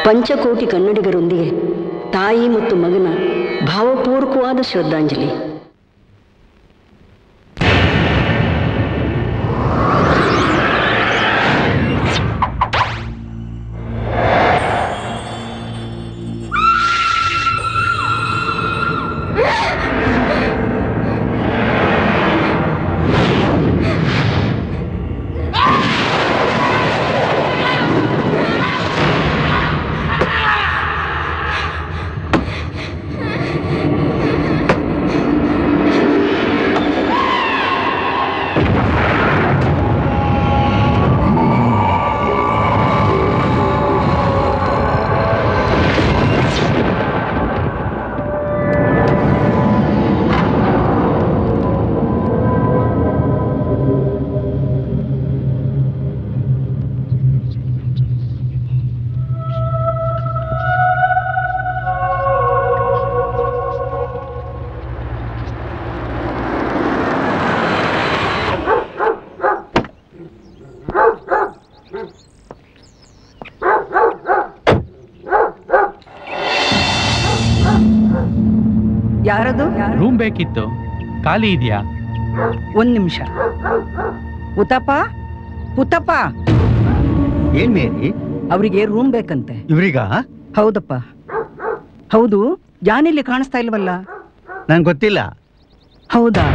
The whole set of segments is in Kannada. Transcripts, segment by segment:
ಪಂಚಕೋಟಿ ಕನ್ನಡಿಗರೊಂದಿಗೆ ತಾಯಿ ಮತ್ತು ಮಗನ ಭಾವಪೂರ್ವಕವಾದ ಶ್ರದ್ಧಾಂಜಲಿ ಯಾರದು ರೂಮ್ ಬೇಕಿತ್ತು ಖಾಲಿ ಇದೆಯಾ ಒಂದ್ ನಿಮಿಷ ಉತ್ತಪ್ಪ ಉತ್ತಪ್ಪ ಏನ್ ಮೇರಿ ಅವರಿಗೆ ರೂಮ್ ಬೇಕಂತೆ ಇವ್ರಿಗ ಹೌದಪ್ಪ ಹೌದು ಜಾನಿಲ್ಲಿ ಕಾಣಿಸ್ತಾ ಇಲ್ವಲ್ಲ ನಂಗೆ ಗೊತ್ತಿಲ್ಲ ಹೌದಾ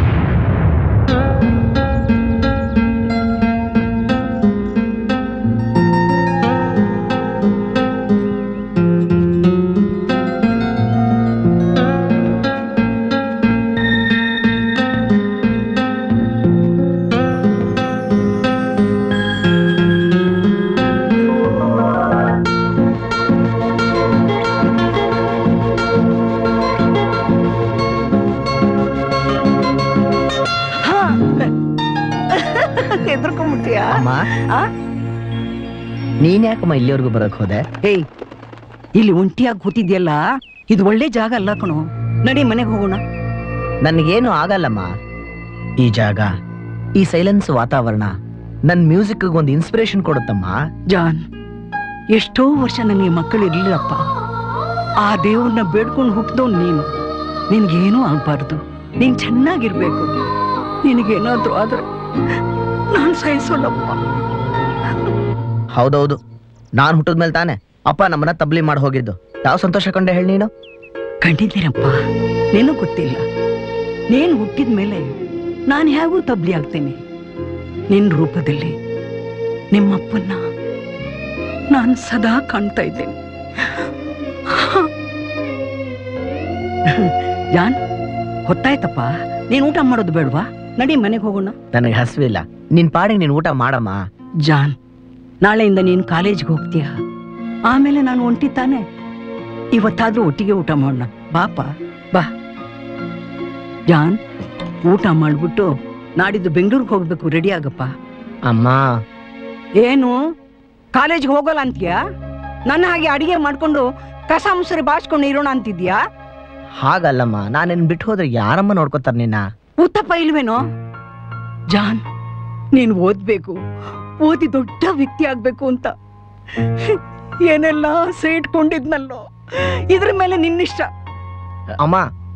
ಹೆದರ್ಕೊಂಡ್ಬಿಟ್ಟಿಯಾ ಅಮ್ಮ ಆ? ನೀನ್ ಯಾಕಮ್ಮ ಇಲ್ಲಿವರೆಗೂ ಬರಕ್ ಹೋದೆ ಏಯ್ ಇಲ್ಲಿ ಒಂಟಿಯಾಗಿ ಕೂತಿದ್ಯಲ್ಲ ಇದು ಒಳ್ಳೆ ಜಾಗ ಅಲ್ಲ ಕಣೋ ನಡಿ ಮನೆಗೆ ಹೋಗೋಣ ನನಗೇನು ಆಗಲ್ಲಮ್ಮ ಈ ಜಾಗ ಈ ಸೈಲೆನ್ಸ್ ವಾತಾವರಣ ನನ್ ಮ್ಯೂಸಿಕ್ ಒಂದು ಇನ್ಸ್ಪಿರೇಷನ್ ಕೊಡುತ್ತಮ್ಮ ಜಾನ್ ಎಷ್ಟೋ ವರ್ಷ ನನಗೆ ಮಕ್ಕಳು ಇರ್ಲಿಲ್ಲಪ್ಪ ಆ ದೇವ್ರನ್ನ ಬೇಡ್ಕೊಂಡು ಹುಟ್ಟಿದವ್ ನೀನು ನಿನ್ಗೇನೂ ಆಗ್ಬಾರ್ದು ನೀನ್ ಚೆನ್ನಾಗಿರ್ಬೇಕು ನಿನಗೇನಾದ್ರೂ ಆದ್ರೆ ನಾನು ಸಹಿಸೋಲ್ಲಪ್ಪ ಹೌದೌದು ನಾನ್ ಹುಟ್ಟಿದ್ಮೇಲೆ ತಾನೆ ಅಪ್ಪ ನಮ್ಮನ್ನ ತಬ್ಲಿ ಮಾಡಿ ಹೋಗಿದ್ದು ಯಾವ ಸಂತೋಷ ಕಂಡೆ ಹೇಳಿ ನೀನು ಕಂಡಿದ್ದೀನಪ್ಪ ನಿನಗೆ ಗೊತ್ತಿಲ್ಲ ನೀನು ಹುಟ್ಟಿದ ಮೇಲೆ ನಾನು ಹೇಗೂ ತಬ್ಲಿ ಆಗ್ತೀನಿ ನಿನ್ನ ರೂಪದಲ್ಲಿ ನಿಮ್ಮಪ್ಪನ್ನ ನಾನು ಸದಾ ಕಾಣ್ತಾ ಇದ್ದೇನೆ ಜಾನ್ ಹೊತ್ತಾಯ್ತಪ್ಪ ನೀನು ಊಟ ಮಾಡೋದು ಬೇಡವಾ ನಡಿ ಮನೆಗೆ ಹೋಗೋಣ ನನಗೆ ಹಸಿವಿಲ್ಲ ನಿನ್ ಪಾಡಿಗೆ ನೀನ್ ಊಟ ಮಾಡಮ್ಮ ಜಾನ್ ನಾಳೆಯಿಂದ ನೀನು ಕಾಲೇಜ್ಗೆ ಹೋಗ್ತೀಯ ಆಮೇಲೆ ನಾನು ಒಂಟಿ ತಾನೆ ಇವತ್ತಾದ್ರೂ ಒಟ್ಟಿಗೆ ಊಟ ಮಾಡೋಣ ಬಾಪ ಬಾ ಜಾನ್ ಊಟ ಮಾಡ್ಬಿಟ್ಟು ನಾಡಿದ್ದು ಬೆಂಗಳೂರಿಗೆ ಹೋಗ್ಬೇಕು ರೆಡಿ ಆಗಪ್ಪ ಅಮ್ಮ ಏನು ಕಾಲೇಜ್ಗೆ ಹೋಗಲ್ಲ ಅಂತೀಯಾ ನನ್ನ ಹಾಗೆ ಅಡಿಗೆ ಮಾಡ್ಕೊಂಡು ಕಸ ಮುಸರಿ ಬಾಚ್ಕೊಂಡು ಇರೋಣ ಅಂತಿದ್ಯಾ ಹಾಗಲ್ಲಮ್ಮ ನಾನೇನ್ ಬಿಟ್ಟು ಹೋದ್ರೆ ಯಾರಮ್ಮ ನೋಡ್ಕೊತಾರ ನಿನ್ನ ಉತ್ತಪ್ಪ ಇಲ್ವೇನೋ ಜಾನ್ ನೀನು ಓದ್ಬೇಕು ಓದಿ ದೊಡ್ಡ ವ್ಯಕ್ತಿ ಆಗ್ಬೇಕು ಅಂತ ಏನೆಲ್ಲ ಆಸೆ ಇಟ್ಕೊಂಡಿದ್ನಲ್ಲೋ ಇದ್ರ ಮೇಲೆ ನಿನ್ನಿಷ್ಟ ಅಮ್ಮ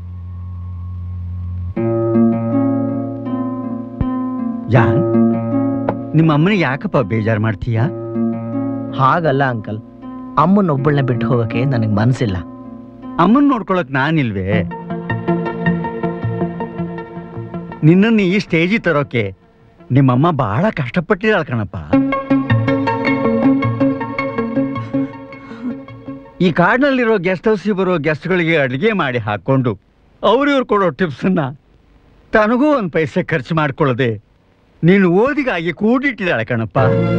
ಜಾನ್ ನಿಮ್ಮ ಅಮ್ಮನಿಗೆ ಯಾಕಪ್ಪ ಬೇಜಾರು ಮಾಡ್ತೀಯಾ ಹಾಗಲ್ಲ ಅಂಕಲ್ ಅಮ್ಮನ ಒಬ್ಬಳನ್ನ ಬಿಟ್ಟು ಹೋಗಕ್ಕೆ ನನಗೆ ಮನ್ಸಿಲ್ಲ ಅಮ್ಮನ್ ನೋಡ್ಕೊಳಕ್ ನಾನಿಲ್ವೇ ನಿನ್ನನ್ನು ಈ ಸ್ಟೇಜಿಗೆ ತರೋಕೆ ನಿಮ್ಮಮ್ಮ ಬಹಳ ಕಷ್ಟಪಟ್ಟಿದ್ದಾಳ ಕಣಪ್ಪ ಈ ಕಾಡಿನಲ್ಲಿರೋ ಗೆಸ್ಟ್ ಹೌಸಿಗೆ ಬರೋ ಗೆಸ್ಟ್ಗಳಿಗೆ ಅಡುಗೆ ಮಾಡಿ ಹಾಕೊಂಡು ಅವ್ರು ಇವ್ರು ಕೊಡೋ ಟಿಪ್ಸನ್ನ ತನಗೂ ಒಂದು ಪೈಸೆ ಖರ್ಚು ಮಾಡ್ಕೊಳ್ಳದೆ ನೀನು ಓದಿಗಾಗಿ ಕೂಡಿಟ್ಟಿದ್ದಾಳೆ ಕಣಪ್ಪ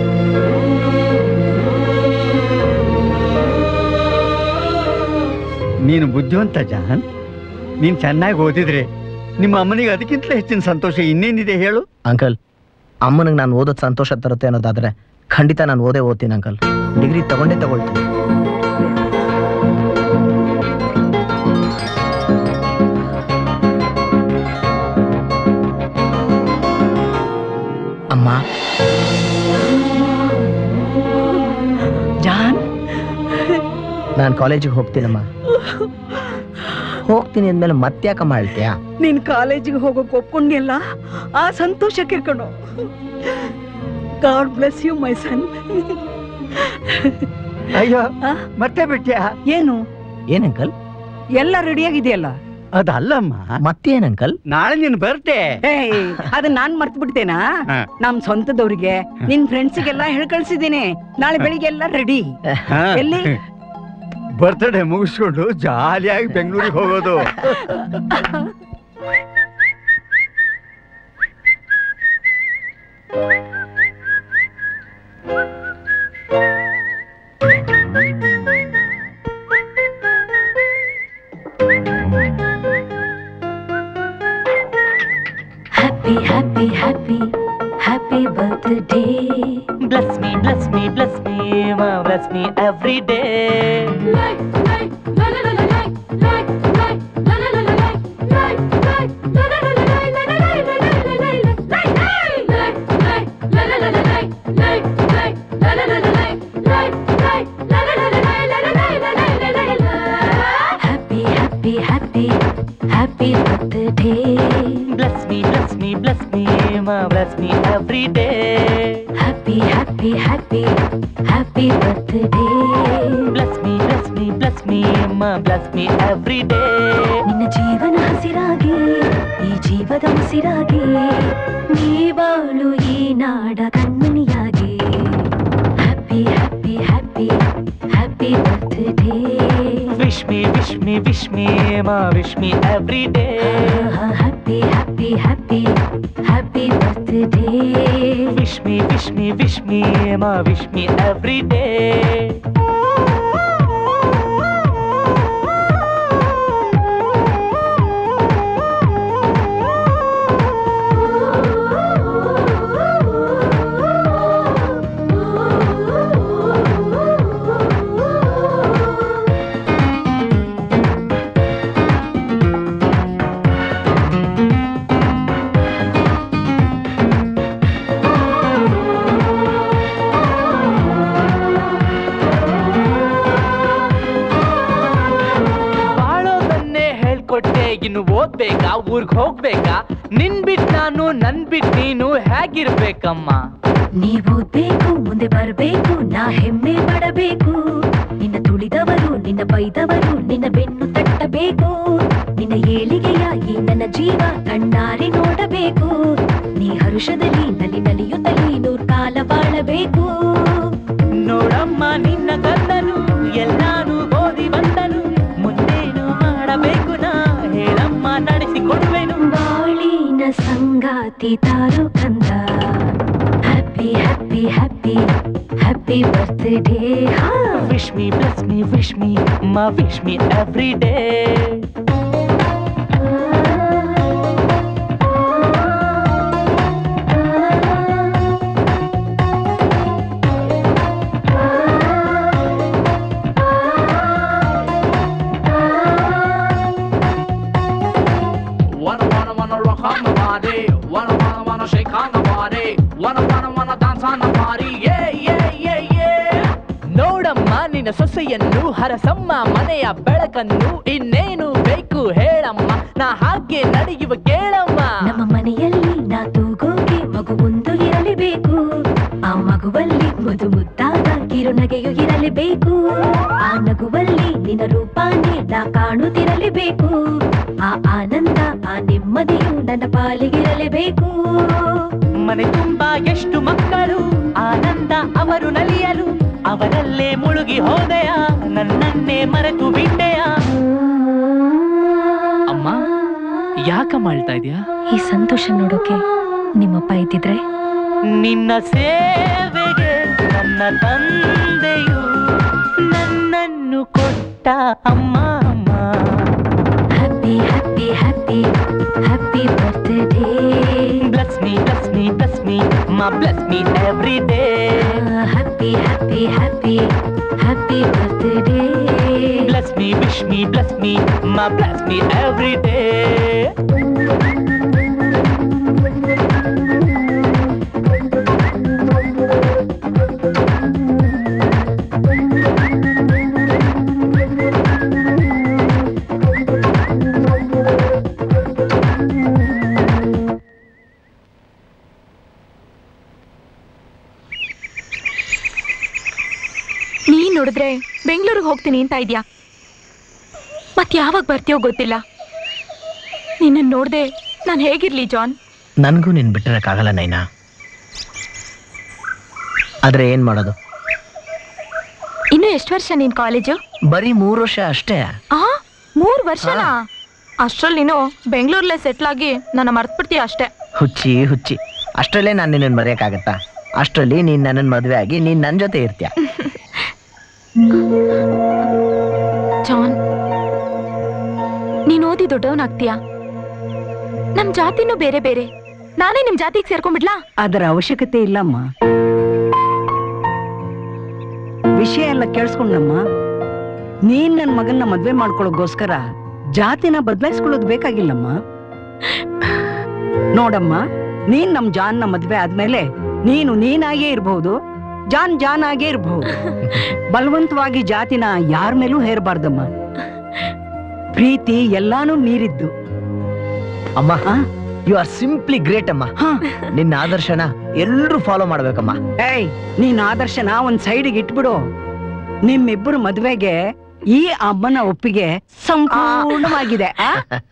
ನೀನು ಬುದ್ಧಿವಂತ ಜಾನ್ ನೀನು ಚೆನ್ನಾಗಿ ಓದಿದ್ರೆ ನಿಮ್ಮ ಅಮ್ಮನಿಗೆ ಅದಕ್ಕಿಂತಲೇ ಹೆಚ್ಚಿನ ಸಂತೋಷ ಇನ್ನೇನಿದೆ ಹೇಳು ಅಂಕಲ್ ಅಮ್ಮನಿಗೆ ನಾನು ಓದೋದು ಸಂತೋಷ ತರುತ್ತೆ ಅನ್ನೋದಾದ್ರೆ ಖಂಡಿತ ನಾನು ಓದೇ ಓದ್ತೀನಿ ಅಂಕಲ್ ಡಿಗ್ರಿ ತಗೊಂಡೇ ತಗೊಳ್ತೀನಿ ಅಮ್ಮ ಜಾನ್ ನಾನು ಕಾಲೇಜಿಗೆ ಹೋಗ್ತೀನಮ್ಮ ಹೋಗ್ತೀನಿ ಅಂದ್ಮೇಲೆ ಮತ್ತ್ಯಾಕಮ್ಮ ಹೇಳ್ತೀಯಾ ನೀನ್ ಕಾಲೇಜಿಗೆ ಹೋಗೋಕ್ ಒಪ್ಕೊಂಡಿಲ್ಲ ಆ ಸಂತೋಷಕ್ಕೆ ಕಣೋ God bless you my son ಅಯ್ಯೋ ಆ? ಮತ್ತೆ ಬಿಟ್ಯಾ ಏನು ಏನ್ ಅಂಕಲ್ ಎಲ್ಲ ರೆಡಿಯಾಗಿದೆಯಲ್ಲ ಅದಲ್ಲಮ್ಮ ಮತ್ತೇನ್ ಅಂಕಲ್ ನಾಳೆ ನೀನು ಬರ್ತೆ ಏಯ್ ಅದನ್ನ ನಾನ್ ಮರ್ತು ಬಿಡ್ತೇನಾ ಹಾ. ನಮ್ ಸ್ವಂತದವ್ರಿಗೆ ನಿನ್ ಫ್ರೆಂಡ್ಸಿಗೆಲ್ಲ ಹೇಳ್ ಕಳ್ಸಿದೀನಿ ನಾಳೆ ಬೆಳಿಗ್ಗೆ ಎಲ್ಲ ರೆಡಿ ಎಲ್ಲಿ ಬರ್ತ್ಡೇ ಮುಗಿಸ್ಕೊಂಡು ಜಾಲಿಯಾಗಿ ಬೆಂಗಳೂರಿಗೆ ಹೋಗೋದು Happy, happy, happy, happy birthday. Bless me, bless me, bless me, ma, bless me every day. Happy, happy, happy, happy birthday. Bless me, bless me, bless me, ma, bless me every day. Happy, happy, happy, happy birthday. Bless me, bless me, bless me, ma, bless me every day. ನಿನ್ನ ಜೀವನ ಹಸಿರಾಗಿ ಈ ಜೀವದ ಉಸಿರಾಗಿ ನೀ ಬಾಳು ಈ ನಾಡ ಕಣ್ಮಣಿಯಾಗಿ happy happy happy happy birthday Wish me, wish me, wish me, ma, wish me every day. Happy happy happy happy birthday Wish me, wish me, wish me, ma, wish me every day. ಬಾಳೋದನ್ನೇ ಹೇಳ್ಕೊಟ್ಟೆ ಇನ್ನು ಓದ್ಬೇಕಾ ಊರ್ಗ್ ಹೋಗ್ಬೇಕಾ ನಿನ್ ಬಿಟ್ ನಾನು ನನ್ ಬಿಟ್ ನೀನು ಹೇಗಿರ್ಬೇಕಮ್ಮ ನೀವು ಬೇಕು ಮುಂದೆ ಬರಬೇಕು ನಾ ಹೆಮ್ಮೆ ಪಡಬೇಕು ನಿನ್ನ ತುಳಿದವರು ನಿನ್ನ ಬೈದವರು ನಿನ್ನ ಬೆನ್ನು ತಟ್ಟಬೇಕು ನಿನ್ನ ಏಳಿಗೆಯ ಈ ನನ್ನ ಜೀವ ಕಣ್ಣಾರೆ ನೋಡಬೇಕು ನೀ ಹರುಷದಲ್ಲಿ ನಲಿ ನಲಿಯುತ್ತಲೇ ನೂರ್ ಕಾಲ ಬಾಳಬೇಕು ನೋಡಮ್ಮ ನಿನ್ನ ಗಂಡನು ಎಲ್ಲಾನು ಓದಿ ಬಂದನು ಮುಂದೇನು ಮಾಡಬೇಕು ನಾ ಹೇಳಮ್ಮ ನಡೆಸಿಕೊಡುವೆನು ಬಾಳಿನ ಸಂಗಾತಿ ತಾರು ಕಂದ happy happy happy happy birthday ಹಾ wish me bless me wish me ಮಾ wish me every day Wanna wanna wanna rock on the body. Wanna wanna wanna shake on the body. Wanna wanna wanna dance on the body. Yeah yeah yeah yeah. ನೋಡಮ್ಮ ನಿನ್ನ ಸೊಸೆಯನ್ನು ಹರಸಮ್ಮ ಮನೆಯ ಬೆಳಕನ್ನು ಇನ್ನೇನು ಬೇಕು ಹೇಳಮ್ಮ ನಾ ಹಾಗೆ ನಡೆಯುವ ಕೇಳಮ್ಮ ನಮ್ಮ ಮನೆಯಲ್ಲಿ ನಾ ತೂಗೋಕೆ ಮಗು ಒಂದು ಇರಲೇಬೇಕು ಆ ಮಗುವಲ್ಲಿ ಮುದು ಮುದ್ದಾದ ಕಿರುನಗೆಯು ಇರಲೇಬೇಕು ಆ ನಗುವಲ್ಲಿ ನಿನ್ನ ರೂಪಾನೇ ನಾ ಕಾಣುತ್ತಿರಲೇಬೇಕು ಆ ಆನಂದ ಆ ನೆಮ್ಮದಿಯು ನನ್ನ ಪಾಲಿಗಿರಲೇಬೇಕು ಮನೆ ತುಂಬಾ ಎಷ್ಟು ಮಕ್ಕಳು ಆನಂದ ಅವರು ನಲಿಯಲು ಅವರಲ್ಲೇ ಮುಳುಗಿ ಹೋದೆಯ ನನ್ನನ್ನೇ ಮರೆತು ಬಿಟ್ಟೆಯ ಅಮ್ಮ ಯಾಕಮ್ಮ ಅಳ್ತಾ ಇದೆಯಾ ಈ ಸಂತೋಷ ನೋಡೋಕೆ ನಿಮ್ಮಪ್ಪ ಇದ್ದಿದ್ರೆ ನಿನ್ನ ಸೇವೆಗೆ ನನ್ನ ತಂದೆಯು ನನ್ನನ್ನು ಕೊಟ್ಟ ಅಮ್ಮ ಅಮ್ಮ happy happy happy happy birthday bless me bless me bless me ಮಾ bless me every day happy happy happy happy birthday bless me wish me bless me ಮಾ ಬ್ಲಸ್ ಮೀ ಎವ್ರಿ ಡೇ ನೋಡಿದ್ರೆ ಬೆಂಗಳೂರಿಗೆ ಹೋಗ್ತೀನಿ ಅಂತ ಇದ್ಯಾ ಮತ್ ಯಾವಾಗ ಬರ್ತೀಯೋ ಗೊತ್ತಿಲ್ಲ ನಿನ್ನ ನೋಡ್ದೆ ನಾನು ಹೇಗಿರ್ಲಿ ಜಾನ್ ನನಗೂ ನೀನು ಬಿಟ್ಟಿರೋಕ್ಕಾಗಲ್ಲ ನೈನಾ ಆದರೆ ಏನು ಮಾಡೋದು ಇನ್ನು ಎಷ್ಟು ವರ್ಷ ನೀನ್ ಕಾಲೇಜು ಬರೀ ಮೂರು ವರ್ಷ ಅಷ್ಟೇ ಆ ಮೂರ್ ವರ್ಷನಾ ಅಷ್ಟ್ರಲ್ಲಿ ನೀನು ಬೆಂಗಳೂರಲ್ಲೇ ಸೆಟ್ಲ್ ಆಗಿ ನನ್ನ ಮರ್ತ್ಬಿಡ್ತೀಯ ಅಷ್ಟೇ ಹುಚ್ಚಿ ಹುಚ್ಚಿ ಅಷ್ಟರಲ್ಲೇ ನಾನು ನಿನ್ನನ್ನು ಮರೆಯೋಕ್ಕಾಗತ್ತಾ ಅಷ್ಟರಲ್ಲಿ ನೀನು ನನ್ನನ್ನು ಮದುವೆ ಆಗಿ ನೀನು ನನ್ನ ಜೊತೆ ಇರ್ತೀಯ ಜಾನ್ ನೀನ್ ಓದಿ ದೊಡ್ಡವನಾಗ್ತೀಯಾ ನಮ್ ಜಾತಿನೂ ಬೇರೆ ಬೇರೆ ನಾನೇ ನಿಮ್ ಜಾತಿಗೆ ಸೇರ್ಕೊಂಡ್ಬಿಡ್ಲಾ ಅದರ ಅವಶ್ಯಕತೆ ಇಲ್ಲಮ್ಮ ವಿಷಯ ಎಲ್ಲ ಕೇಳಿಸ್ಕೊಂಡಮ್ಮ ನೀನ್ ನನ್ನ ಮಗನ್ನ ಮದ್ವೆ ಮಾಡ್ಕೊಳ್ಳೋಗೋಸ್ಕರ ಜಾತಿನ ಬದಲಾಯಿಸ್ಕೊಳ್ಳೋದು ಬೇಕಾಗಿಲ್ಲಮ್ಮ ನೋಡಮ್ಮ ನೀನ್ ನಮ್ ಜಾನ್ನ ಮದ್ವೆ ಆದ್ಮೇಲೆ ನೀನು ನೀನಾಗೇ ಇರ್ಬಹುದು ಜಾನ್ ಜಾನ್ ಆಗೇ ಇರ್ಬಹುದು ಬಲವಂತವಾಗಿ ಜಾತಿನ ಯಾರ ಮೇಲೂ ಹೇರಬಾರ್ದಮ್ಮ ಪ್ರೀತಿ ಎಲ್ಲಾನು ಮೀರಿದ್ದು ಅಮ್ಮ ಆ? ಯು ಆರ್ ಸಿಂಪ್ಲಿ ಗ್ರೇಟ್ ಅಮ್ಮ ಹಾ ನಿನ್ನ ಆದರ್ಶನ ಎಲ್ಲರೂ ಫಾಲೋ ಮಾಡ್ಬೇಕಮ್ಮ ಏಯ್ ನೀನ್ ಆದರ್ಶನ ಒಂದ್ ಸೈಡಿಗೆ ಇಟ್ಬಿಡು ನಿಮ್ಮಿಬ್ಬರು ಮದ್ವೆಗೆ ಈ ಅಮ್ಮನ ಒಪ್ಪಿಗೆ ಸಂಪೂರ್ಣವಾಗಿದೆ ಆ?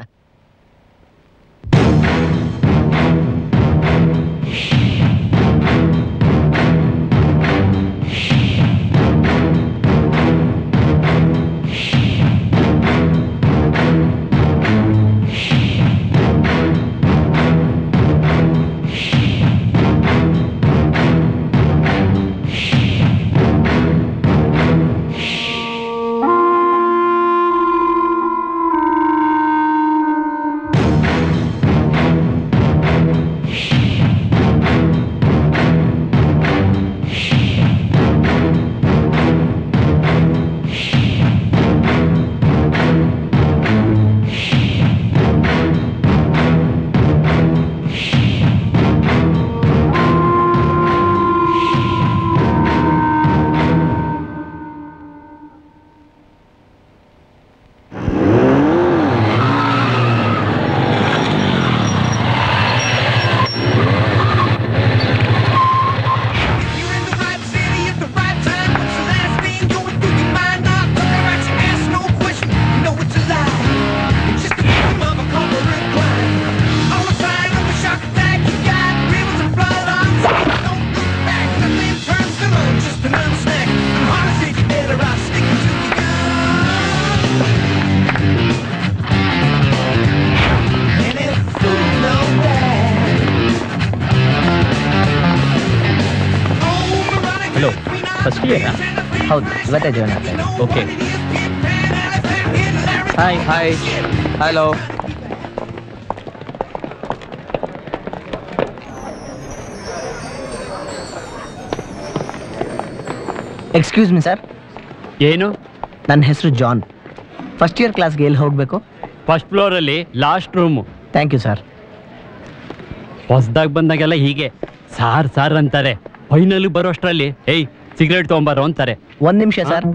ಹಲೋ ಫಸ್ಟ್ ಇಯರ್ ಹೌದು ಇವತ್ತೇ ಜಾಯ್ನ್ ಆಗ್ತಾ ಇದೆ okay hi hi hello excuse me sir ಏನು ನನ್ನ ಹೆಸರು ಜಾನ್ ಫಸ್ಟ್ ಇಯರ್ ಕ್ಲಾಸ್ಗೆ ಎಲ್ಲಿ ಹೋಗಬೇಕು ಫಸ್ಟ್ ಫ್ಲೋರಲ್ಲಿ last room thank you sir ಹೊಸ್ದಾಗಿ ಬಂದಾಗೆಲ್ಲ ಹೀಗೆ ಸಾರ್ ಸಾರ್ ಅಂತಾರೆ ಫೈನಲ್ ಬರೋಷ್ಟರಲ್ಲಿ ಏಯ್ ಸಿಗರೇಟ್ ತೊಗೊಂಬಾರೋ ಅಂತಾರೆ ಒಂದು ನಿಮಿಷ ಸರ್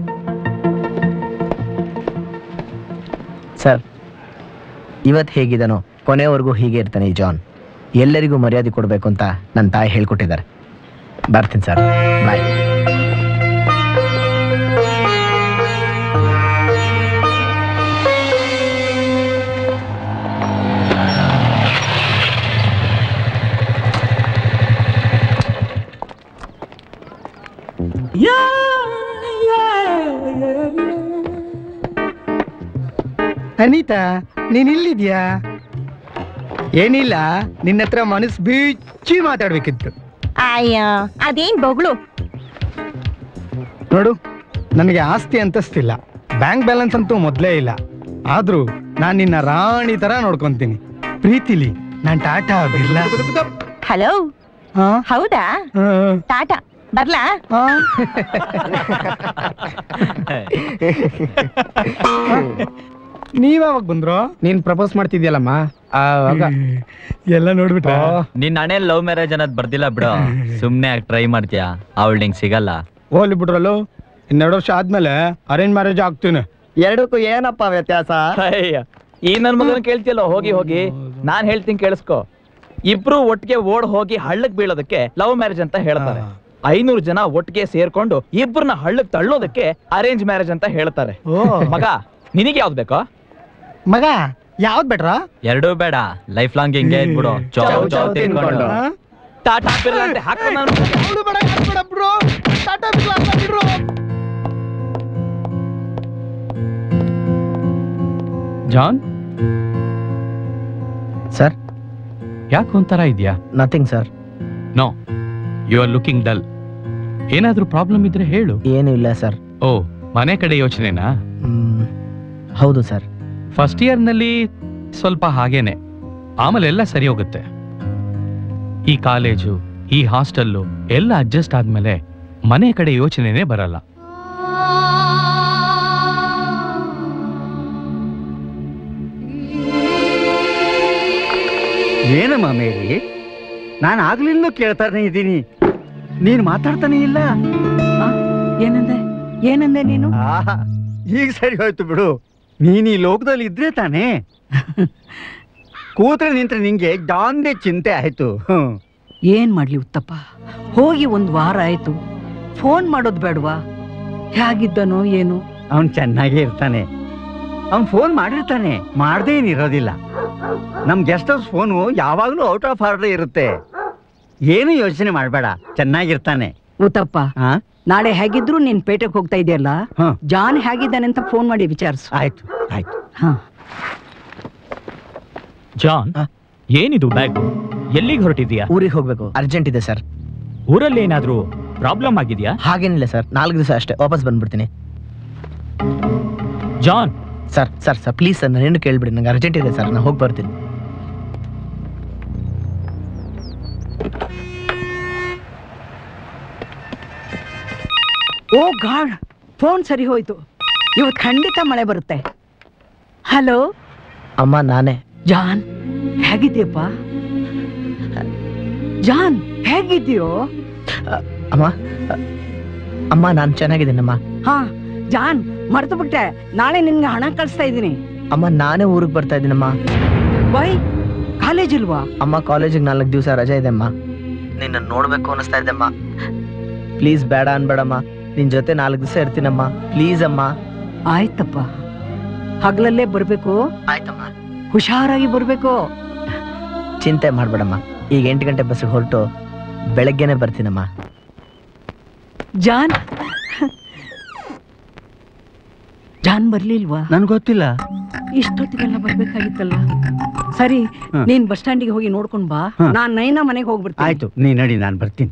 ಸರ್ ಇವತ್ತು ಹೇಗಿದನೋ ಕೊನೆವರೆಗೂ ಹೀಗೆ ಇರ್ತಾನೆ ಈ ಜಾನ್ ಎಲ್ಲರಿಗೂ ಮರ್ಯಾದೆ ಕೊಡಬೇಕು ಅಂತ ನನ್ನ ತಾಯಿ ಹೇಳ್ಕೊಟ್ಟಿದ್ದಾರೆ ಬರ್ತೀನಿ ಸರ್ ಬಾಯ್ ಅನಿತಾ ನೀನ್ ಇಲ್ಲಿದ್ಯಾ ಏನಿಲ್ಲ ನಿನ್ನ ಹತ್ರ ಮನಸ್ಸು ಬಿಚ್ಚಿ ಮಾತಾಡ್ಬೇಕಿತ್ತು ಅಯ್ಯ ಅದೇನ್ ಬೊಗಳು ನೋಡು ನನಗೆ ಆಸ್ತಿ ಅಂತಸ್ತಿಲ್ಲ ಬ್ಯಾಂಕ್ ಬ್ಯಾಲೆನ್ಸ್ ಅಂತೂ ಮೊದಲೇ ಇಲ್ಲ ಆದ್ರೂ ನಾನು ನಿನ್ನ ರಾಣಿ ತರ ನೋಡ್ಕೊಂತೀನಿ ಪ್ರೀತಿಲಿ ನಾನ್ ಟಾಟಾ ಬಿರ್ಲಾ ಹಲೋ ಹಾ? ಹೌದಾ ಹಾ, ಟಾಟಾ ಬರ್ಲಾ ಹಾ. ನೀವ್ಯಾವಾಗ ಬಂದ್ರು ನೀನ್ ಪ್ರಪೋಸ್ ಮಾಡ್ತಿದ್ಯಲ್ಲಮ್ಮ ಆವಾಗ ಎಲ್ಲ ನೋಡ್ಬಿಟ್ಟ ನಿನ್ನ ಹಣೆ ಲವ್ ಮ್ಯಾರೇಜ್ ಅನ್ನೋದು ಬರ್ದಿಲ್ಲ ಬಿಡು ಸುಮ್ನೆ ಟ್ರೈ ಮಾಡ್ತೀಯಾ ಅವಳು ನಿಂಗೆ ಸಿಗಲ್ಲ ಹೋಗ್ಲಿ ಬಿಡ್ರಲ್ಲೋ ಇನ್ನೆರಡು ವರ್ಷ ಆದ್ಮೇಲೆ ಅರೇಂಜ್ ಮ್ಯಾರೇಜ್ ಆಗ್ತೀನಿ ಎರಡಕ್ಕೂ ಏನಪ್ಪ ವ್ಯತ್ಯಾಸ ಅಯ್ಯ ಈ ನನ್ ಮಗನ ಕೇಳ್ತಿಯಲ್ಲ ಹೋಗಿ ಹೋಗಿ ನಾನ್ ಹೇಳ್ತೀನಿ ಕೇಳಿಸ್ಕೊ ಇಬ್ರು ಒಟ್ಟಿಗೆ ಓಡ್ ಹೋಗಿ ಹಳ್ಳಕ್ ಬೀಳೋದಕ್ಕೆ ಲವ್ ಮ್ಯಾರೇಜ್ ಅಂತ ಹೇಳ್ತಾರೆ ಐನೂರು ಜನ ಒಟ್ಟಿಗೆ ಸೇರ್ಕೊಂಡು ಇಬ್ಬರನ್ನ ಹಳ್ಳಕ್ ತಳ್ಳೋದಕ್ಕೆ ಅರೇಂಜ್ ಮ್ಯಾರೇಜ್ ಅಂತ ಹೇಳ್ತಾರೆ ಓ ಮಗ ನಿನಗೆ ಯಾವ್ದು ಬೇಕೋ ಮಗ ಯಾವ್ದ್ ಬೆಟ್ರ ಎರಡೂ ಬೇಡ ಲೈಫ್ ಲಾಂಗ್ ಹಿಂಗೆ ಇದ್ಬಿಡು ಚೌ ಚೌ ತಿನ್ಕೊಂಡು ಟಾಟಾ ಬಿರ್ಲಾ ಅಂತ ಹಾಕೊಂಡು ನಾನು ಬೇಡ ಯಾವ್ದು ಬೇಡ ಬ್ರೋ ಟಾಟಾ ಬಿರ್ಲಾ ಅಂತ ಬಿಡ್ರು. ಜಾನ್ ಸರ್ ಯಾಕೆ ಒಂಥರ ಇದೆಯಾ nothing sir no you are looking dull ಏನಾದ್ರೂ ಪ್ರಾಬ್ಲಮ್ ಇದ್ರೆ ಹೇಳು ಏನೂ ಇಲ್ಲ ಸರ್ ಓ ಮನೆ ಕಡೆ ಯೋಚನೆನಾ ಮ್, ಹೌದು ಸರ್ ಫಸ್ಟ್ ಇಯರ್ನಲ್ಲಿ ಸ್ವಲ್ಪ ಹಾಗೇನೆ ಆಮೇಲೆ ಎಲ್ಲ ಸರಿ ಹೋಗುತ್ತೆ ಈ ಕಾಲೇಜು ಈ ಹಾಸ್ಟೆಲ್ಲು ಎಲ್ಲ ಅಡ್ಜಸ್ಟ್ ಆದ್ಮೇಲೆ ಮನೆ ಕಡೆ ಯೋಚನೆನೇ ಬರಲ್ಲ ಏನಮ್ಮ ಮೇರಿ ನಾನು ಆಗ್ಲಿಂದ ಕೇಳ್ತಾನೆ ಇದ್ದೀನಿ ನೀನು ಮಾತಾಡ್ತಾನೆ ಇಲ್ಲ ಆ? ಏನಂದೆ ಏನಂದೆ ನೀನು ಆಹಾ, ಈಗ ಸರಿ ಹೋಯ್ತು ಬಿಡು ನೀನ್ ಈ ಲೋಕದಲ್ಲಿ ಇದ್ರೆ ತಾನೇ ಕೂತ್ರೆ ನಿಂತ್ರೆ ನಿಂಗೆ ಜಾಂದೆ ಚಿಂತೆ ಆಯ್ತು ಹ್ಮ್. ಏನ್ ಮಾಡ್ಲಿ ಉತ್ತಪ್ಪ ಹೋಗಿ ಒಂದ್ ವಾರ ಆಯ್ತು ಫೋನ್ ಮಾಡೋದ್ ಬೇಡವಾ ಹೇಗಿದ್ದನೋ ಏನು ಅವ್ನ್ ಚೆನ್ನಾಗೇ ಇರ್ತಾನೆ ಅವ್ನ್ ಫೋನ್ ಮಾಡಿರ್ತಾನೆ ಮಾಡದೇ ಏನಿರೋದಿಲ್ಲ ನಮ್ ಗೆಸ್ಟ್ ಹೌಸ್ ಫೋನು ಯಾವಾಗ್ಲೂ ಔಟ್ ಆಫ್ ಆರ್ಡರ್ ಇರುತ್ತೆ ಏನು ಯೋಚನೆ ಮಾಡಬೇಡ ಚೆನ್ನಾಗಿರ್ತಾನೆ ಉತ್ತಪ್ಪ ಹಾ ನಾಳೆ ಹೇಗಿದ್ರು ನೀನ್ ಪೇಟೆಗೆ ಹೋಗ್ತಾ ಇದೆಯಲ್ಲ ಹಾ ಜಾನ್ ಹೇಗಿದ್ದಾನೆ ಅಂತ ಫೋನ್ ಮಾಡಿ ವಿಚಾರಿಸು ಆಯ್ತು ಆಯ್ತು ಹಾ ಜಾನ್ ಆ? ಏನಿದು ಬ್ಯಾಗ್ ಎಲ್ಲಿಗೆ ಹೊರಟಿದ್ಯಾ ಊರಿಗೆ ಹೋಗ್ಬೇಕು ಅರ್ಜೆಂಟ್ ಇದೆ ಸರ್ ಊರಲ್ಲಿ ಏನಾದ್ರೂ ಪ್ರಾಬ್ಲಮ್ ಆಗಿದ್ಯಾ ಹಾಗೇನಿಲ್ಲ ಸರ್ ನಾಲ್ಕು ದಿವಸ ಅಷ್ಟೇ ವಾಪಸ್ ಬಂದ್ಬಿಡ್ತೀನಿ John sir sir sir please sir ನಾನೇನು ಕೇಳ್ಬಿಡಿ ನಂಗೆ ಅರ್ಜೆಂಟ್ ಇದೆ ಸರ್ ನಾನು ಹೋಗಿ ಬರ್ತೀನಿ ಓ ಗಾಡ್ ಫೋನ್ ಸರಿ ಹೋಯ್ತು ಇವತ್ತು ಖಂಡಿತ ಮಳೆ ಬರುತ್ತೆ ಹಲೋ ಅಮ್ಮ ನಾನೇ ಜಾನ್ ಹೇಗಿದ್ಯಪ್ಪ ಜಾನ್ ಹೇಗಿದ್ಯೋ ಅಮ್ಮ ಅ, ಅಮ್ಮ ನಾನು ಚೆನ್ನಾಗಿದ್ದೀನಮ್ಮ ಹಾ ಜಾನ್ ಮರ್ತು ಬಿಟ್ಟೆ ನಾಳೆ ನಿನ್ಗೆ ಹಣ ಕಳಿಸ್ತಾ ಇದ್ದೀನಿ ಅಮ್ಮ ನಾನೇ ಊರಿಗೆ ಬರ್ತಾ ಇದ್ದೀನಮ್ಮ ಬೈ ಕಾಲೇಜ್ ಇಲ್ವಾ ಅಮ್ಮ ಕಾಲೇಜಿಗೆ ನಾಲ್ಕು ದಿವಸ ರಜೆ ಇದೆ ಅಮ್ಮ ನಿನ್ನ ನೋಡ್ಬೇಕು ಅನಿಸ್ತಾ ಇದೆ ಅಮ್ಮ ಪ್ಲೀಸ್ ಬೇಡ ಅನ್ಬೇಡಮ್ಮ ನಿನ್ ಜೊತೆ ನಾಲ್ಕು ದಿವಸ ಇರ್ತೀನಮ್ಮ ಪ್ಲೀಸ್ ಅಮ್ಮ ಆಯ್ತಪ್ಪ ಹಗಲಲ್ಲೇ ಬರ್ಬೇಕು ಆಯ್ತಮ್ಮ ಹುಷಾರಾಗಿ ಬರ್ಬೇಕು ಚಿಂತೆ ಮಾಡ್ಬೇಡಮ್ಮ ಈಗ ಎಂಟು ಗಂಟೆ ಬಸ್ಸಿಗೆ ಹೊರಟು ಬೆಳಗ್ಗೆನೆ ಬರ್ತೀನಮ್ಮ ಜಾನ್ ಜಾನ್ ಬರ್ಲಿಲ್ವಾ ನನ್ಗೆ ಗೊತ್ತಿಲ್ಲ ಇಷ್ಟೊತ್ತಿಗೆಲ್ಲ ಬರ್ಬೇಕಾಗಿತ್ತಲ್ಲ ಸರಿ ಹ. ನೀನ್ ಬಸ್ ಸ್ಟ್ಯಾಂಡಿಗೆ ಹೋಗಿ ನೋಡ್ಕೊಂಡ್ ಬಾ ಹ. ನಾನ್ ನೈನಾ ಮನೆಗೆ ಹೋಗ್ಬಿಡ್ತೀನಿ ಆಯ್ತು ನೀ ನಡಿ ನಾನು ಬರ್ತೀನಿ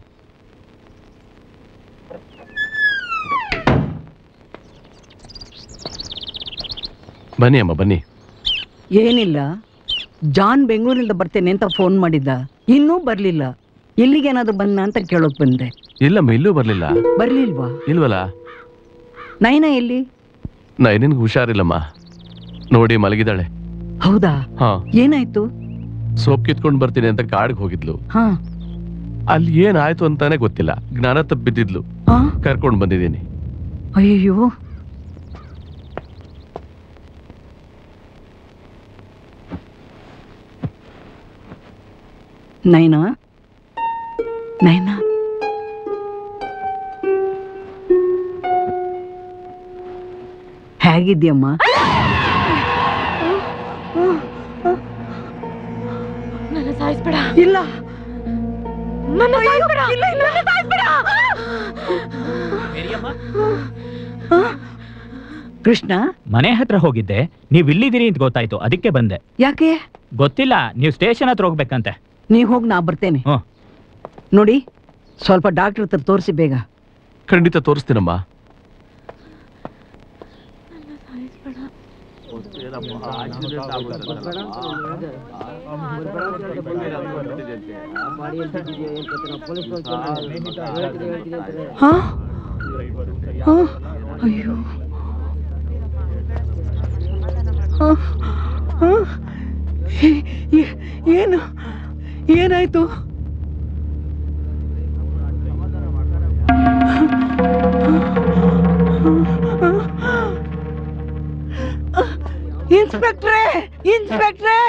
ಬನ್ನಿ ಅಮ್ಮ ಬನ್ನಿ ಏನಿಲ್ಲ ಜಾನ್ ಬೆಂಗಳೂರಿಂದ ಬರ್ತೇನೆ ಅಂತ ಫೋನ್ ಮಾಡಿದ್ದ ಇನ್ನೂ ಬರ್ಲಿಲ್ಲ ಇಲ್ಲಿಗೇನಾದ್ರು ಬಂದ ಅಂತ ಕೇಳೋಕ್ ಬಂದೆ ಇಲ್ಲಮ್ಮ ಇಲ್ಲೂ ಬರ್ಲಿಲ್ಲ ಬರ್ಲಿಲ್ವಾ ಇಲ್ವಲ್ಲ ನೈನಾ ಎಲ್ಲಿ ನೈನಿನ್ಗೆ ಹುಷಾರಿಲ್ಲಮ್ಮ ನೋಡಿ ಮಲಗಿದಾಳೆ ಹೌದಾ ಹಾ ಏನಾಯ್ತು ಸೋಪ್ ಕಿತ್ಕೊಂಡು ಬರ್ತೀನಿ ಅಂತ ಕಾಡ್ಗೆ ಹೋಗಿದ್ಲು ಹಾ ಅಲ್ಲಿ ಏನಾಯ್ತು ಅಂತಾನೆ ಗೊತ್ತಿಲ್ಲ ಜ್ಞಾನ ತಪ್ಪಿ ಬಿದ್ದಿದ್ಲು ಹಾ ಕರ್ಕೊಂಡು ಬಂದಿದ್ದೀನಿ ಅಯ್ಯೋ ನೈನಾ ನೈನಾ ಹೇಗಿದ್ಯಮ್ಮ ನನ್ನ ಸಾಯಿಸ್ಬೇಡ ಇಲ್ಲ ನನ್ನ ಸಾಯಿಸ್ಬೇಡ ನನ್ನ ಸಾಯಿಸ್ಬೇಡ ಕೃಷ್ಣ ಮನೆ ಹತ್ರ ಹೋಗಿದ್ದೆ ನೀವ್ ಇಲ್ಲಿದ್ದೀರಿ ಅಂತ ಗೊತ್ತಾಯ್ತು ಅದಕ್ಕೆ ಬಂದೆ ಯಾಕೆ ಗೊತ್ತಿಲ್ಲ ನೀವು ಸ್ಟೇಷನ್ ಹತ್ರ ಹೋಗ್ಬೇಕಂತೆ ನೀವ್ ಹೋಗಿ ನಾ ಬರ್ತೇನೆ ಹ್ಮ್. ನೋಡಿ ಸ್ವಲ್ಪ ಡಾಕ್ಟರ್ ಹತ್ರ ತೋರಿಸಿ ಬೇಗ ಖಂಡಿತ ತೋರಿಸ್ತೀನಮ್ಮ ಹಾ ಹಾ ಅಯ್ಯೋ ಹಾ, ಹಾ. ಏ- ಏ- ಏನು ಏನಾಯ್ತು ಇನ್ಸ್ಪೆಕ್ಟ್ರೇ ಇನ್ಸ್ಪೆಕ್ಟ್ರೇ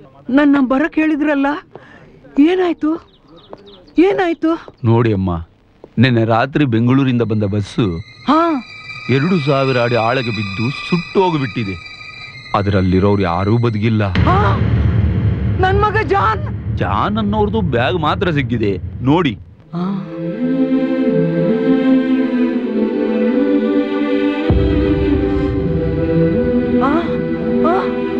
ನನ್ನ ಬರಕ್ ಹೇಳಿದ್ರಲ್ಲ ಏನಾಯ್ತು ಏನಾಯ್ತು ನೋಡಿ ಅಮ್ಮ ನಿನ್ನೆ ರಾತ್ರಿ ಬೆಂಗಳೂರಿಂದ ಬಂದ ಬಸ್ಸು ಹಾ ಎರಡು ಸಾವಿರ ಅಡಿ ಆಳಗೆ ಬಿದ್ದು ಸುಟ್ಟು ಹೋಗ್ಬಿಟ್ಟಿದೆ ಅದರಲ್ಲಿರೋರು ಯಾರೂ ಬದುಕಿಲ್ಲ ಹಾ ನನ್ ಮಗ ಜಾನ್ ಜಾನ್ ಅನ್ನೋರ್ದು ಬ್ಯಾಗ್ ಮಾತ್ರ ಸಿಕ್ಕಿದೆ ನೋಡಿ ಆ. ಆ, ಆ,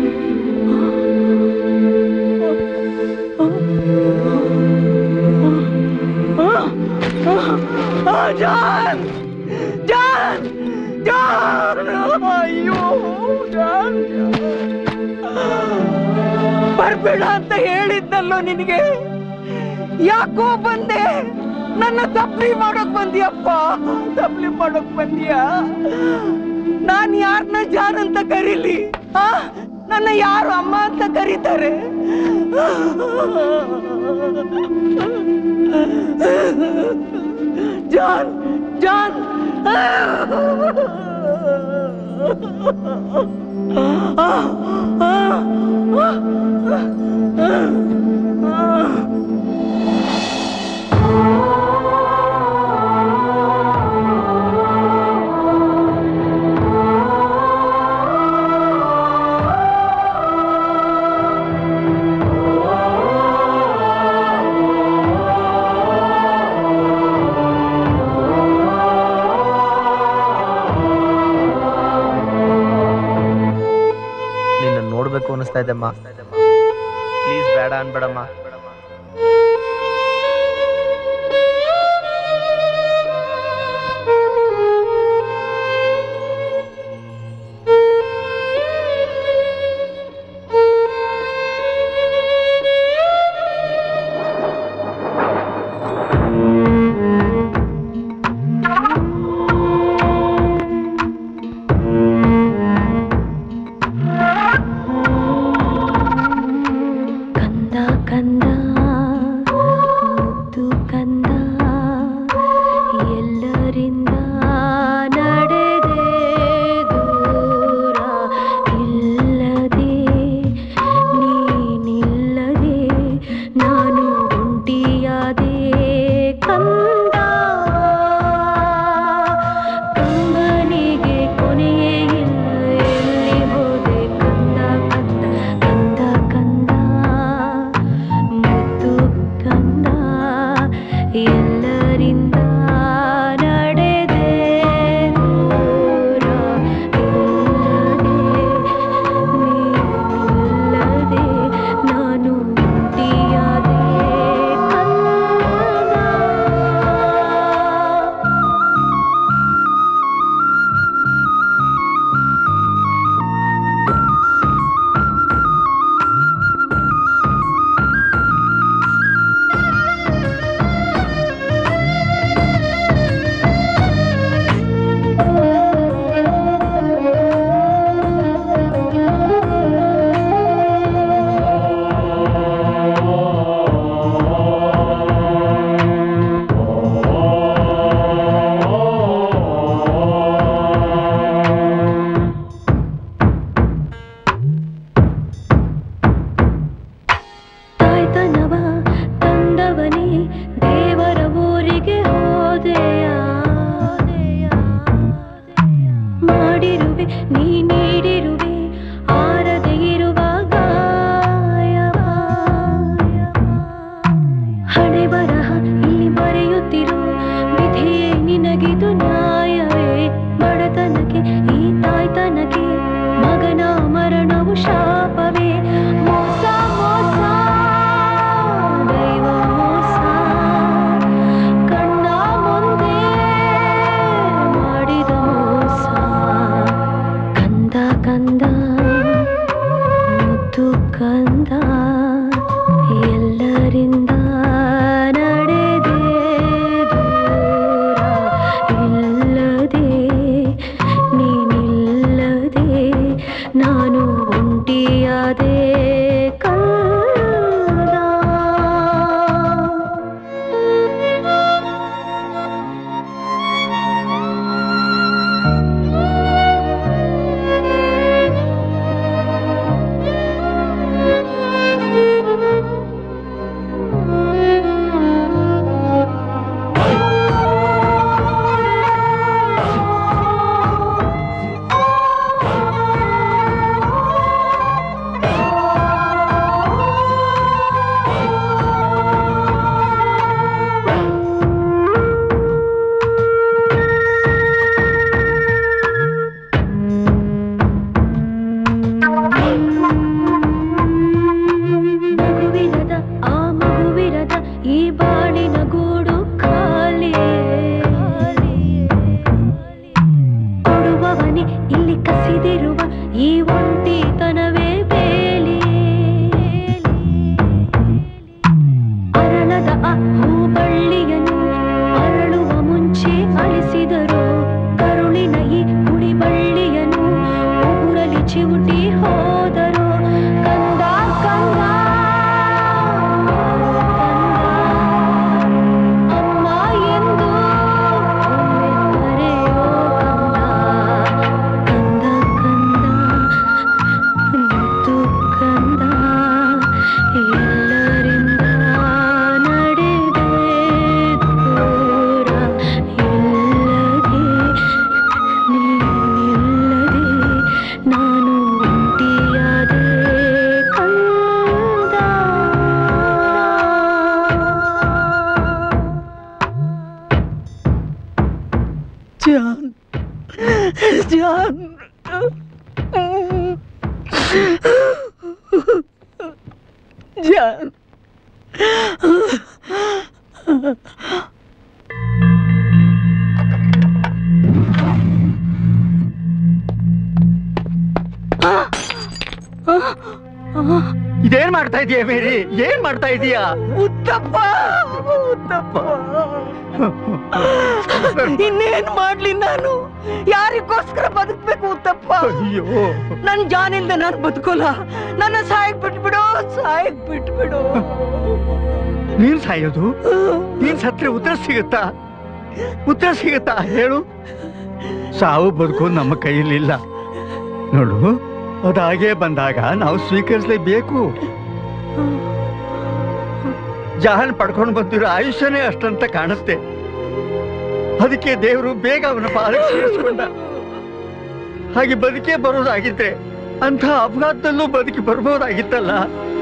ಆ, ಆ, ಆ, ಜಾನ್ ಜಾನ್ ಜಾನ್ ಅಯ್ಯೋ ಜಾನ್ ಬರ್ಬೇಡ ಅಂತ ಹೇಳಿದ್ನಲ್ಲೋ ನಿನಗೆ ಯಾಕೋ ಬಂದೆ ನನ್ನ ತಪ್ಪಲಿ ಮಾಡೋಕ್ ಬಂದಿಯಪ್ಪ ತಪ್ಪಲಿ ಮಾಡೋಕ್ ಬಂದಿಯ ನಾನ್ ಯಾರನ್ನ ಜಾನ್ ಅಂತ ಕರೀಲಿ ಆ? ನನ್ನ ಯಾರು ಅಮ್ಮ ಅಂತ ಕರೀತಾರೆ ಜಾನ್ ಜಾನ್ ನಿನ್ನ ನೋಡ್ಬೇಕು ಅನಿಸ್ತಾ ಇದೆಮ್ಮ ಪ್ಲೀಸ್ ಬೇಡ ಅನ್ಬೇಡಮ್ಮ ಕಂದ ಕಂದ ಮುದ್ದು ಕಂದ ಎಲ್ಲರಿಂದ ನಡೆದೆ ದೂರ ಇಲ್ಲದೆ ನೀನಿಲ್ಲದೆ ನಾನು ಒಂಟಿಯಾದೆ ಕಂದ ಕಂಬನಿಗೆ ಕೊನೆಯೇ ಇಲ್ಲ ಎಲ್ಲಿ ಹೋದೆ ಕಂದ ಕಂದ ಕಂದ ಕಂದ ಮುದ್ದು ಕಂದ ಎಲ್ಲರಿಂದ ನಡೆದೆ ದೂರ ಇಲ್ಲದೆ ನಾನು ಒಂಟಿಯಾದೆ ಕಂದ ತಾಯ್ತನವ ತಂದವನೇ ದೇವರ ಊರಿಗೆ ಹೋದೆಯ ಮಾಡಿರುವೆ ನೀ ನೀಡಿರುವೆ ಆರದೆ ಇರುವ ಗಾಯವ ಹಣೆ ಬರಹ ಇಲ್ಲಿ ಬರೆಯುತ್ತಿರು ವಿಧಿಯೇ ನಿನಗಿದು ನ್ಯಾಯವೇ ಬಡತನಕ್ಕೆ ಈ ತಾಯ್ತನಕ್ಕೆ ಮಗನ ಮರಣವು ಶಾಪವೇ ಮೋಸ ಮೋಸ ದೈವ ಮೋಸ ಕಣ್ಣ ಮುಂದೆ ಮಾಡಿದ ಮೋಸ ಕಂದ ಕಂದ ನನಗೆ ಇಲ್ಲಿ ಕಸಿದಿರುವ ಈ ಒಂಟಿತನವೇ ಬೇಲಿ ಅರಳದ ಆ ಹೂಬಳ್ಳಿಯನ್ನು ಅರಳುವ ಮುಂಚೆ ಅಳಿಸಿದರು ಕರುಳಿನ ಈ ಕುಡಿಬಳ್ಳಿಯನ್ನು ಉಗುರಲಿ ಚಿವುಟಿ ಹೋದರು ಕಂದ ಕಂದ ಅಮ್ಮ ಎಂದು ಒಮ್ಮೆ ಕರೆಯೋ ಕಂದ ಕಂದ ಕಂದ ಮುದ್ದು ಕಂದ ಎಲ್ಲರಿಂದ ನಡೆದೆ ದೂರ ಇಲ್ಲದೆ ನೀನಿಲ್ಲದೆ ನಾನು ಒಂಟಿಯಾದೆ ಕಂದ ಜಾನ್ ಜಾನ್ ಜಾನ್ ಇದೇನ್ ಮಾಡ್ತಾ ಇದೀಯ ಮೇರಿ ಏನ್ ಮಾಡ್ತಾ ಇದೀಯಾ ಉತ್ತಪ್ಪ ಉತ್ತಪ್ಪ ಇನ್ನೇನ್ ಮಾಡ್ಲಿ ನಾನು ಯಾರಿಗೋಸ್ಕರ ಬದುಕ್ಬೇಕು ಉತ್ತಪ್ಪ ಅಯ್ಯೋ ನನ್ ಜಾನಿಂದ ನಾನು ಬದುಕೋಲ್ಲ ನನ್ನ ಸಾಯಕ್ ಬಿಟ್ಬಿಡು ಸಾಯಕ್ ಬಿಟ್ಬಿಡು ನೀನ್ ಸಾಯೋದು ನೀನ್ ಸತ್ರೆ ಉತ್ತರ ಸಿಗುತ್ತಾ ಉತ್ತರ ಸಿಗುತ್ತಾ ಹೇಳು ಸಾವು ಬದುಕು ನಮ್ಮ ಕೈಯಲ್ಲಿಲ್ಲ ನೋಡು ಅದಾಗೆ ಬಂದಾಗ ನಾವು ಸ್ವೀಕರಿಸಲೇಬೇಕು ಜಹಾನ್ ಪಡ್ಕೊಂಡು ಬಂದಿರೋ ಆಯುಷ್ಯನೇ ಅಷ್ಟಂತ ಕಾಣುತ್ತೆ ಅದಕ್ಕೆ ದೇವರು ಬೇಗ ಅವನ ಪಾಲಕ್ಕೆ ಸೇರಿಸ್ಕೊಂಡ ಹಾಗೆ ಬದುಕೇ ಬರೋದಾಗಿದ್ರೆ ಅಂಥ ಅಪಘಾತದಲ್ಲೂ ಬದುಕಿ ಬರ್ಬೋದಾಗಿತ್ತಲ್ಲ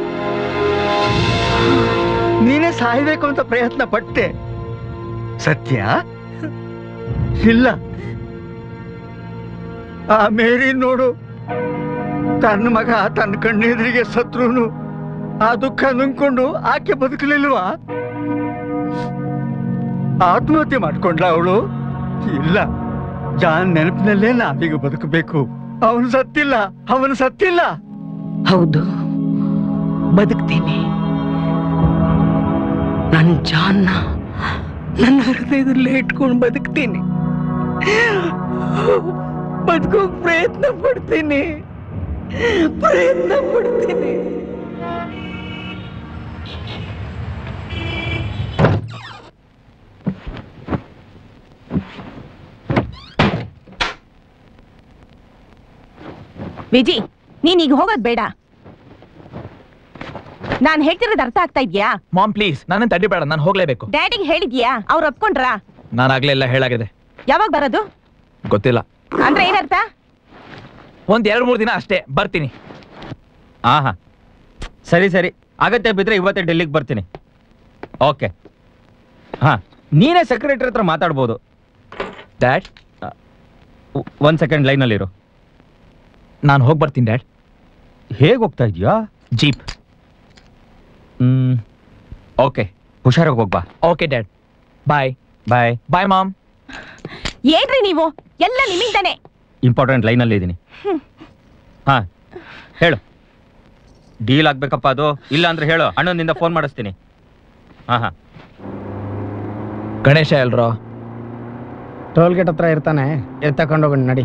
ನೀನೇ ಸಾಯ್ಬೇಕು ಅಂತ ಪ್ರಯತ್ನ ಪಟ್ಟೆ ಸತ್ಯ ಇಲ್ಲ ಆ ಮೇರಿ ನೋಡು ತನ್ನ ಮಗ ತನ್ನ ಕಣ್ಣೆದುರಿಗೆ ಸತ್ರುನು ಆ ದುಃಖ ನುಂಗ್ಕೊಂಡು ಆಕೆ ಬದುಕಲಿಲ್ವಾ ಆತ್ಮಹತ್ಯೆ ಮಾಡ್ಕೊಂಡ್ಲ ಅವಳು ಇಲ್ಲ ಜಾನ್ ನೆನಪಿನಲ್ಲೇ ನಾವೀಗ ಬದುಕಬೇಕು ಅವನು ಸತ್ತಿಲ್ಲ ಅವನು ಸತ್ತಿಲ್ಲ ಹೌದು ಬದುಕ್ತೀನಿ ನನ್ನ ಜಾನ್ನ ನನ್ನ ಹೃದಯದಲ್ಲೇ ಇಟ್ಕೊಂಡು ಬದುಕ್ತೀನಿ ಬದುಕೋಕ್ ಪ್ರಯತ್ನ ಪಡ್ತೀನಿ ಪ್ರಯತ್ನ ಪಡ್ತೀನಿ ವಿಜಿ ನೀನ್ ಈಗ ಹೋಗೋದ್ ಬೇಡ ನಾನ್ ಹೇಳ್ತಿರೋದು ಅರ್ಥ ಆಗ್ತಾ ಇದ್ಯಾ ಮಾಮ್ ಪ್ಲೀಸ್ ನನ್ನ ತಡಿಬೇಡ ನಾನು ಹೋಗ್ಲೇಬೇಕು ಡ್ಯಾಡಿಗೆ ಹೇಳಿದ್ಯಾ ಅವ್ರು ಒಪ್ಕೊಂಡ್ರಾ ನಾನು ಆಗ್ಲೇ ಎಲ್ಲ ಹೇಳಾಗಿದೆ ಯಾವಾಗ ಬರೋದು ಗೊತ್ತಿಲ್ಲ ಅಂದ್ರೆ ಏನರ್ಥ ಒಂದ್ ಎರಡ್ ಮೂರ್ ದಿನ ಅಷ್ಟೇ ಬರ್ತೀನಿ ಆಹಾ ಸರಿ ಸರಿ ಅಗತ್ಯ ಬಿದ್ರೆ ಇವತ್ತೇ ಡೆಲ್ಲಿಗೆ ಬರ್ತೀನಿ ಓಕೆ ಹಾ ನೀನೇ ಸೆಕ್ರೆಟರಿ ಹತ್ರ ಮಾತಾಡ್ಬೋದು ಡ್ಯಾಡ್ ಒಂದು ಸೆಕೆಂಡ್ ಲೈನಲ್ಲಿರು ನಾನು ಹೋಗಿ ಬರ್ತೀನಿ ಡ್ಯಾಡ್ ಹೇಗೆ ಹೋಗ್ತಾ ಇದೀಯಾ ಜೀಪ್ ಹ್ಮ್ ಓಕೆ ಹುಷಾರಾಗಿ ಹೋಗ್ಬಾ okay dad bye bye bye mom ಏನ್ರಿ ನೀವು ಎಲ್ಲ ನಿಮ್ಮಿಂದಾನೆ ಇಂಪಾರ್ಟೆಂಟ್ ಲೈನಲ್ಲಿ ಇದ್ದೀನಿ ಹಾ ಹೇಳು ಡೀಲ್ ಆಗ್ಬೇಕಪ್ಪ ಅದು ಇಲ್ಲ ಅಂದ್ರೆ ಹೇಳು ಅಣ್ಣನಿಂದ ಫೋನ್ ಮಾಡಿಸ್ತೀನಿ ಹಾ ಹಾ ಗಣೇಶ ಎಲ್ರೋ ಟೋಲ್ ಗೇಟ್ ಹತ್ರ ಇರ್ತಾನೆ ಎತ್ತಕೊಂಡೋಗೋಣ ನಡಿ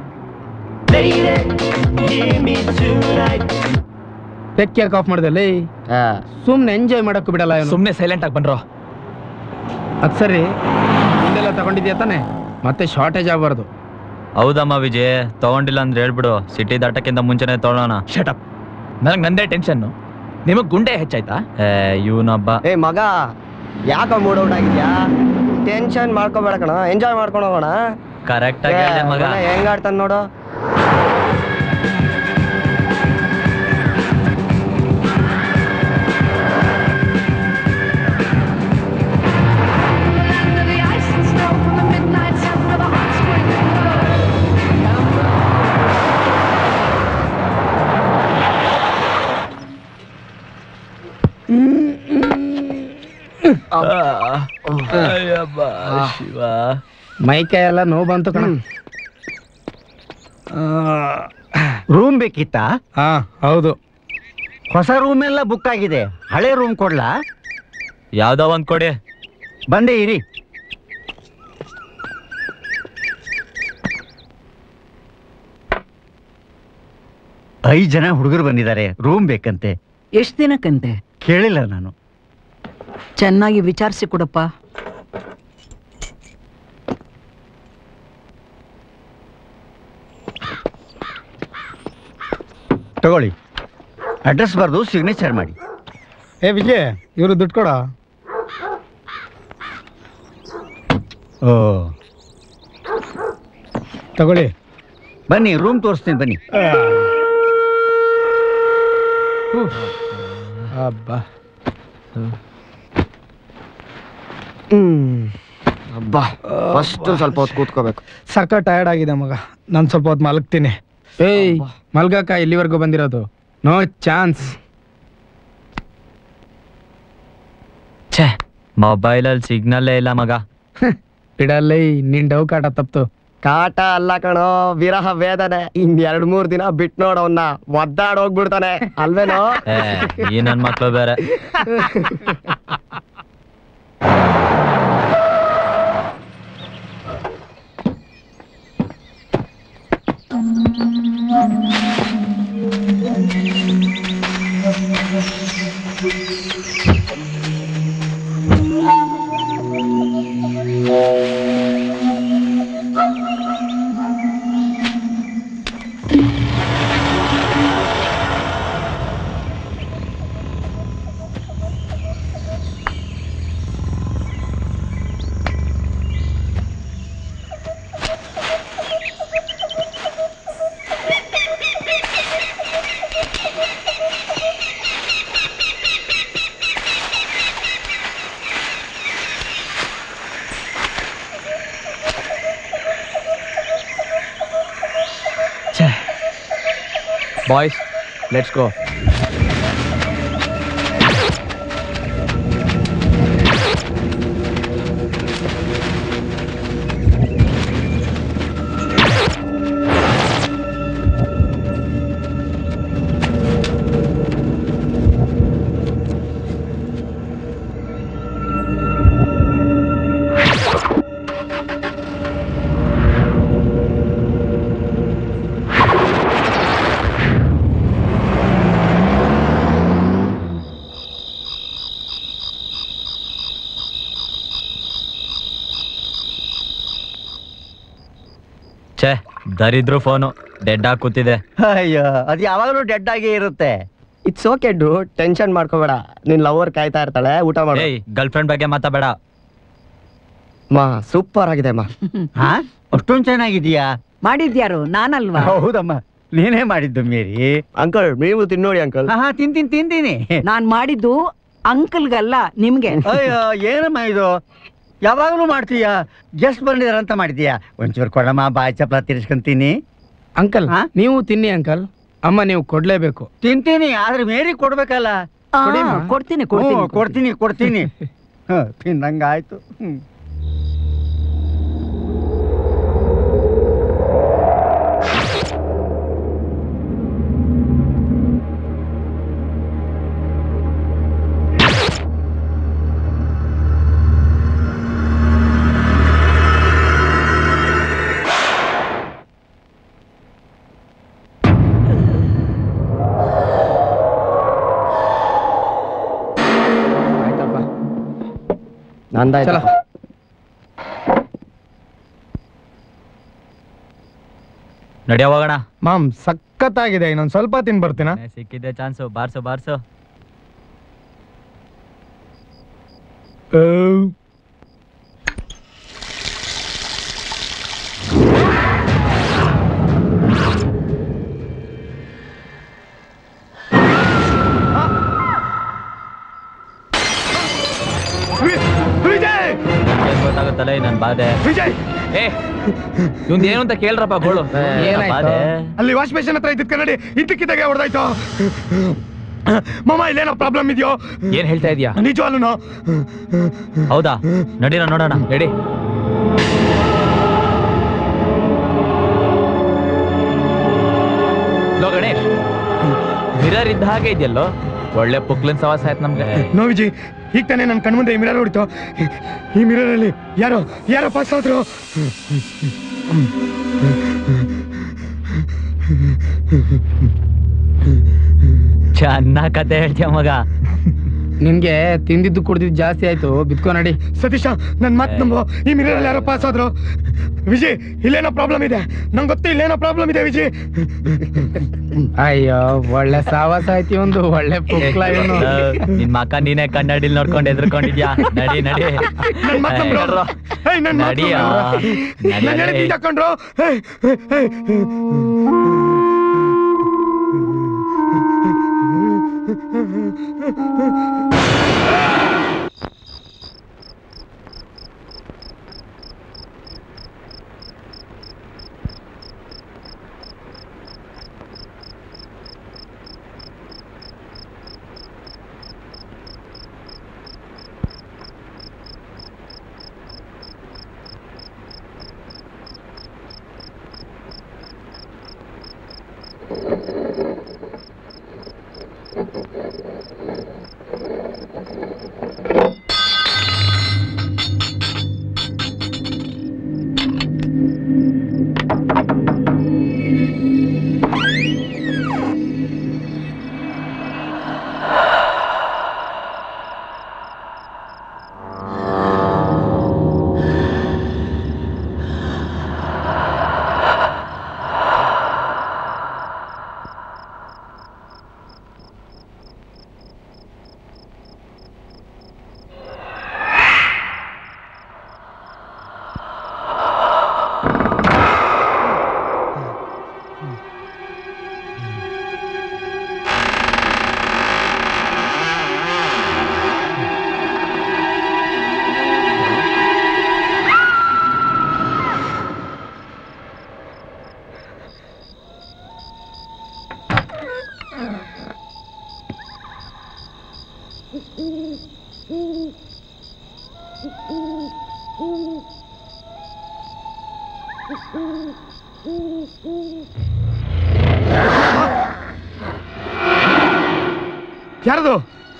ಟೆಕ್ ಯಾಕೆ ಆಫ್ ಮಾಡ್ದಲ್ಲಿ ಸುಮ್ನೆ ಎಂಜಾಯ್ ಮಾಡಕ್ಕೂ ಬಿಡಲ್ಲ ಇವನು ಸುಮ್ನೆ ಸೈಲೆಂಟ್ ಆಗಿ ಬನ್ರೋ ಅದ್ ಸರಿ ಹಿಂದೆಲ್ಲ ತಗೊಂಡಿದ್ಯಾ ತಾನೆ ಮತ್ತೆ ಶಾರ್ಟೇಜ್ ಆಗಬಾರ್ದು ಹೌದಮ್ಮ ವಿಜಯ್ ತಗೊಂಡಿಲ್ಲ ಅಂದ್ರೆ ಹೇಳ್ಬಿಡು ಸಿಟಿ ದಾಟಕ್ಕಿಂತ ಮುಂಚೆನೆ ತಗೊಳ್ಳೋಣ ಶಟಪ್ ನನಗೆ ನಂದೇ ಟೆನ್ಷನ್ನು ನಿಮಗೆ ಗುಂಡೆ ಹೆಚ್ಚಾಯ್ತಾ ಏ ಇವನೊಬ್ಬ ಏ ಮಗ ಯಾಕ ಮೂಡ್ ಔಟ್ ಆಗಿದ್ಯಾ ಟೆನ್ಷನ್ ಮಾಡ್ಕೋಬೇಡ ಕಣ ಎಂಜಾಯ್ ಮಾಡ್ಕೊಂಡು ಹೋಗೋಣ ಕರೆಕ್ಟ್ ಆಗಿ ಹೇಳ್ದೆ ಮಗ ಹೆಂಗ್ ಆಡ್ತಾನ ನೋಡು ಮೈ ಕೈ ಎಲ್ಲ ನೋವು ಬಂತು ಕಣ ರೂಮ್ ಬೇಕಿತ್ತಾ ಹಾ ಹೌದು ಹೊಸ ರೂಮ್ ಎಲ್ಲ ಬುಕ್ ಆಗಿದೆ ಹಳೆ ರೂಮ್ ಕೊಡ್ಲಾ ಯಾವ್ದೋ ಒಂದ್ ಕೊಡಿ ಬಂದೆ ಇರಿ ಐದು ಜನ ಹುಡುಗರು ಬಂದಿದ್ದಾರೆ ರೂಮ್ ಬೇಕಂತೆ ಎಷ್ಟು ದಿನಕ್ಕಂತೆ ಕೇಳಿಲ್ಲ ನಾನು ಚೆನ್ನಾಗಿ ವಿಚಾರಿಸಿ ಕೊಡಪ್ಪ ತಗೊಳ್ಳಿ ಅಡ್ರೆಸ್ ಬರೆದು ಸಿಗ್ನೇಚರ್ ಮಾಡಿ ಏ ವಿಜಯ್ ಇವರು ದುಡ್ಡು ಕೊಡ ಓ ತಗೊಳ್ಳಿ ಬನ್ನಿ ರೂಮ್ ತೋರಿಸ್ತೀನಿ ಬನ್ನಿ ಅಬ್ಬಾ ಹ್ಮ್ ಅಬ್ಬಾ ಫಸ್ಟ್ ಸ್ವಲ್ಪ ಹೊತ್ತು ಕೂತ್ಕೋಬೇಕು ಸಕ್ಕ ಟಯರ್ಡ್ ಆಗಿದೆ ಮಗ ನಾನು ಸ್ವಲ್ಪ ಹೊತ್ತು ಮಲಗ್ತೀನಿ ಏಯ್ ಮಲ್ಗಕ್ಕ ಇಲ್ಲಿವರೆಗೂ ಬಂದಿರೋದು ನೋ ಚಾನ್ಸ್ ಛೇ ಮೊಬೈಲಲ್ಲಿ ಸಿಗ್ನಲ್ಲೇ ಇಲ್ಲ ಮಗ ಬಿಡಲ್ಲೇ ನಿನ್ ಡವ್ ಕಾಟ ತಪ್ತು ಕಾಟ ಅಲ್ಲ ಕಣೋ ವಿರಹ ವೇದನೆ ಇನ್ ಎರಡ್ ಮೂರ್ ದಿನ ಬಿಟ್ ನೋಡವನ್ನ ಒದ್ದಾಡ್ ಹೋಗ್ಬಿಡ್ತಾನೆ ಅಲ್ವೇನೋ ಏ ಈ ನನ್ ಮಕ್ಳು ಬೇರೆ ಬಾಯ್ಸ್ ಲೆಟ್ಸ್ ಗೋ ಛೇ ದರಿದ್ರು ಫೋನು ಡೆಡ್ ಆಗಿ ಕೂತಿದೆ ಅಯ್ಯೋ ಅದು ಯಾವಾಗಲೂ ಡೆಡ್ ಆಗೇ ಇರುತ್ತೆ ಇಟ್ಸ್ ಓಕೆ ಡು ಟೆನ್ಷನ್ ಮಾಡ್ಕೋಬೇಡ ನಿನ್ ಲವರ್ ಕಾಯ್ತಾ ಇರ್ತಾಳೆ ಊಟ ಮಾಡು ಏಯ್ ಗರ್ಲ್ ಫ್ರೆಂಡ್ ಬಗ್ಗೆ ಮಾತಾಬೇಡ ಮಾ ಸೂಪರ್ ಆಗಿದೆ ಮಾ ಹಾ ಅಷ್ಟೊಂದು ಚೆನ್ನಾಗಿದೀಯಾ ಮಾಡಿದ್ಯಾರು ನಾನಲ್ವಾ ಹೌದಮ್ಮ ನೀನೇ ಮಾಡಿದ್ದು ಮೇರಿ ಅಂಕಲ್ ನೀವು ತಿನ್ನೋಡಿ ಅಂಕಲ್ ಹಾ ತಿಂತೀನಿ ತಿಂತೀನಿ ನಾನ್ ಮಾಡಿದ್ದು ಅಂಕಲ್ಗಲ್ಲ ನಿಮ್ಗೆ ಅಯ್ಯೋ ಏನಮ್ಮ ಇದು ಯಾವಾಗಲೂ ಮಾಡ್ತೀಯ ಗೆಸ್ಟ್ ಬಂದಿದಾರ ಅಂತ ಮಾಡಿದ್ಯಾ ಒಂಚೂರು ಕೊಡಮ್ಮ ಬಾಯಿ ಚಪ್ಲ ತಿರ್ಸ್ಕೊಂತೀನಿ ಅಂಕಲ್ ನೀವು ತಿನ್ನಿ ಅಂಕಲ್ ಅಮ್ಮ ನೀವು ಕೊಡ್ಲೇಬೇಕು ತಿಂತೀನಿ ಆದ್ರೆ ಮೇರಿ ಕೊಡ್ಬೇಕಲ್ಲ ಆ, ಕೊಡಿಮ್ಮ. ಕೊಡ್ತೀನಿ ಕೊಡ್ತೀನಿ ಹ್ಞೂ, ಕೊಡ್ತೀನಿ ಕೊಡ್ತೀನಿ ಹ, ತಿಂದಂಗಾಯ್ತು ಹ್ಮ್ ಆಯ್ತಪ್ಪ ನಂದಾಯ್ತಲ್ಲ ನಡಿಯ ಹೋಗೋಣ ಮಾಮ್ ಸಖತ್ತಾಗಿದೆ ಇನ್ನೊಂದ್ ಸ್ವಲ್ಪ ತಿನ್ ಬರ್ತೀನಾ ಸಿಕ್ಕಿದೆ ಚಾನ್ಸು ಬಾರ್ಸು ಬಾರ್ಸು ವಿಜಯ್ ಏನ್ ಗೊತ್ತಾಗುತ್ತಲ್ಲ ನನ್ ಬಾಧೆ ವಿಜಯ್ ಏ ಇವಂದ್ ಏನು ಅಂತ ಕೇಳ್ರಪ್ಪ ಗೋಳು ಬಾಧೆ ಅಲ್ಲಿ ವಾಶ್ ಬೇಸಿನ್ ಹತ್ರ ಇದ್ದಿದ್ ಕನ್ನಡಿ ಇದ್ದಕ್ಕಿದ್ದಾಗೆ ಹೊಡೆದಾಯ್ತು ಮಾಮ ಇಲ್ಲೇನೋ ಪ್ರಾಬ್ಲಮ್ ಇದೆಯೋ ಏನ್ ಹೇಳ್ತಾ ಇದೀಯಾ ನಿಜವಾಗ್ಲೂ ಹೌದಾ ನಡೀರ ನೋಡೋಣ ನಡಿ ಗಣೇಶ್ ಮಿರರ್ ಇದ್ದ ಹಾಗೆ ಇದೆಯಲ್ಲೋ ಒಳ್ಳೆ ಪುಕ್ಲಿನ್ ಸವಾಸ ಆಯ್ತು ನಮ್ಗೆ ನೋ ವಿಜಯ್ ಈಗ ತಾನೇ ನನ್ನ ಕಣ್ಮುಂದೆ ಈ ಮಿರರ್ ಹೊಡಿತು ಈ ಮಿರರಲ್ಲಿ ಯಾರೋ ಯಾರೋ ಪಾಸ್ ಆದ್ರು ಚೆನ್ನಾಗ್ ಕತೆ ಹೇಳ್ತೀಯ ಮಗ ನಿನ್ಗೆ ತಿಂದಿದ್ದು ಕುಡ್ದಿದ್ದು ಜಾಸ್ತಿ ಆಯ್ತು ಬಿತ್ಕೋ ನಡಿ ಸತೀಶ ನನ್ ಮಾತ್ ನಂಬು ಈ ಮಿರರಲ್ಲಿ ಯಾರೋ ಪಾಸ್ ಆದ್ರು ವಿಜಯ್ ಇಲ್ಲೇನೋ ಪ್ರಾಬ್ಲಮ್ ಇದೆ ನಂಗೆ ಗೊತ್ತು ಇಲ್ಲೇನೋ ಪ್ರಾಬ್ಲಮ್ ಇದೆ ವಿಜಯ್ ಅಯ್ಯೋ ಒಳ್ಳೆ ಸಾವಾಸ ಆಯ್ತಿ ಒಂದು ಒಳ್ಳೆ ಪುಕ್ಲ ಇವನು ನಿನ್ ಮಕ್ಕ ನೀನೇ ಕನ್ನಡಿಲ್ ನೋಡ್ಕೊಂಡು ಎದ್ರಕೊಂಡಿದ್ಯಾ ನಡಿ ನಡಿ ನನ್ ಮಾತ್ ನಂಬ್ರೋ ಏಯ್ ನನ್ ಮಾತ್ ನಡಿಯೋ. ನಂಬ್ರೋ. ನಡಿ, ನನ್ ನಡಿ. ಹೇಳ್ತೀನಿ ತಕೊಂಡ್ರು ಏಯ್ ಏಯ್, ಏಯ್. ಯಾರದು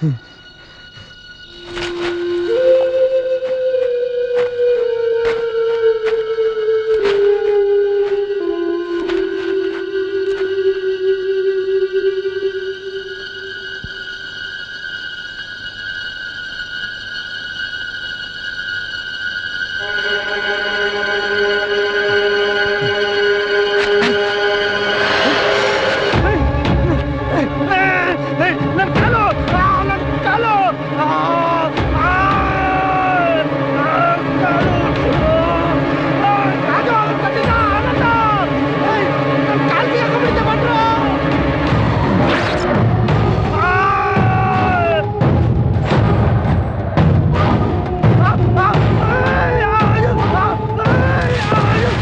ನನ್ ಕಾಲು ಆ, ನನ್ ಕಾಲು ಆ, ಆ, ಆ, ಕಾಲು. ಆ, ರಾಜು, ಸತೀಶ, ಆನಂದ. ಏಯ್, ನನ್ ಕಾಲ್ಗೆ ಹಾಕೊಂಡ್ಬಿಟ್ಟಿದೆ ಬಂದ್ರು. ಆ, ಆ, ಆ, ಏಯ್, ಆಯು, ಆ, ಏಯ್, ಆಯು.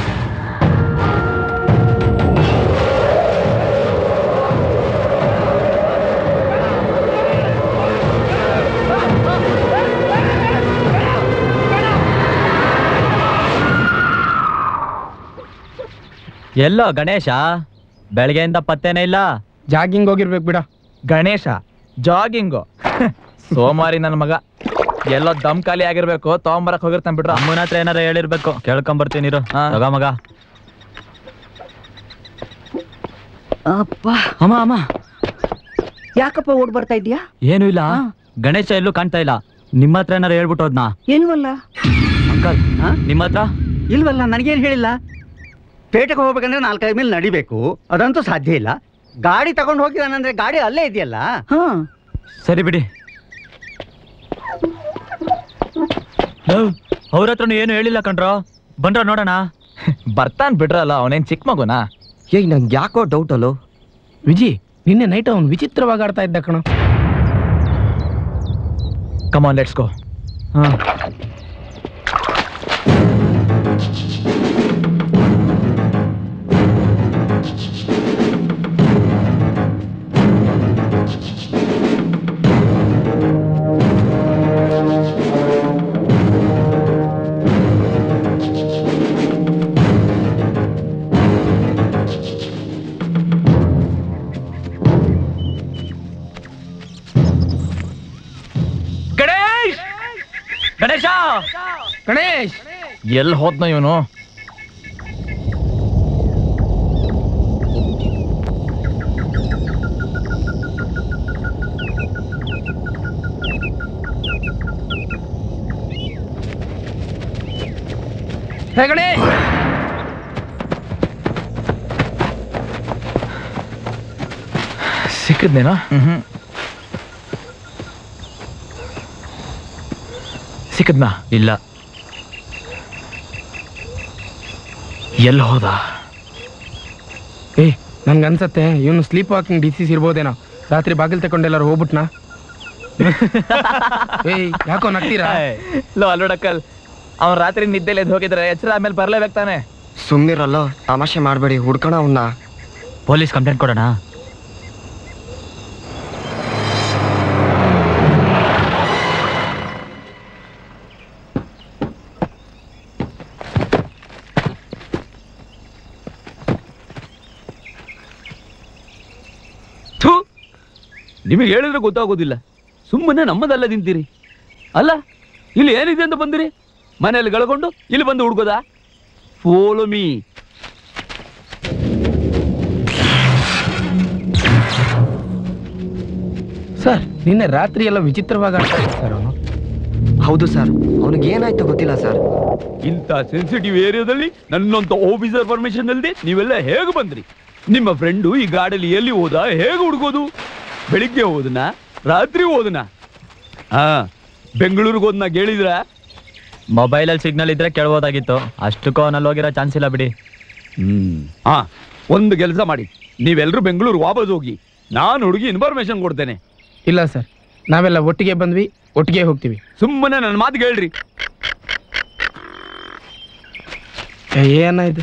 ಎಲ್ಲೋ ಗಣೇಶ ಬೆಳಗ್ಗೆಯಿಂದ ಪತ್ತೇನೇ ಇಲ್ಲ ಜಾಗಿಂಗ್ ಹೋಗಿರ್ಬೇಕು ಬಿಡ ಗಣೇಶ ಜಾಗಿಂಗು ಸೋಮಾರಿ ನನ್ನ ಮಗ ಎಲ್ಲೋ ದಮ್ ಖಾಲಿ ಆಗಿರ್ಬೇಕು ತಗೊಂಬರಕ್ ಹೋಗಿರ್ತಾನೆ ಬಿಡ್ರ ಅಮ್ಮನ ಹತ್ರ ಏನಾರ ಹೇಳಿರ್ಬೇಕು ಕೇಳ್ಕೊಂಬರ್ತೀನಿ ಇರು ತಗ ಮಗ ಅಪ್ಪ ಅಮ್ಮ ಅಮ್ಮ ಯಾಕಪ್ಪ ಓಡ್ ಬರ್ತಾ ಇದ್ಯಾ ಏನು ಇಲ್ಲ ಗಣೇಶ ಎಲ್ಲೂ ಕಾಣ್ತಾ ಇಲ್ಲ ನಿಮ್ಮ ಹತ್ರ ಏನಾರ ಹೇಳ್ಬಿಟ್ಟು ಹೋದ್ನಾ ಇಲ್ವಲ್ಲ ಅಂಕಲ್ ನಿಮ್ಮ ಹತ್ರ ಇಲ್ವಲ್ಲ ನನಗೇನು ಹೇಳಿಲ್ಲ ಪೇಟೆಗೆ ಹೋಗ್ಬೇಕಂದ್ರೆ ನಾಲ್ಕೈದು ಮೇಲೆ ನಡಿಬೇಕು ಅದಂತೂ ಸಾಧ್ಯ ಇಲ್ಲ ಗಾಡಿ ತಗೊಂಡು ಹೋಗಿದಾನಂದ್ರೆ ಗಾಡಿ ಅಲ್ಲೇ ಇದೆಯಲ್ಲ ಸರಿ ಬಿಡಿ ಅವ್ರ ಹತ್ರನು ಏನು ಹೇಳಿಲ್ಲ ಕಣ್ರೋ ಬಂದ್ರ ನೋಡೋಣ ಬರ್ತಾನ್ ಬಿಡ್ರಲ್ಲ ಅವನೇನ್ ಚಿಕ್ಕ ಮಗುನಾ ಏಯ್ ನಂಗೆ ಯಾಕೋ ಡೌಟ್ ಅಲ್ಲೋ ವಿಜಿ ನಿನ್ನೆ ನೈಟ್ ಅವ್ನು ವಿಚಿತ್ರವಾಗಿ ಆಡ್ತಾ ಇದ್ದ ಕಣ ಕಮಾನ್ ಲೆಟ್ಸ್ ಗೋ ಗಣೇಶ್ ಎಲ್ಲಿ ಹೋದ್ನ ಇವನು ಹೇ ಗಣೇಶ್ ಸಿಕ್ಕಿದ್ನೇನಾ ಹ್ಮ್ ಸಿಕ್ಕದ್ನಾ ಇಲ್ಲ ಎಲ್ಲಿ ಹೋದ ಏಯ್ ನನ್ಗನ್ಸತ್ತೆ ಇವನು ಸ್ಲೀಪ್ ವಾಕಿಂಗ್ ಡಿಸೀಸ್ ಇರ್ಬೋದೇನೋ ರಾತ್ರಿ ಬಾಗಿಲು ತಗೊಂಡೆಲ್ಲಾರು ಹೋಗ್ಬಿಟ್ನಾ ಏಯ್ ಯಾಕೋ ನಗ್ತೀರಾ ಲೋ ಅಲ್ಲೋಡಕ್ಕಲ್ ಅವ್ನು ರಾತ್ರಿ ನಿದ್ದೆಲಿ ಎದ್ದು ಹೋಗಿದ್ರೆ ಎಚ್ಚರ ಆಮೇಲೆ ಬರ್ಲೇಬೇಕು ತಾನೆ ಸುಮ್ನಿರಲ್ಲೋ ತಮಾಷೆ ಮಾಡಬೇಡಿ ಹುಡ್ಕೋಣ ಅವನ್ನ ಪೊಲೀಸ್ ಕಂಪ್ಲೇಂಟ್ ಕೊಡೋಣ ಥು ನಿಮಗೆ ಹೇಳಿದ್ರೆ ಗೊತ್ತಾಗೋದಿಲ್ಲ ಸುಮ್ಮನೆ ನಮ್ಮದಲ್ಲ ತಿಂತೀರಿ ಅಲ್ಲ ಇಲ್ಲಿ ಏನಿದೆ ಅಂತ ಬಂದಿರಿ ಮನೆಯಲ್ಲಿ ಗಳಕೊಂಡು ಇಲ್ಲಿ ಬಂದು ಹುಡ್ಕೋದಾ ಫೋಲೋ ಮೀ ಸರ್ ನಿನ್ನೆ ರಾತ್ರಿ ಎಲ್ಲ ವಿಚಿತ್ರವಾಗಿ ಆಡ್ತಾ ಇದ್ದ ಸರ್ ಅವನು ಹೌದು ಸರ್ ಅವನಿಗೆ ಏನಾಯ್ತು ಗೊತ್ತಿಲ್ಲ ಸರ್ ಇಂಥ ಸೆನ್ಸಿಟಿವ್ ಏರಿಯಾದಲ್ಲಿ ನನ್ನಂತ ಆಫೀಸರ್ ಪರ್ಮಿಷನ್ ಅಲ್ಲದೆ ನೀವೆಲ್ಲ ಹೇಗೆ ಬಂದ್ರಿ ನಿಮ್ಮ ಫ್ರೆಂಡು ಈ ಗಾಡಿಯಲ್ಲಿ ಎಲ್ಲಿ ಹೋದ ಹೇಗೆ ಹುಡುಗೋದು ಬೆಳಿಗ್ಗೆ ಹೋದನ ರಾತ್ರಿ ಹೋದನ ಹಾ ಬೆಂಗಳೂರಿಗೆ ಹೋದ್ನ ಕೇಳಿದ್ರ ಮೊಬೈಲಲ್ಲಿ ಸಿಗ್ನಲ್ ಇದ್ರೆ ಕೇಳ್ಬೋದಾಗಿತ್ತು ಅಷ್ಟಕ್ಕೂ ಅವನಲ್ಲಿ ಹೋಗಿರೋ ಚಾನ್ಸ್ ಇಲ್ಲ ಬಿಡಿ ಹ್ಮ್ ಹಾ ಒಂದು ಕೆಲಸ ಮಾಡಿ ನೀವೆಲ್ಲರೂ ಬೆಂಗಳೂರು ವಾಪಸ್ ಹೋಗಿ ನಾನು ಹುಡುಗಿ ಇನ್ಫಾರ್ಮೇಶನ್ ಕೊಡ್ತೇನೆ ಇಲ್ಲ ಸರ್ ನಾವೆಲ್ಲ ಒಟ್ಟಿಗೆ ಬಂದ್ವಿ ಒಟ್ಟಿಗೆ ಹೋಗ್ತೀವಿ ಸುಮ್ಮನೆ ನನ್ನ ಮಾತು ಕೇಳ್ರಿ ಏ, ಏನಾಯ್ತು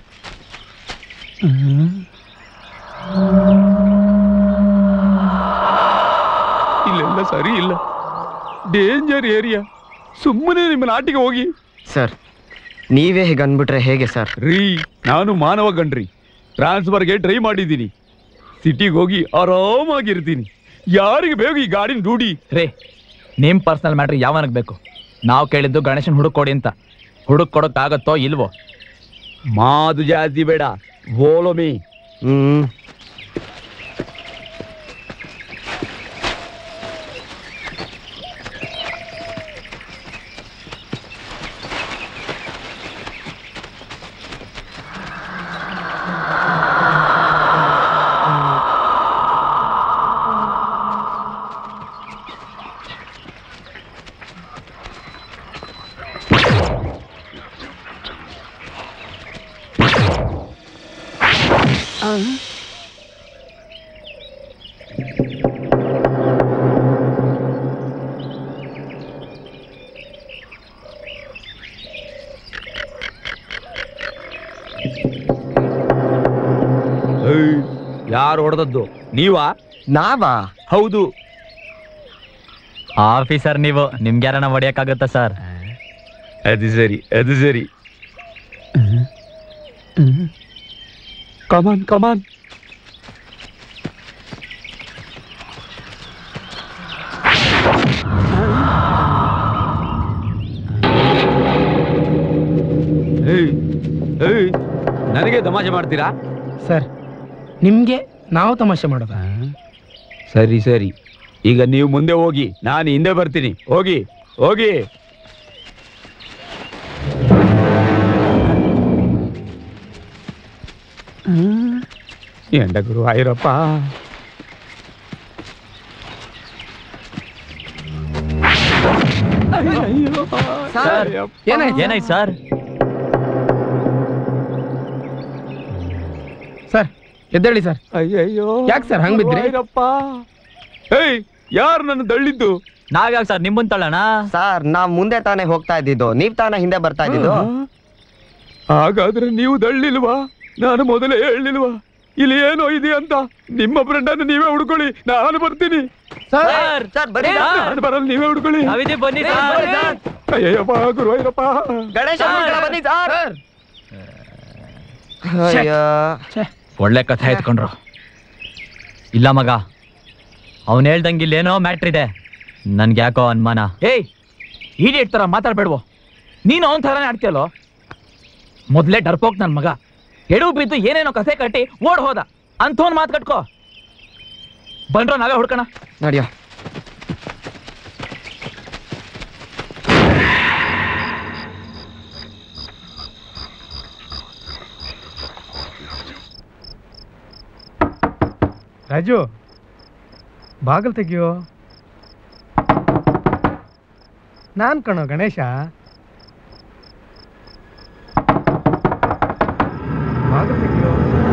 ಇಲ್ಲೆಲ್ಲ ಸರಿ ಇಲ್ಲ ಡೇಂಜರ್ ಏರಿಯಾ ಸುಮ್ಮನೆ ನಿಮ್ಮ ನಾಟಿಗೆ ಹೋಗಿ ಸರ್ ನೀವೇ ಹೀಗೆ ಅಂದ್ಬಿಟ್ರೆ ಹೇಗೆ ಸರ್ ರೀ ನಾನು ಮಾನವ ಗಂಡ್ರಿ ಟ್ರಾನ್ಸ್ಫರ್ಗೆ ಟ್ರೈ ಮಾಡಿದ್ದೀನಿ ಸಿಟಿಗೆ ಹೋಗಿ ಆರಾಮಾಗಿರ್ತೀನಿ ಯಾರಿಗೆ ಬೇಕು ಈ ಗಾಡಿನ ರೂಢಿ ರೇ ನಿಮ್ ಪರ್ಸನಲ್ ಮ್ಯಾಟ್ರ್ ಯಾವನಕ್ ಬೇಕು ನಾವು ಕೇಳಿದ್ದು ಗಣೇಶನ್ ಹುಡುಕ್ ಕೊಡಿ ಅಂತ ಹುಡುಕ್ ಕೊಡೋಕ್ಕಾಗತ್ತೋ ಇಲ್ವೋ ಮಾತು ಜಾಸ್ತಿ ಬೇಡ ಮೀ ಹ್ಮ್ ಯಾರು ಹೊಡೆದದ್ದು ನೀವಾ ನಾವಾ ಹೌದು ಆಫೀಸರ್ ನೀವು ನಿಮ್ಗೆ ಯಾರನ್ನ ಹೊಡಿಯಕ್ಕಾಗತ್ತಾ ಸರ್ ಅದು ಸರಿ ಅದು ಸರಿ ಕಮಾನ್ ಕಮಾನ್ ಏಯ್ ಏಯ್ ನನಗೆ ತಮಾಷೆ ಮಾಡ್ತೀರಾ ಸರ್ ನಿಮ್ಗೆ ನಾವು ತಮಾಷೆ ಮಾಡೋದ ಸರಿ ಸರಿ ಈಗ ನೀವು ಮುಂದೆ ಹೋಗಿ ನಾನು ಹಿಂದೆ ಬರ್ತೀನಿ ಹೋಗಿ ಹೋಗಿ ಎಂಡ ಗುರು ಆಯ್ರಪ್ಪ ಸರ್ ಏನಾಯ್ತು? ಏನಾಯ್ತು ಸರ್ ಸರ್ ಎದ್ದೇಳಿ ಸರ್ ಅಯ್ಯಯ್ಯೋ ಯಾಕೆ ಸರ್ ಹಂಗ್ ಬಿದ್ರಿ ಆಯ್ರಪ್ಪ ಏಯ್ ಯಾರು ನನ್ನ ದಳ್ಳಿದ್ದು ನಾವ್ಯಾಕೆ ಸರ್ ನಿಮ್ಮನ್ ತಳ್ಳೋಣ ಸರ್ ನಾವ್ ಮುಂದೆ ತಾನೇ ಹೋಗ್ತಾ ಇದ್ದಿದ್ದು ನೀವ್ ತಾನೇ ಹಿಂದೆ ಬರ್ತಾ ಇದ್ದಿದ್ದು ಹಾಗಾದ್ರೆ ನೀವು ದಳ್ಳಿಲ್ವಾ ನಾನು ಮೊದಲೇ ಹೇಳಿಲ್ವಾ ಇಲ್ಲಿ ಏನೋ ಇದೆ ಅಂತ ನಿಮ್ಮ ಫ್ರೆಂಡ್ ಅನ್ನು ನೀವೇ ಹುಡ್ಕೊಳ್ಳಿ ನಾನು ಬರ್ತೀನಿ ಸರ್ ಸರ್ ಬರೀ ನಾನು ಬರಲ್ಲ ನೀವೇ ಹುಡ್ಕೊಳ್ಳಿ ನಾವಿದ್ದೀವಿ ಬನ್ನಿ ಸರ್ ಅಯ್ಯಪ್ಪ ಗುರುವಾಯ್ರಪ್ಪ ಗಣೇಶ ಬನ್ನಿ ಸರ್ ಅಯ್ಯೋ ಒಳ್ಳೆ ಕಥೆ ಎತ್ಕೊಂಡ್ರು ಇಲ್ಲ ಮಗ ಅವನ್ ಹೇಳ್ದಂಗೆ ಇಲ್ಲೇನೋ ಮ್ಯಾಟ್ರ್ ಇದೆ ನನ್ಗೆ ಯಾಕೋ ಅನುಮಾನ ಏಯ್ ಈಡಿಯಟ್ ತರ ಮಾತಾಡ್ಬೇಡ್ವೋ ನೀನು ಅವನ ಥರನೇ ಆಡ್ತೀಯಲ್ಲೋ ಮೊದಲೇ ಡರ್ಪೋಕ್ ನನ್ನ ಮಗ ಎಡು ಬಿದ್ದು ಏನೇನೋ ಕಸೆ ಕಟ್ಟಿ ಓಡ್ ಹೋದ ಅಂಥವ್ನ್ ಮಾತು ಕಟ್ಕೋ ಬಂದ್ರೋ ನಾವೇ ಹುಡ್ಕೋಣ ನಡಿಯ ರಾಜು ಬಾಗಲ್ ತೆಗಿಯೋ ನಾನ್ ಕಣೋ ಗಣೇಶ ಬಾಗಲ್ ತೆಗಿಯೋ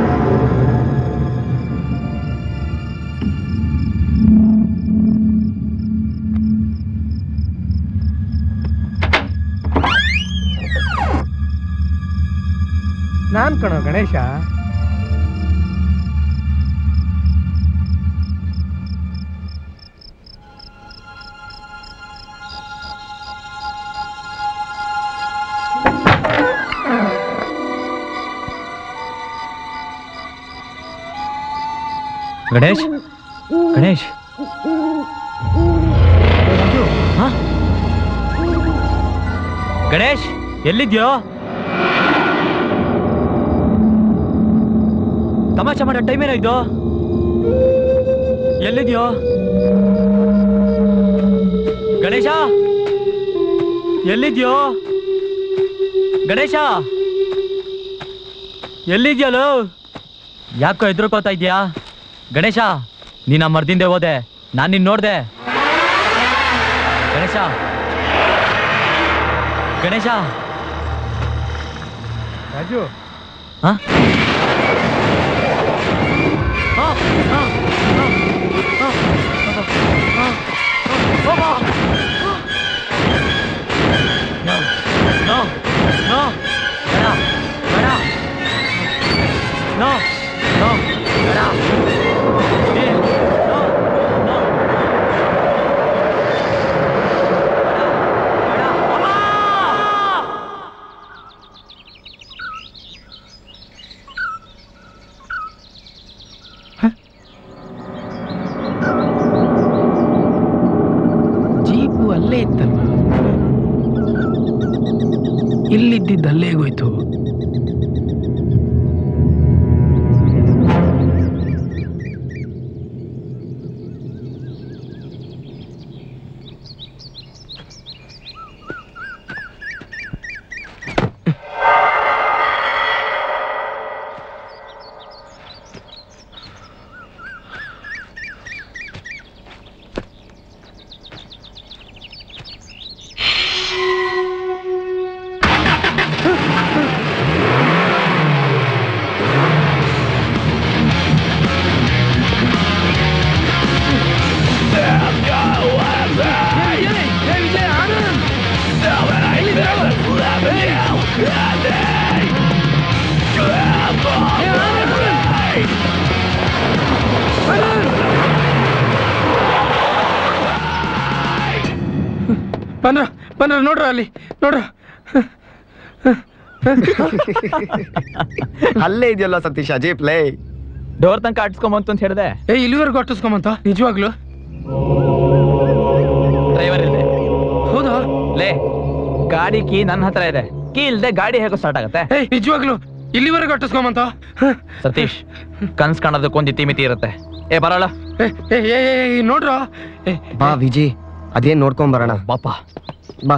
ನಾನ್ ಕಣೋ ಗಣೇಶ ಗಣೇಶ್ ಗಣೇಶ್ ಹಾ? ಗಣೇಶ್ ಎಲ್ಲಿದ್ಯೋ ತಮಾಷೆ ಮಾಡೋ ಟೈಮ್ ಏನೋ ಇದು ಎಲ್ಲಿದ್ಯೋ ಗಣೇಶ ಎಲ್ಲಿದ್ಯೋ ಗಣೇಶ ಎಲ್ಲಿದ್ಯಲೋ ಯಾಕೋ ಎದುರ್ಕೋತಾ ಇದ್ಯಾ ಗಣೇಶ ನೀನ ಮರ್ದಿಂದೆ ಹೋದೆ ನಾನು ನಿನ್ನ ನೋಡ್ದೆ ಗಣೇಶ ಗಣೇಶ ರಾಜು ಹಾ ಹಾ, ಹಾ, ಹಾ, ಹಾ, ಹಾ, ಹಾ, ಹಾ. No, no, no, ಬೇಡ, ಬೇಡ. No, no, ಬೇಡ. ಏ, no, no. ಬೇಡ, ಬೇಡ. ಅಮ್ಮ! ಜೀಪು ಅಲ್ಲೇ ಇತ್ತಲ್ಲ ಇಲ್ಲಿದ್ದಿದ್ದು ಅಲ್ಲೇ ಹೋಯ್ತು ಬಂದ್ರ ಬಂದ್ರ ನೋಡ್ರ ಅಲ್ಲಿ ನೋಡ್ರ ಅಲ್ಲೇ ಇದೆಯಲ್ಲ ಸತೀಶ ಜೀಪ್ ಲೇ ಡೋರ್ ತನಕ ಅಟ್ಸ್ಕೊಂಬಂತು ಅಂತ ಹೇಳಿದೆ ಏ ಇಲ್ಲಿವರೆಗೂ ಅಟ್ಟಿಸ್ಕೊಂಬಂತ ನಿಜವಾಗ್ಲು ಡ್ರೈವರ್ ಇಲ್ಲದೆ ಹೌದಾ ಲೇ ಗಾಡಿ ಕೀ ನನ್ನ ಹತ್ರ ಇದೆ ಕೀ ಇಲ್ದೆ ಗಾಡಿ ಹೇಗೋ ಸ್ಟಾರ್ಟ್ ಆಗತ್ತೆ ಏ ನಿಜವಾಗ್ಲು ಇಲ್ಲಿವರೆಗೂ ಅಟ್ಟಿಸ್ಕೊಂಬಂತ ಸತೀಶ್ ಕನ್ಸ್ ಕಾಣೋದಕ್ಕೊಂದು ಇತಿ ಮಿತಿ ಇರುತ್ತೆ ಏ ಬರೋಳ ಏ ಏ ಏ, ಏ, ನೋಡ್ರ ಏ ಬಾ ವಿಜಿ ಅದೇನ್ ನೋಡ್ಕೊಂಡ್ ಬರೋಣ ಬಾಪ ಬಾ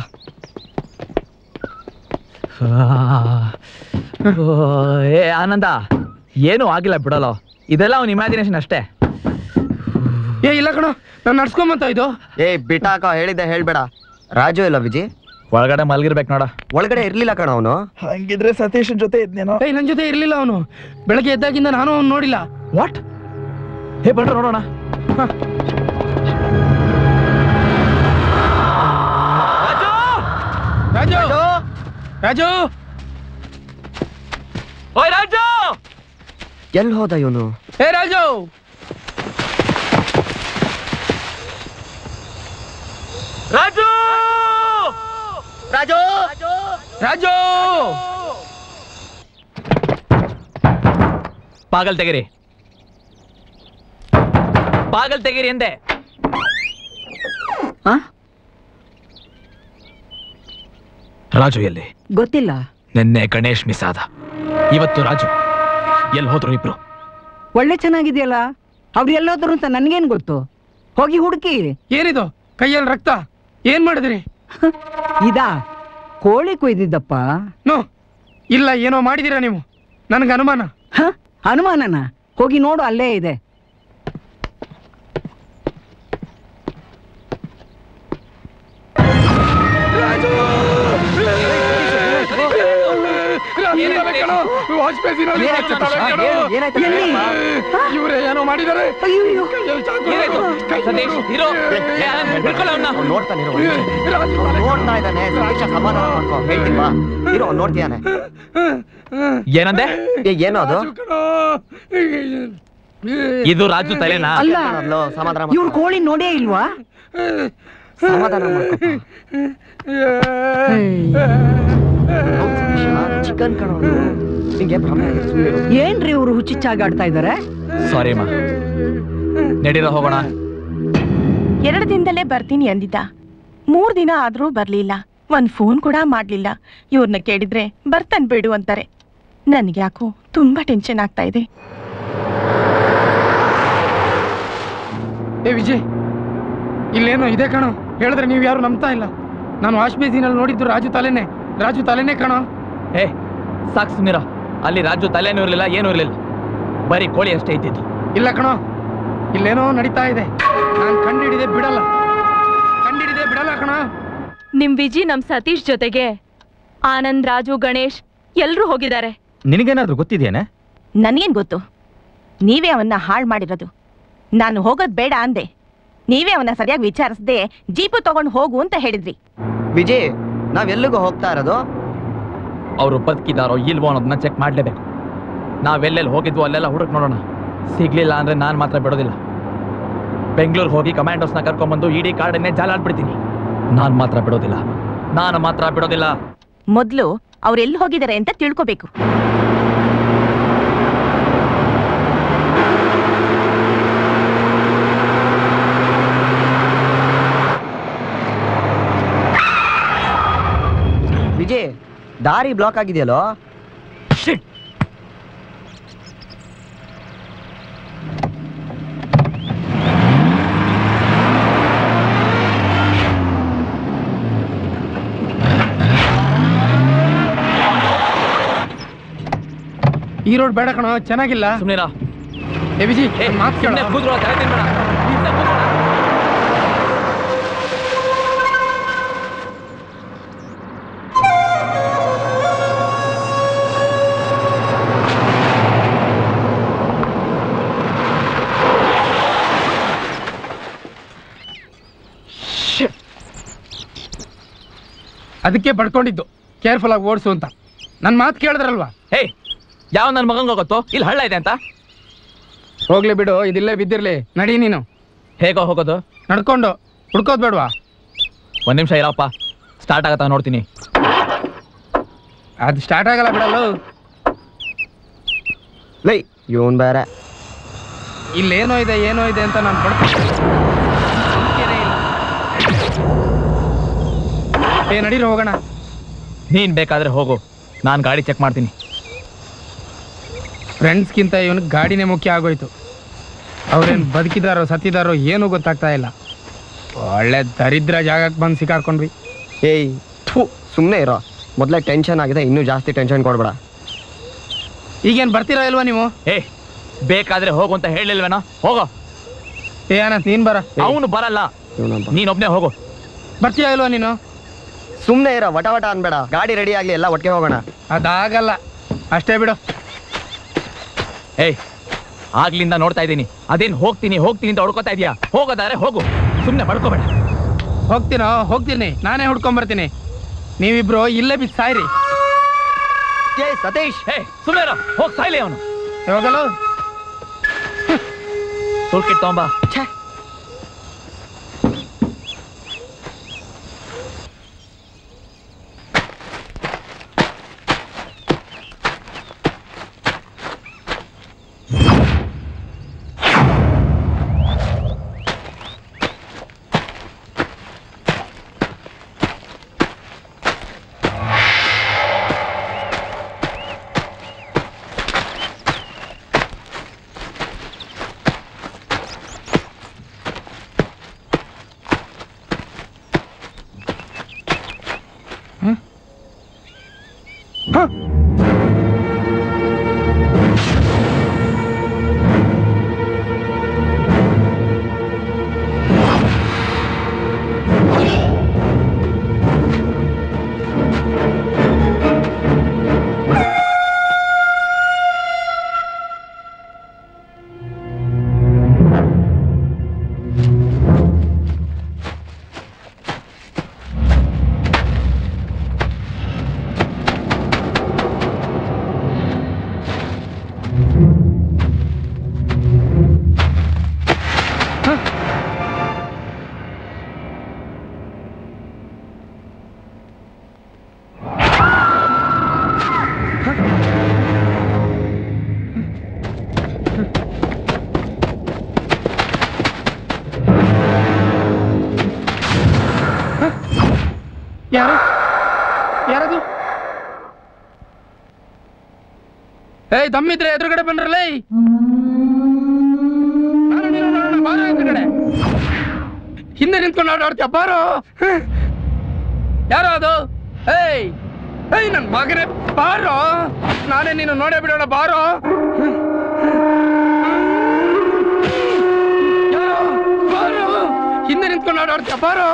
ಓ, ಏ ಆನಂದ ಏನೂ ಆಗಿಲ್ಲ ಬಿಡಲ್ಲ ಇದೆಲ್ಲ ಅವ್ನ ಇಮ್ಯಾಜಿನೇಷನ್ ಅಷ್ಟೇ ಏ ಇಲ್ಲ ಕಣ ನಾನು ನಡ್ಸ್ಕೊಂಬಂತ ಇದು ಏ ಬಿಟಾಕ ಹೇಳಿದ್ದೆ ಹೇಳ್ಬೇಡ ರಾಜು ಇಲ್ಲ ವಿಜಿ ಒಳಗಡೆ ಮಲ್ಗಿರ್ಬೇಕು ನೋಡ ಒಳಗಡೆ ಇರ್ಲಿಲ್ಲ ಕಣ ಅವನು ಹಂಗಿದ್ರೆ ಸತೀಶನ್ ಜೊತೆ ಇದ್ನೇನೋ ಏ ನನ್ ಜೊತೆ ಇರ್ಲಿಲ್ಲ ಅವನು ಬೆಳಗ್ಗೆ ಎದ್ದಾಗಿಂದ ನಾನು ಅವ್ನು ನೋಡಿಲ್ಲ ವಾಟ್ ಹೇ ಬಂದ್ರೆ ನೋಡೋಣ ರಾಜು ರಾಜು ಓಯ್ ರಾಜು ಎಲ್ಲಿ ಹೋದ ಇವನು ಏ ರಾಜು ರಾಜು ರಾಜು ರಾಜು ಬಾಗಲ್ ತೆಗಿರಿ ಬಾಗಲ್ ತೆಗಿರಿ ಎಂದೆ ರಾಜು ಎಲ್ಲಿ ಗೊತ್ತಿಲ್ಲ ನಿನ್ನೆ ಗಣೇಶ್ ಮಿಸ್ ಆದ ಇವತ್ತು ರಾಜು ಎಲ್ಲಿ ಹೋದ್ರು ಇಬ್ರು ಒಳ್ಳೆ ಚೆನ್ನಾಗಿದೆಯಲ್ಲ ಅವ್ರು ಎಲ್ಲೋದ್ರು ಅಂತ ನನ್ಗೇನ್ ಗೊತ್ತು ಹೋಗಿ ಹುಡುಕಿ ಏನಿದು ಕೈಯಲ್ಲಿ ರಕ್ತ ಏನ್ ಮಾಡಿದ್ರಿ ಇದಾ ಕೋಳಿ ಕೊಯ್ದಿದ್ದಪ್ಪ ನೋ ಇಲ್ಲ ಏನೋ ಮಾಡಿದೀರಾ ನೀವು ನನಗೆ ಅನುಮಾನ ಹ? ಅನುಮಾನನ ಹೋಗಿ ನೋಡು ಅಲ್ಲೇ ಇದೆ ಇವರೇ ಏನೋ ಮಾಡಿದ್ದಾರೆ ಸತೀಶ್ ಇರೋ ಏ, ಹಿಡ್ಕೊಳ್ಳೋ ಅವ್ನ. ನೋಡ್ತಾನೆ ಇರೋ ನೋಡ್ತಾ ಇದ್ದಾನೆ ಸತೀಶ ಸಮಾಧಾನ ಮಾಡ್ಕೋ ಹೇಳ್ತೀನಿ ಬಾ ಇರೋ ನೋಡ್ತೀಯಾನೆ ಏನಂದೆ ಏನೋ ಅದು ಇದು ರಾಜು ತಲೆನಾ ಅಲ್ಲ ಅಲ್ಲೋ, ಸಮಾಧಾನ ಇವ್ರು ಕೋಳಿ ನೋಡೇ ಇಲ್ವಾ ಸಮಾಧಾನ ಮಾಡ್ಕೋ ಚಿಕನ್ ಕಣೋ ಅದು. ನಿಂಗೆ ಭ್ರಮೆ ಆಗಿದೆ, ಸುಮ್ನೆ ಇರು. ಏನ್ರಿ ಇವ್ರು ಹುಚ್ಚಿಚ್ಚಾಗಾಡ್ತಾ ಇದಾರೆ ಸಾರಿ ಅಮ್ಮ ನಡೀರ ಹೋಗೋಣ ಎರಡು ದಿನದಲ್ಲೇ ಬರ್ತೀನಿ ಅಂದಿದ್ದ ಮೂರ್ ದಿನ ಆದ್ರೂ ಬರ್ಲಿಲ್ಲ ಒಂದ್ ಫೋನ್ ಕೂಡ ಮಾಡ್ಲಿಲ್ಲ ಇವ್ರನ್ನ ಕೇಳಿದ್ರೆ ಬರ್ತಾನ್ ಬಿಡು ಅಂತಾರೆ ನನ್ಗೆ ಯಾಕೋ ತುಂಬಾ ಟೆನ್ಷನ್ ಆಗ್ತಾ ಇದೆ ಏ ವಿಜಯ್ ಇಲ್ಲೇನೋ ಇದೆ ಕಣೋ ಹೇಳಿದ್ರೆ ನೀವು ಯಾರು ನಂಬ್ತಾ ಇಲ್ಲ ನಾನು ವಾಶ್ ಬೇಸಿನಲ್ಲಿ ನೋಡಿದ್ದು ರಾಜು ತಲೆನೇ ರಾಜು ತಲೆನೇ ಕಣೋ ಏ ಸಾಕು ಸುಮೀರ ಅಲ್ಲಿ ರಾಜು ತಲೆನೂ ಇರಲಿಲ್ಲ ಏನೂ ಇರಲಿಲ್ಲ ಬರೀ ಕೋಳಿ ಅಷ್ಟೇ ಇದ್ದಿದ್ದು ಇಲ್ಲ ಕಣೋ ಇಲ್ಲೇನೋ ನಡೀತಾ ಇದೆ ನಾನು ಕಂಡಿಡಿದೆ ಬಿಡಲ್ಲ ಕಂಡಿಡಿದೆ ಬಿಡಲ್ಲ ಕಣೋ ನಿಮ್ ವಿಜಿ ನಮ್ ಸತೀಶ್ ಜೊತೆಗೆ ಆನಂದ್ ರಾಜು ಗಣೇಶ್ ಎಲ್ರೂ ಹೋಗಿದ್ದಾರೆ ನಿನಗೇನಾದ್ರೂ ಗೊತ್ತಿದೆಯೇನೆ ನನ್ಗೇನ್ ಗೊತ್ತು ನೀವೇ ಅವನ್ನ ಹಾಳು ಮಾಡಿರೋದು ನಾನು ಹೋಗೋದ್ ಬೇಡ ಅಂದೆ ನೀವೇ ಅವನ್ನ ಸರಿಯಾಗಿ ವಿಚಾರಿಸದೆ ಜೀಪು ತಗೊಂಡು ಹೋಗು ಅಂತ ಹೇಳಿದ್ರಿ ವಿಜಯ್ ನಾವೆಲ್ಲಿಗೂ ಹೋಗ್ತಾ ಇರೋದು ಅವರು ಬದುಕಿದಾರೋ ಇಲ್ವೋ ಅನ್ನೋದನ್ನ ಚೆಕ್ ಮಾಡಲೇಬೇಕು ನಾವೆಲ್ಲೆಲ್ಲಿ ಹೋಗಿದ್ವು ಅಲ್ಲೆಲ್ಲ ಹುಡುಕ್ ನೋಡೋಣ ಸಿಗ್ಲಿಲ್ಲ ಅಂದ್ರೆ ನಾನು ಮಾತ್ರ ಬಿಡೋದಿಲ್ಲ ಬೆಂಗಳೂರು ಹೋಗಿ ಕಮಾಂಡೋಸ್ನ ಕರ್ಕೊಂಬಂದು ಇಡೀ ಕಾಡನ್ನೇ ಜಾಲಾಡ್ಬಿಡ್ತೀನಿ ನಾನು ಮಾತ್ರ ಬಿಡೋದಿಲ್ಲ ನಾನು ಮಾತ್ರ ಬಿಡೋದಿಲ್ಲ ಮೊದ್ಲು ಅವ್ರು ಎಲ್ಲಿ ಹೋಗಿದ್ದಾರೆ ಅಂತ ತಿಳ್ಕೊಬೇಕು ವಿಜಯ್ ದಾರಿ ಬ್ಲಾಕ್ ಆಗಿದೆಯಲ್ಲೋ ಈ ರೋಡ್ ಬೇಡ ಕಣೋ ಚೆನ್ನಾಗಿಲ್ಲ ಸುಮ್ನಿರ ಏ ವಿಜಯ್ ಮಾತು ಕೇಳ ಸುಮ್ನೆ ಕೂತ್ಕೊಳ್ಳೋ, ತಲೆ ತಿನ್ಬೇಡ. ಸುಮ್ನೆ ಕೂತ್ಕೊಳ್ಳೋ. ಅದಕ್ಕೆ ಬಡ್ಕೊಂಡಿದ್ದು ಕೇರ್ಫುಲ್ ಆಗಿ ಓಡಿಸು ಅಂತ ನನ್ನ ಮಾತು ಕೇಳಿದ್ರಲ್ವಾ ಹೇ ಯಾವ ನನ್ನ ಮಗಂಗ ಗೊತ್ತೋ ಇಲ್ಲಿ ಹಳ್ಳ ಇದೆ ಅಂತ ಹೋಗ್ಲಿ ಬಿಡು ಇದಿಲ್ಲೇ ಬಿದ್ದಿರ್ಲಿ ನಡಿ ನೀನು ಹೇಗೋ ಹೋಗೋದು ನಡ್ಕೊಂಡು ಹುಡ್ಕೋದ್ ಬೇಡವಾ ಒಂದ್ ನಿಮಿಷ ಇರಪ್ಪ ಸ್ಟಾರ್ಟ್ ಆಗತ್ತಾ ನೋಡ್ತೀನಿ ಅದು ಸ್ಟಾರ್ಟ್ ಆಗಲ್ಲ ಬಿಡಲ್ಲ ಲೈ ಇವನ್ ಬೇರೆ ಇಲ್ಲೇನೋ ಇದೆ ಏನೋ ಇದೆ ಅಂತ ನಾನು ಪಡ್ತೀನಿ ಏ ನಡೀರಿ ಹೋಗೋಣ ನೀನ್ ಬೇಕಾದ್ರೆ ಹೋಗು ನಾನು ಗಾಡಿ ಚೆಕ್ ಮಾಡ್ತೀನಿ ಫ್ರೆಂಡ್ಸ್ಗಿಂತ ಇವನಿಗೆ ಗಾಡಿನೇ ಮುಖ್ಯ ಆಗೋಯ್ತು ಅವ್ರೇನು ಬದುಕಿದಾರೋ ಸತ್ತಿದಾರೋ ಏನೂ ಗೊತ್ತಾಗ್ತಾ ಇಲ್ಲ ಒಳ್ಳೆ ದರಿದ್ರ ಜಾಗಕ್ಕೆ ಬಂದು ಸಿಕ್ಕಾಕೊಂಡ್ವಿ ಏಯ್ ಥೂ ಸುಮ್ಮನೆ ಇರೋ ಮೊದಲೇ ಟೆನ್ಷನ್ ಆಗಿದೆ ಇನ್ನೂ ಜಾಸ್ತಿ ಟೆನ್ಷನ್ ಕೊಡ್ಬೇಡ ಈಗೇನು ಬರ್ತೀರಾ ಇಲ್ವಾ ನೀವು ಏ ಬೇಕಾದ್ರೆ ಹೋಗು ಅಂತ ಹೇಳಿಲ್ವೇನೋ ಹೋಗೋ ಏ ಅನಂತ್ ನೀನ್ ಬರ ಅವನು ಬರಲ್ಲ ನೀನೊಬ್ನೇ ಹೋಗು ಬರ್ತೀಯಾ ಇಲ್ವಾ ನೀನು ಸುಮ್ಮನೆ ಇರೋ ವಟ ವಟ ಅನ್ಬೇಡ ಗಾಡಿ ರೆಡಿ ಆಗಲಿ ಎಲ್ಲ ಒಟ್ಟಿಗೆ ಹೋಗೋಣ ಅದಾಗಲ್ಲ ಅಷ್ಟೇ ಬಿಡು ಏಯ್ ಆಗ್ಲಿಂದ ನೋಡ್ತಾ ಇದ್ದೀನಿ ಅದೇನ್ ಹೋಗ್ತೀನಿ ಹೋಗ್ತೀನಿ ಅಂತ ಹೊಡ್ಕೋತಾ ಇದೀಯಾ ಹೋಗೋದಾದ್ರೆ ಹೋಗು ಸುಮ್ಮನೆ ಬಡ್ಕೋಬೇಡ ಹೋಗ್ತೀನೋ ಹೋಗ್ತೀನಿ ನಾನೇ ಹುಡ್ಕೊಂಬರ್ತೀನಿ ನೀವಿಬ್ರು ಇಲ್ಲೇ ಬಿದ್ದು ಸಾಯ್ರಿ ಏ ಸತೀಶ್ ಏ ಸುಮ್ಮನೆ ಹೋಗ್ ಸಾಯ್ಲಿ ಅವನು ಯಾವಾಗಲೂ ಟೂಲ್ ಕಿಟ್ ತಗೊಂಬಾ ಯಾರು ಯಾರದು ಏಯ್ ದಮ್ಮಿದ್ರೆ ಎದುರುಗಡೆ ಬನ್ರಲ್ಲ ನಾನು ನೀನು ನೋಡೋಣ ಬಾರೋ ಎದುರುಗಡೆ ಹಿಂದೆ ನಿಂತ್ಕೊಂಡು ಆಡಾಡ್ತೀಯ ಬಾರೋ ಯಾರೋ ಅದು ಏಯ್ ಏಯ್ ನನ್ ಮಗನೇ ಬಾರೋ ನಾನೇ ನೀನು ನೋಡೇ ಬಿಡೋಣ ಬಾರೋ ಯಾರೋ ಬಾರೋ ಹಿಂದೆ ನಿಂತ್ಕೊಂಡು ಆಡಾಡ್ತೀಯ ಬಾರೋ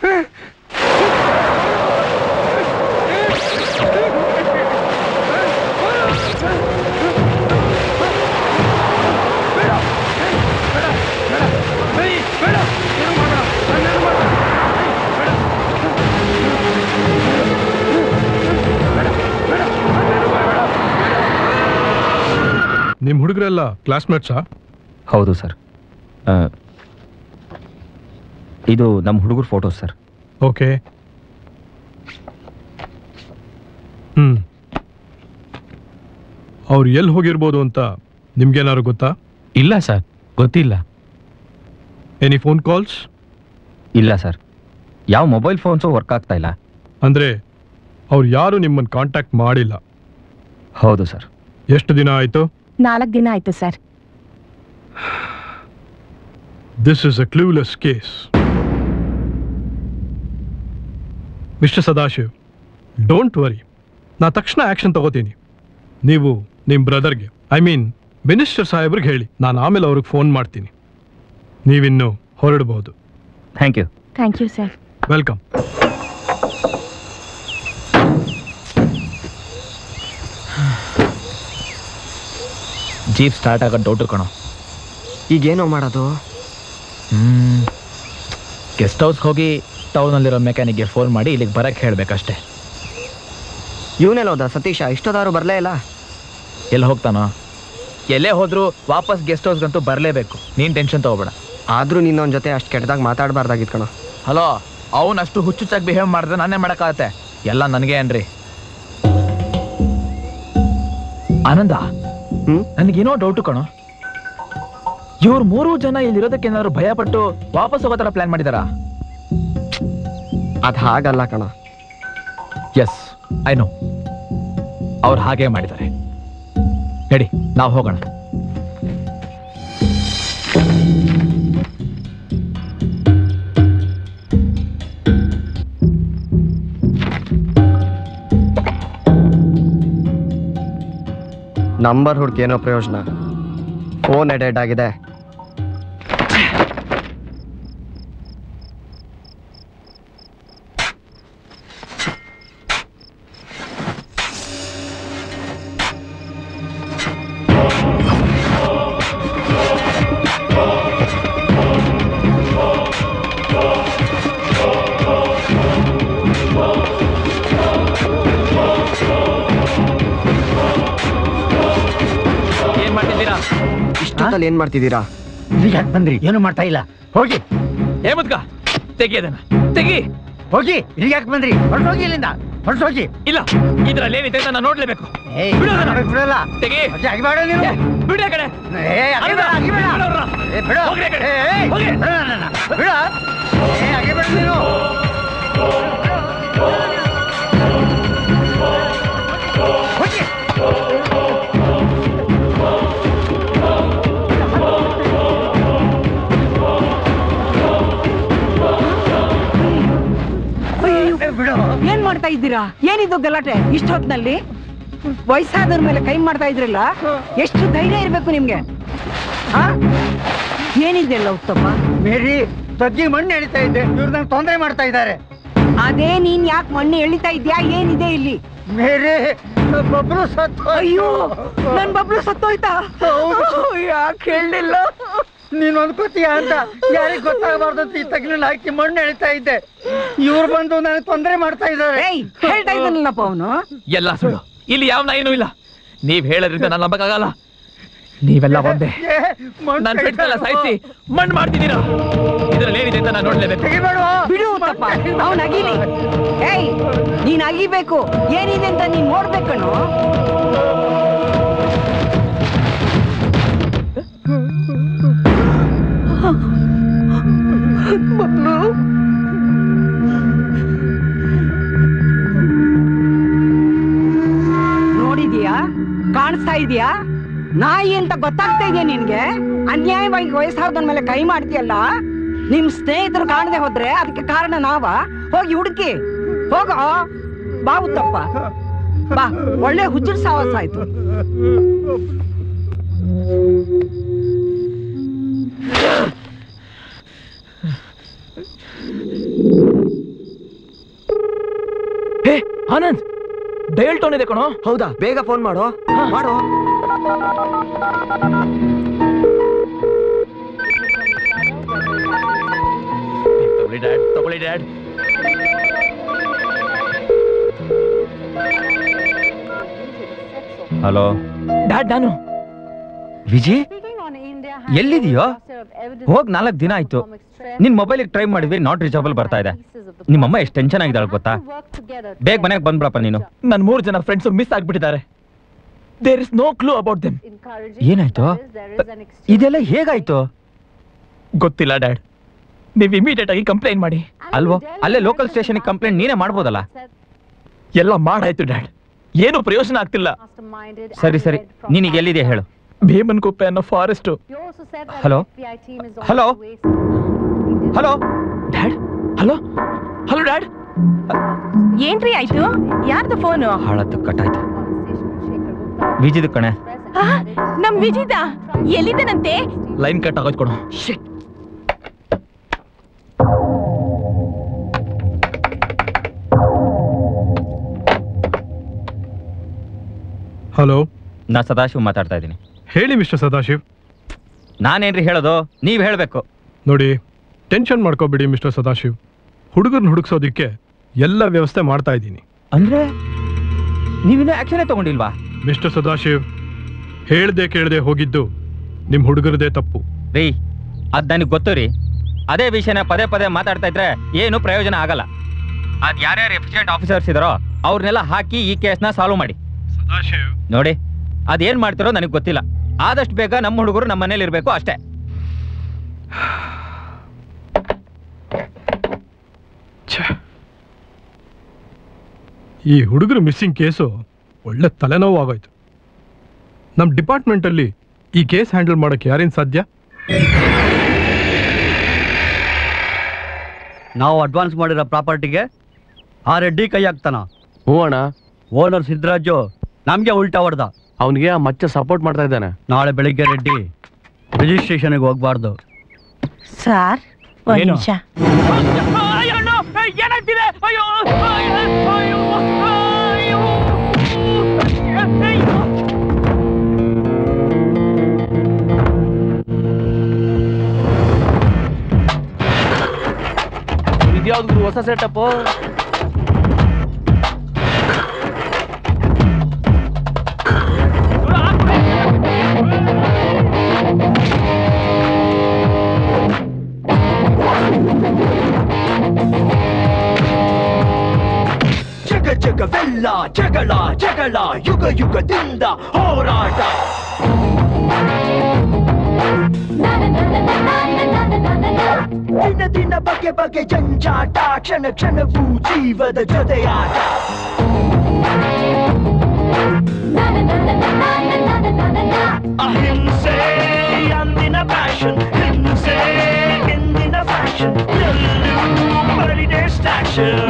ನಿಮ್ಮ ಹುಡುಗರೆಲ್ಲ ಕ್ಲಾಸ್ಮೇಟ್ಸಾ ಹೌದು ಸರ್ ಆ, ಇದು ನಮ್ಮ ಹುಡುಗರ ಫೋಟೋಸ್ ಸರ್ ಓಕೆ ಹ್ಮ್ ಅವ್ರು ಎಲ್ಲಿ ಹೋಗಿರ್ಬೋದು ಅಂತ ನಿಮ್ಗೇನಾದ್ರು ಗೊತ್ತಾ ಇಲ್ಲ ಸರ್ ಗೊತ್ತಿಲ್ಲ ಎನಿ ಫೋನ್ ಕಾಲ್ಸ್ ಇಲ್ಲ ಸರ್ ಯಾವ ಮೊಬೈಲ್ ಫೋನ್ಸು ವರ್ಕ್ ಆಗ್ತಾ ಇಲ್ಲ ಅಂದ್ರೆ ಅವ್ರು ಯಾರು ನಿಮ್ಮನ್ನು ಕಾಂಟ್ಯಾಕ್ಟ್ ಮಾಡಿಲ್ಲ ಹೌದು ಸರ್ ಎಷ್ಟು ದಿನ ಆಯಿತು ನಾಲ್ಕು ದಿನ ಆಯ್ತು sir this is a clueless case mister Sadashiv don't worry ನಾ ತಕ್ಷಣ ಆ್ಯಕ್ಷನ್ ತಗೋತೀನಿ ನೀವು ನಿಮ್ಮ ಬ್ರದರ್ಗೆ ಐ ಮೀನ್ ಮಿನಿಸ್ಟರ್ ಸಾಹೇಬ್ರಿಗೆ ಹೇಳಿ ನಾನು ಆಮೇಲೆ ಅವ್ರಿಗೆ ಫೋನ್ ಮಾಡ್ತೀನಿ ನೀವಿನ್ನು ಹೊರಡ್ಬೋದು thank you thank you sir welcome jeep start ಆಗೋದು ಡೌಟು ಕಣೋ ಈಗೇನೋ ಮಾಡೋದು ಹ್ಮ್ ಗೆಸ್ಟ್ ಹೌಸ್ಗೆ ಹೋಗಿ ಟೌನಲ್ಲಿರೋ ಮೆಕ್ಯಾನಿಕ್ಗೆ ಫೋನ್ ಮಾಡಿ ಇಲ್ಲಿಗೆ ಬರಕ್ಕೆ ಹೇಳಬೇಕಷ್ಟೇ ಇವನೆಲ್ಲ ಹೋದ ಸತೀಶ ಇಷ್ಟೊದಾರು ಬರಲೇ ಇಲ್ಲ ಎಲ್ಲಿ ಹೋಗ್ತಾನೋ ಎಲ್ಲೇ ಹೋದ್ರು ವಾಪಸ್ ಗೆಸ್ಟ್ ಹೌಸ್ಗಂತೂ ಬರಲೇಬೇಕು ನೀನು ಟೆನ್ಷನ್ ತಗೋಬೇಡ ಆದ್ರೂ ನಿನ್ನೊಂದ್ ಜೊತೆ ಅಷ್ಟು ಕೆಟ್ಟದಾಗ ಮಾತಾಡಬಾರ್ದಾಗಿತ್ತು ಕಣೋ ಹಲೋ ಅವನು ಅಷ್ಟು ಹುಚ್ಚುಚ್ಚಾಗಿ ಬಿಹೇವ್ ಮಾಡಿದ್ರೆ ನಾನೇ ಮಾಡೋಕ್ಕಾಗತ್ತೆ ಎಲ್ಲ ನನಗೆ ಅನ್ರಿ ಆನಂದ ನನಗೇನೋ ಡೌಟು ಕಣೋ ಇವ್ರು ಮೂರು ಜನ ಇಲ್ಲಿರೋದಕ್ಕೆ ಏನಾದ್ರು ಭಯ ಪಟ್ಟು ವಾಪಸ್ ಹೋಗೋ ಥರ ಪ್ಲಾನ್ ಮಾಡಿದಾರಾ ಅದು ಹಾಗಲ್ಲ ಕಣ ಎಸ್ ಐ ನೋ ಅವ್ರು ಹಾಗೆ ಮಾಡಿದ್ದಾರೆ ನಡಿ ನಾವು ಹೋಗೋಣ ನಂಬರ್ ಹುಡ್ಕಿ ಏನೋ ಪ್ರಯೋಜನ ಫೋನ್ ಎಡೆಡ್ ಆಗಿದೆ ಏನ್ ಮಾಡ್ತಿದ್ದೀರಾ ಇಷ್ಟೊತ್ತಲ್ಲಿ ಏನ್ ಮಾಡ್ತಿದ್ದೀರಾ ಯಾಕೆ ಬಂದ್ರಿ ಏನು ಮಾಡ್ತಾ ಇಲ್ಲ ಹೋಗಿ ಏ ಮುದ್ಕ ತೆಗಿ ಅದನ್ನ ತೆಗಿ ಹೋಗಿ ಇಲ್ಲಿಗೆ ಯಾಕೆ ಬಂದ್ರಿ ಹೊರಟೋಗಿ ಇಲ್ಲಿಂದ ಹೊರಟೋಗಿ ಇಲ್ಲ ಇದ್ರಲ್ಲಿ ಏನಿದೆ ಅಂತ ನಾನು ನೋಡ್ಲೇಬೇಕು ಏಯ್, ಬಿಡು ಅದನ್ನ. ಬಿಡಲ್ಲ ತೆಗಿ ಅಜ್ಜಿ, ಅಗಿಬೇಡ ನೀನು. ಏ, ಬಿಡು ಆ ಕಡೆ ಏ, ಅಗಿಬೇಡ, ಅಗಿಬೇಡ. ಬಿಡು ಅವ್ರನ್ನ. ಏ, ಬಿಡು. ಹೋಗ್ರಿ ಆ ಕಡೆ. ಏ, ಏಯ್, ಹೋಗಿ. ಬಿಡು ನನ್ನನ್ನ. ಬಿಡು. ಏ, ಅಗಿಬೇಡ ನೀನು. ಹೋಗಿ. ಬಿಡು ಏನ್ ಮಾಡ್ತಾ ಇದ್ದೀರಾ ಏನಿದು ಗಲಾಟೆ ಇಷ್ಟೊತ್ನಲ್ಲಿ ವಯಸ್ಸಾದವ್ರ ಮೇಲೆ ಕೈ ಮಾಡ್ತಾ ಇದ್ರಲ್ಲ ಎಷ್ಟು ಧೈರ್ಯ ಇರ್ಬೇಕು ನಿಮ್ಗೆ ಆ? ಏನಿದೆಯಲ್ಲ ಉತ್ತಮ ಮೇರಿ ತಗ್ಗಿ ಮಣ್ಣು ಎಳಿತಾ ಇದ್ದೆ ಇವ್ರು ನಂಗೆ ತೊಂದರೆ ಮಾಡ್ತಾ ಇದ್ದಾರೆ ಅದೇ ನೀನ್ ಯಾಕೆ ಮಣ್ಣು ಎಳಿತಾ ಇದ್ಯಾ ಏನಿದೆ ಇಲ್ಲಿ ಮೇರಿ ಬಬ್ಲು ಸತ್ತು ಅಯ್ಯೋ ನನ್ ಬಬ್ಲು ಸತ್ತೋಯ್ತಾ ಯಾಕೆ ಹೇಳಲಿಲ್ಲ ನೀನು ಅನ್ಕೋತೀಯ ಅಂತ ಯಾರಿಗೆ ಗೊತ್ತಾಗಬಾರ್ದು ಅಂತ ಈ ತಗ್ನಲ್ಲಿ ಹಾಕಿ ಮಣ್ಣು ಎಳಿತಾ ಇದ್ದೆ ಇವ್ರು ಬಂದು ನನಗೆ ತೊಂದರೆ ಮಾಡ್ತಾ ಇದ್ದಾರೆ ಹೇಳ್ತಾ ಇದ್ದಾನಲ್ಲಪ್ಪ ಅವನು ಎಲ್ಲ ಸುಳ್ಳು ಇಲ್ಲಿ ಯಾವ ನಾಯಿನೂ ಇಲ್ಲ ನೀವ್ ಹೇಳೋದ್ರಿಂದ ನಾನು ನಂಬಕ್ಕಾಗಲ್ಲ ನೀವೆಲ್ಲ ಒಂದೇ ನಾನು ಬಿಡ್ತಲ್ಲ ಸಾಯಿಸಿ ಮಣ್ಣು ಮಾಡ್ತಿದ್ದೀರಾ ಇದ್ರಲ್ಲಿ ಏನಿದೆ ಅಂತ ನಾನು ನೋಡ್ಲೇಬೇಕು ಬಿಡು ಉತ್ತಪ್ಪ ಅವನ್ ಅಗಿಲಿ ಏಯ್ ನೀನ್ ಅಗಿಬೇಕು ಏನಿದೆ ಅಂತ ನೀನ್ ನೋಡ್ಬೇಕಣ್ಣು ಬಬ್ಲು ಇದೆಯಾ ನಾಯಿ ಅಂತ ಗೊತ್ತಾಗ್ತಾ ಇದೆಯಾ ನಿನ್ಗೆ ಅನ್ಯಾಯವಾಗಿ ವಯಸ್ಸಾದವನ ಮೇಲೆ ಕೈ ಮಾಡ್ತೀಯಲ್ಲ ನಿಮ್ ಸ್ನೇಹಿತರು ಕಾಣದೆ ಹೋದ್ರೆ ಅದಕ್ಕೆ ಕಾರಣ ನಾವ ಹೋಗಿ ಹುಡುಕಿ ಹೋಗೋ ಬಾ ಉತ್ತಪ್ಪ ಬಾ ಒಳ್ಳೆ ಹುಚ್ಚರ ಸಾವಾಸ ಆಯ್ತು ಹೇ ಆನಂದ್ ಡಯಲ್ ಟೋನ್ ಇದೆ ಕಣೋ ಹೌದಾ ಬೇಗ ಫೋನ್ ಮಾಡೋ ಮಾಡೋ ತಗೊಳ್ಳಿ ಡ್ಯಾಡ್ ತಗೊಳ್ಳಿ ಡ್ಯಾಡ್ ಹಲೋ ಡ್ಯಾಡ್ ನಾನು ವಿಜಿ ಎಲ್ಲಿದೆಯೋ ಹೋಗ್ ನಾಲ್ಕು ದಿನ ಆಯ್ತು ನಿನ್ ಮೊಬೈಲಿಗೆ ಟ್ರೈ ಮಾಡಿದ್ವಿ ನಾಟ್ ರೀಚಬಲ್ ಬರ್ತಾ ಇದೆ ನಿಮ್ಮಮ್ಮ ಎಷ್ಟು ಟೆನ್ಷನ್ ಆಗಿದ್ದಾಳೆ ಗೊತ್ತಾ ಬೇಗ ಮನೆಗೆ ಬಂದ್ಬಿಡಪ್ಪ ನೀನು ನನ್ ಮೂರು ಜನ ಫ್ರೆಂಡ್ಸ್ ಮಿಸ್ ಆಗ್ಬಿಟ್ಟಿದ್ದಾರೆ there is no clue about them ಏನಾಯ್ತು ಇದೆಲ್ಲ ಹೇಗಾಯ್ತು ಗೊತ್ತಿಲ್ಲ ಡ್ಯಾಡ್ ನೀವು ಇಮಿಡಿಯೇಟ್ ಆಗಿ ಕಂಪ್ಲೇಂಟ್ ಮಾಡಿ ಅಲ್ವೋ ಅಲ್ಲೇ ಲೋಕಲ್ ಸ್ಟೇಷನ್ ಕಂಪ್ಲೇಂಟ್ ನೀನೇ ಮಾಡ್ಬೋದಲ್ಲ ಎಲ್ಲ ಮಾಡಾಯ್ತು ಡ್ಯಾಡ್ ಏನು ಪ್ರಯೋಜನ ಆಗ್ತಿಲ್ಲ ಸರಿ ಸರಿ ನೀನೀಗ ಎಲ್ಲಿದೆ ಹೇಳು ಭೀಮನ್ ಕುಪ್ಪೆ ಅನ್ನೋ forest hello hello hello dad hello hello dad ಏನ್ರಿ ಆಯ್ತು ಯಾರ್ದು ಫೋನು ಹಾಳತ್ತು ಕಟ್ಟಾಯ್ತು ವಿಜಿದು ಕಣೆ ನಮ್ ವಿಜಿತ ಎಲ್ಲಿದ್ದಾನಂತೆ ಲೈನ್ ಕಟ್ ಆಗೋಯ್ತು ಕೊಡು ಹಲೋ ನಾ ಸದಾಶಿವ್ ಮಾತಾಡ್ತಾ ಇದ್ದೀನಿ ಹೇಳಿ ಮಿಸ್ಟರ್ ಸದಾಶಿವ್ ನಾನೇನ್ರಿ ಹೇಳೋದು ನೀವ್ ಹೇಳ್ಬೇಕು ನೋಡಿ ಟೆನ್ಷನ್ ಮಾಡ್ಕೋಬೇಡಿ ಮಿಸ್ಟರ್ ಸದಾಶಿವ್ ಹುಡುಗರನ್ನ ಹುಡುಕ್ಸೋದಿಕ್ಕೆ ಎಲ್ಲ ವ್ಯವಸ್ಥೆ ಮಾಡ್ತಾ ಇದ್ದೀನಿ ಅಂದ್ರೆ ನೀವಿನ್ನೂ ಆಕ್ಷನ್ ತಗೊಂಡಿಲ್ವಾ ಮಿಸ್ಟರ್ ಸದಾಶಿವ್ ಹೇಳ್ದೆ ಕೇಳದೆ ಹೋಗಿದ್ದು ನಿಮ್ಮ ಹುಡುಗರದೇ ತಪ್ಪು ರೀ ಅದ್ ನನಗೆ ಗೊತ್ತು ರೀ ಅದೇ ವಿಷಯನ ಪದೇ ಪದೇ ಮಾತಾಡ್ತಾ ಇದ್ರೆ ಏನು ಪ್ರಯೋಜನ ಆಗಲ್ಲ ಅದ್ ಯಾರ್ಯಾರು ಎಫಿಷಿಯಂಟ್ ಆಫೀಸರ್ಸ್ ಇದಾರೋ ಅವ್ರನ್ನೆಲ್ಲ ಹಾಕಿ ಈ ಕೇಸ್ನ ಸಾಲ್ವ್ ಮಾಡಿ ನೋಡಿ ಅದೇನ್ ಮಾಡ್ತಿರೋ ನನಗೆ ಗೊತ್ತಿಲ್ಲ ಆದಷ್ಟು ಬೇಗ ನಮ್ಮ ಹುಡುಗರು ನಮ್ಮ ಮನೇಲಿ ಇರಬೇಕು ಅಷ್ಟೇ ಈ ಹುಡುಗರ ಮಿಸ್ಸಿಂಗ್ ಕೇಸು ಒಳ್ಳೆ ತಲೆನೋವು ಆಗೋಯ್ತು ನಮ್ಮ ಡಿಪಾರ್ಟ್ಮೆಂಟಲ್ಲಿ ಈ ಕೇಸ್ ಹ್ಯಾಂಡಲ್ ಮಾಡೋಕ್ಕೆ ಯಾರೇನು ಸಾಧ್ಯ ನಾವು ಅಡ್ವಾನ್ಸ್ ಮಾಡಿರೋ ಪ್ರಾಪರ್ಟಿಗೆ ಆ ರೆಡ್ಡಿ ಕೈ ಹಾಕ್ತಾನ ಹ್ಞೂ ಅಣ್ಣ ಓನರ್ ಸಿದ್ದರಾಜು ನಮಗೆ ಉಲ್ಟಾ ಹೊಡೆದ ಅವನಿಗೆ ಆ ಮಚ್ಚ ಸಪೋರ್ಟ್ ಮಾಡ್ತಾ ಇದ್ದಾನೆ ನಾಳೆ ಬೆಳಿಗ್ಗೆ ರೆಡ್ಡಿ ರಿಜಿಸ್ಟ್ರೇಷನ್ಗೆ ಹೋಗ್ಬಾರ್ದು ಸಾರ್ ಒಂದ್ ಏನು? ನಿಮಿಷ ಏನಾಗ್ತಿದೆ ಅಯ್ಯೋ ಅಯ್ಯೋ ಇದ್ಯಾವ್ದು ಹೊಸ ಸೆಟಪ್ ಜಗ ಜಗವೆಲ್ಲ ಜಗಳ ಜಗಳ ಯುಗ ಯುಗದಿಂದ ಹೋರಾಟ ದಿನ ದಿನ ಬಗೆ ಬಗೆ ಜಂಜಾಟ ಕ್ಷಣ ಕ್ಷಣವೂ ಜೀವದ ಜೊತೆಯಾಟ ಅಹಿಂಸೆ ಅಂದಿನ ಫ್ಯಾಷನ್ ಹಿಂಸೆ ಇಂದಿನ ಫ್ಯಾಷನ್ ಎಲ್ಲೂ ಬರಿದೆ ಸ್ಟ್ಯಾಕ್ಷನ್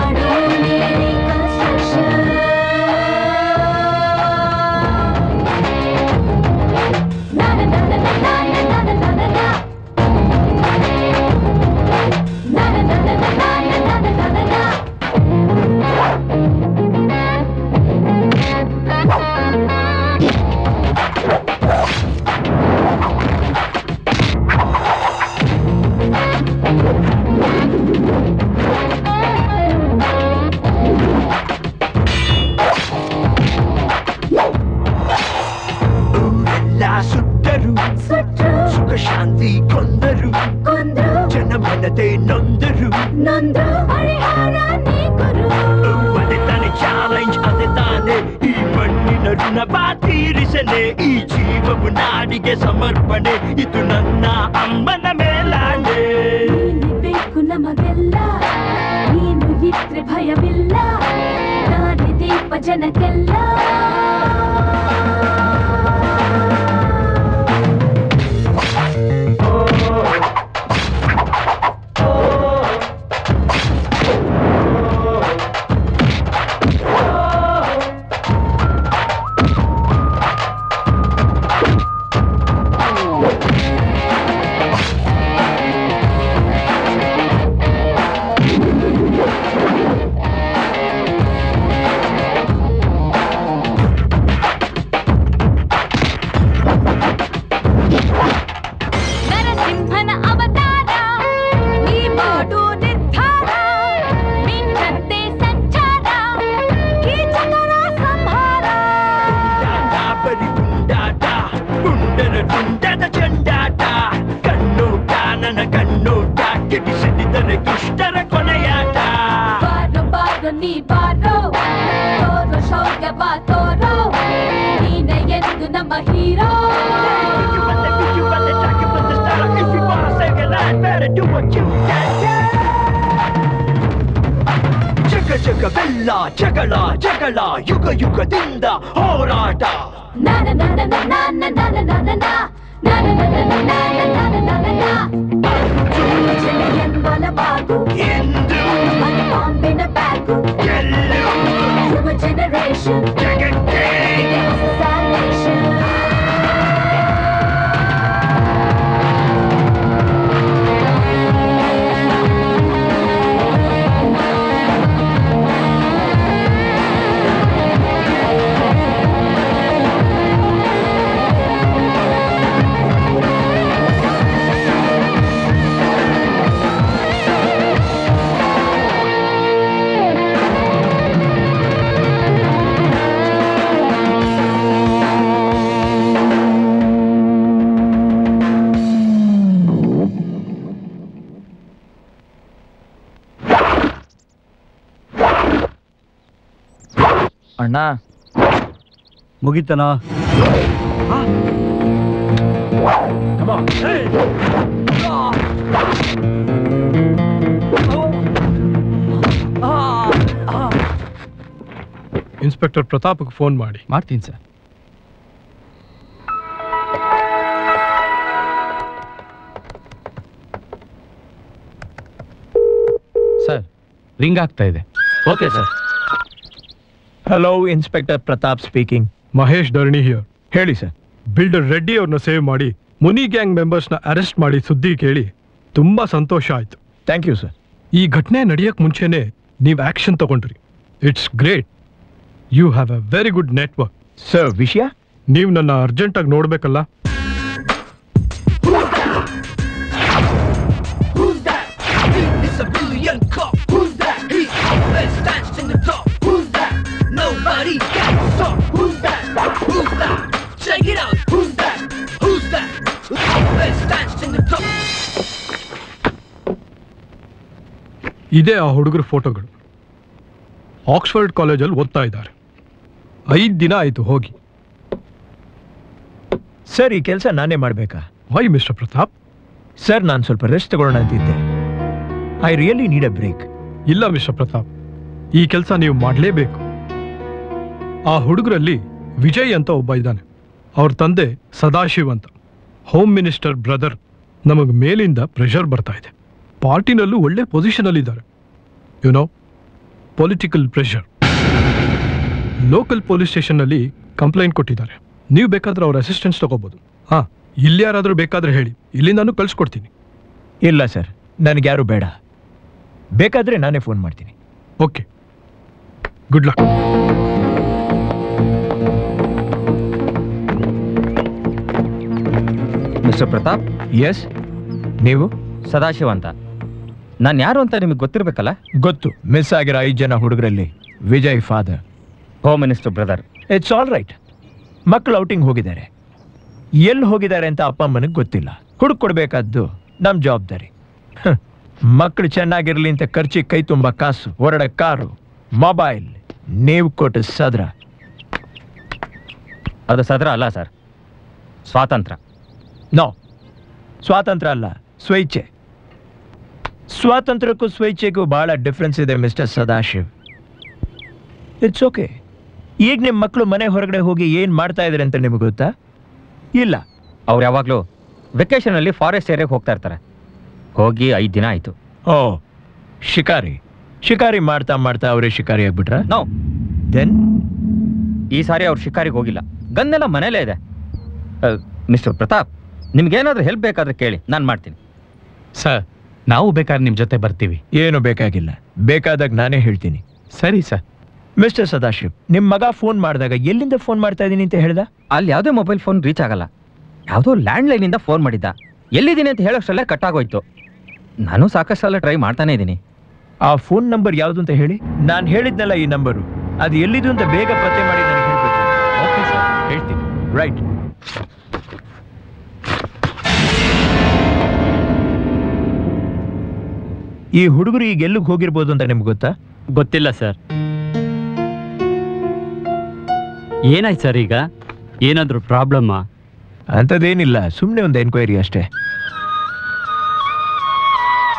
ಊರೆಲ್ಲ ಸುಟ್ಟರು ಸುಖ ಶಾಂತಿ ಕೊಂದರು ಜನಮನತೆ ನೊಂದರು ಅದೇ ತಾನೆ ಚಾಲೆಂಜ್ ಅದೇ ತಾನೆ ಈ ಮಣ್ಣಿನ ಋಣ ತೀರಿಸನೆ ಈ ಜೀವವು ನಾಡಿಗೆ ಸಮರ್ಪಣೆ ಇದು ನನ್ನ ಅಮ್ಮನ ಮೇಲಾನೆ ಬೇಕು ನಮಗೆಲ್ಲ ನೀನು ಇದ್ರೆ ಭಯವಿಲ್ಲ ನಾನೇ ದೀಪ ಜನಕ್ಕೆಲ್ಲ what you can do. ಜಗ ಜಗವೆಲ್ಲ ಜಗಳ ಜಗಳ ಯುಗ ಯುಗದಿಂದ ಹೋರಾಟ ಎಂದು Generation, ಜಗತ್ತೇ salvation. ಅಣ್ಣ ಮುಗಿತನ ಇನ್ಸ್ಪೆಕ್ಟರ್ ಪ್ರತಾಪ್ಗೆ ಫೋನ್ ಮಾಡಿ ಮಾಡ್ತೀನಿ ಸರ್ ಸರ್ ರಿಂಗ್ ಆಗ್ತಾ ಇದೆ okay sir hello inspector Pratap speaking Mahesh Dharani here ಹೇಳಿ ಸರ್ ಬಿಲ್ಡರ್ ರೆಡ್ಡಿ ಅವ್ರನ್ನ ಸೇವ್ ಮಾಡಿ ಮುನಿ ಗ್ಯಾಂಗ್ ಮೆಂಬರ್ಸ್ನ ಅರೆಸ್ಟ್ ಮಾಡಿ ಸುದ್ದಿ ಕೇಳಿ ತುಂಬಾ ಸಂತೋಷ ಆಯ್ತು ಥ್ಯಾಂಕ್ ಯು ಸರ್ ಈ ಘಟನೆ ನಡೆಯಕ್ ಮುಂಚೆನೆ ನೀವು ಆಕ್ಷನ್ ತಗೊಂಡ್ರಿ it's great you have a very good network sir ವಿಷಯ ನೀವು ನನ್ನ ಅರ್ಜೆಂಟಾಗಿ ನೋಡ್ಬೇಕಲ್ಲ Who's that? He is a billion cop. Who's that? He's always stands in the top. Who's that? Nobody can stop. Who's that? Who's that? Check it out. Who's that? Who's that? Always stands in the top. ಇದೇ ಆ ಹುಡುಗರ ಫೋಟೋಗಳು ಆಕ್ಸ್ಫರ್ಡ್ ಕಾಲೇಜಲ್ಲಿ ಓದ್ತಾ ಇದ್ದಾರೆ ಐದು ದಿನ ಆಯಿತು ಹೋಗಿ ಸರ್ ಈ ಕೆಲಸ ನಾನೇ ಮಾಡಬೇಕಾ ವೈ ಮಿಸ್ಟರ್ ಪ್ರತಾಪ್ ಸರ್ ನಾನು ಸ್ವಲ್ಪ ರೆಸ್ಟ್ ತಗೊಳ್ಳೋಣ ಅಂತಿದ್ದೆ I really need a break ಇಲ್ಲ ಮಿಸ್ಟರ್ ಪ್ರತಾಪ್ ಈ ಕೆಲಸ ನೀವು ಮಾಡಲೇಬೇಕು ಆ ಹುಡುಗರಲ್ಲಿ ವಿಜಯ್ ಅಂತ ಒಬ್ಬ ಇದ್ದಾನೆ ಅವ್ರ ತಂದೆ ಸದಾಶಿವ್ ಅಂತ ಹೋಮ್ ಮಿನಿಸ್ಟರ್ ಬ್ರದರ್ ನಮಗೆ ಮೇಲಿಂದ ಪ್ರೆಷರ್ ಬರ್ತಾ ಇದೆ ಪಾರ್ಟಿನಲ್ಲೂ ಒಳ್ಳೆ ಪೊಸಿಷನಲ್ಲಿ ಇದ್ದಾರೆ you know political pressure local police ಸ್ಟೇಷನ್ನಲ್ಲಿ ಕಂಪ್ಲೇಂಟ್ ಕೊಟ್ಟಿದ್ದಾರೆ ನೀವು ಬೇಕಾದ್ರೆ ಅವ್ರ ಅಸಿಸ್ಟೆನ್ಸ್ ತಗೋಬೋದು ಹಾಂ ಇಲ್ಲಿ ಯಾರಾದರೂ ಬೇಕಾದ್ರೆ ಹೇಳಿ ಇಲ್ಲಿಂದಾನು ಕಳ್ಸಿಕೊಡ್ತೀನಿ ಇಲ್ಲ ಸರ್ ನನಗೆ ಯಾರು ಬೇಡ ಬೇಕಾದ್ರೆ ನಾನೇ ಫೋನ್ ಮಾಡ್ತೀನಿ okay good luck mister Pratap yes ನೀವು ಸದಾಶಿವ ಅಂತ ನಾನು ಯಾರು ಅಂತ ನಿಮಗೆ ಗೊತ್ತಿರಬೇಕಲ್ಲ ಗೊತ್ತು ಮಿಸ್ ಆಗಿರೋ ಐದು ಜನ ಹುಡುಗರಲ್ಲಿ Vijay father home minister brother it's all right ಮಕ್ಕಳು ಔಟಿಂಗ್ ಹೋಗಿದ್ದಾರೆ ಎಲ್ಲಿ ಹೋಗಿದ್ದಾರೆ ಅಂತ ಅಪ್ಪ ಅಮ್ಮನಿಗೆ ಗೊತ್ತಿಲ್ಲ ಹುಡುಕ್ ಕೊಡ್ಬೇಕಾದ್ದು ನಮ್ಮ ಜವಾಬ್ದಾರಿ ಹ, ಮಕ್ಕಳು ಚೆನ್ನಾಗಿರ್ಲಿ ಅಂತ ಖರ್ಚಿಗೆ ಕೈ ತುಂಬ ಕಾಸು ಹೊರಡ ಕಾರು ಮೊಬೈಲ್ ನೀವು ಕೊಟ್ಟ ಸದ್ರ ಅದು ಸದರ ಅಲ್ಲ ಸರ್ ಸ್ವಾತಂತ್ರ್ಯ ನೋ ಸ್ವಾತಂತ್ರ್ಯ ಅಲ್ಲ ಸ್ವೈಚ್ಛೆ ಸ್ವಾತಂತ್ರ್ಯಕ್ಕೂ ಸ್ವೈಚ್ಛೆಗೂ ಬಹಳ ಡಿಫ್ರೆನ್ಸ್ ಇದೆ ಮಿಸ್ಟರ್ ಸದಾಶಿವ್ ಇಟ್ಸ್ ಓಕೆ ಈಗ ನಿಮ್ಮ ಮಕ್ಕಳು ಮನೆ ಹೊರಗಡೆ ಹೋಗಿ ಏನು ಮಾಡ್ತಾ ಇದ್ದಾರೆ ಅಂತ ನಿಮಗೆ ಗೊತ್ತಾ ಇಲ್ಲ ಅವ್ರು ಯಾವಾಗಲೂ ವೆಕೇಷನಲ್ಲಿ ಫಾರೆಸ್ಟ್ ಏರಿಯಾಗೆ ಹೋಗ್ತಾ ಇರ್ತಾರೆ ಹೋಗಿ ಐದು ದಿನ ಆಯಿತು ಓ ಶಿಕಾರಿ ಶಿಕಾರಿ ಮಾಡ್ತಾ ಮಾಡ್ತಾ ಅವರೇ ಶಿಕಾರಿ ಆಗ್ಬಿಟ್ರ ನೋ ದೆನ್ ಈ ಸಾರಿ ಅವ್ರು ಶಿಕಾರಿಗೆ ಹೋಗಿಲ್ಲ ಗನ್ನೆಲ್ಲ ಮನೇಲೇ ಇದೆ ಮಿಸ್ಟರ್ ಪ್ರತಾಪ್ ನಿಮ್ಗೇನಾದ್ರೂ ಹೆಲ್ಪ್ ಬೇಕಾದ್ರೆ ಕೇಳಿ ನಾನು ಮಾಡ್ತೀನಿ ಸರ್ ನಾವು ಬೇಕಾದ್ರೆ ನಿಮ್ಮ ಜೊತೆ ಬರ್ತೀವಿ ಏನು ಬೇಕಾಗಿಲ್ಲ ಬೇಕಾದಾಗ ನಾನೇ ಹೇಳ್ತೀನಿ ಸರಿ ಸರ್ ಮಿಸ್ಟರ್ ಸದಾಶಿವ್ ನಿಮ್ಮ ಮಗ ಫೋನ್ ಮಾಡಿದಾಗ ಎಲ್ಲಿಂದ ಫೋನ್ ಮಾಡ್ತಾ ಇದ್ದೀನಿ ಅಂತ ಹೇಳ್ದ ಅಲ್ಲಿ ಯಾವುದೇ ಮೊಬೈಲ್ ಫೋನ್ ರೀಚ್ ಆಗಲ್ಲ ಯಾವುದೋ ಲ್ಯಾಂಡ್ ಲೈನಿಂದ ಫೋನ್ ಮಾಡಿದ್ದ ಎಲ್ಲಿದ್ದೀನಿ ಅಂತ ಹೇಳೋಷ್ಟರಲ್ಲೇ ಕಟ್ ಆಗೋಯ್ತು ನಾನು ಸಾಕಷ್ಟೆಲ್ಲ ಟ್ರೈ ಮಾಡ್ತಾನೆ ಇದ್ದೀನಿ ಆ ಫೋನ್ ನಂಬರ್ ಯಾವುದು ಅಂತ ಹೇಳಿ ನಾನು ಹೇಳಿದ್ನಲ್ಲ ಈ ನಂಬರು ಅದು ಎಲ್ಲಿದು ಅಂತ ಬೇಗ ಪತ್ತೆ ಮಾಡಿ ನನಗೆ ಹೇಳ್ಬೇಕು ಓಕೆ ಸರ್ ಹೇಳ್ತೀನಿ ರೈಟ್ ಈ ಹುಡುಗರು ಈಗ ಎಲ್ಲಿಗೆ ಹೋಗಿರ್ಬೋದು ಅಂತ ನಿಮ್ಗೆ ಗೊತ್ತಾ ಗೊತ್ತಿಲ್ಲ ಸರ್ ಏನಾಯ್ತು ಸರ್ ಈಗ ಏನಾದರೂ ಪ್ರಾಬ್ಲಮ್ಮಾ ಅಂಥದ್ದೇನಿಲ್ಲ ಸುಮ್ಮನೆ ಒಂದು ಎನ್ಕ್ವೈರಿ ಅಷ್ಟೇ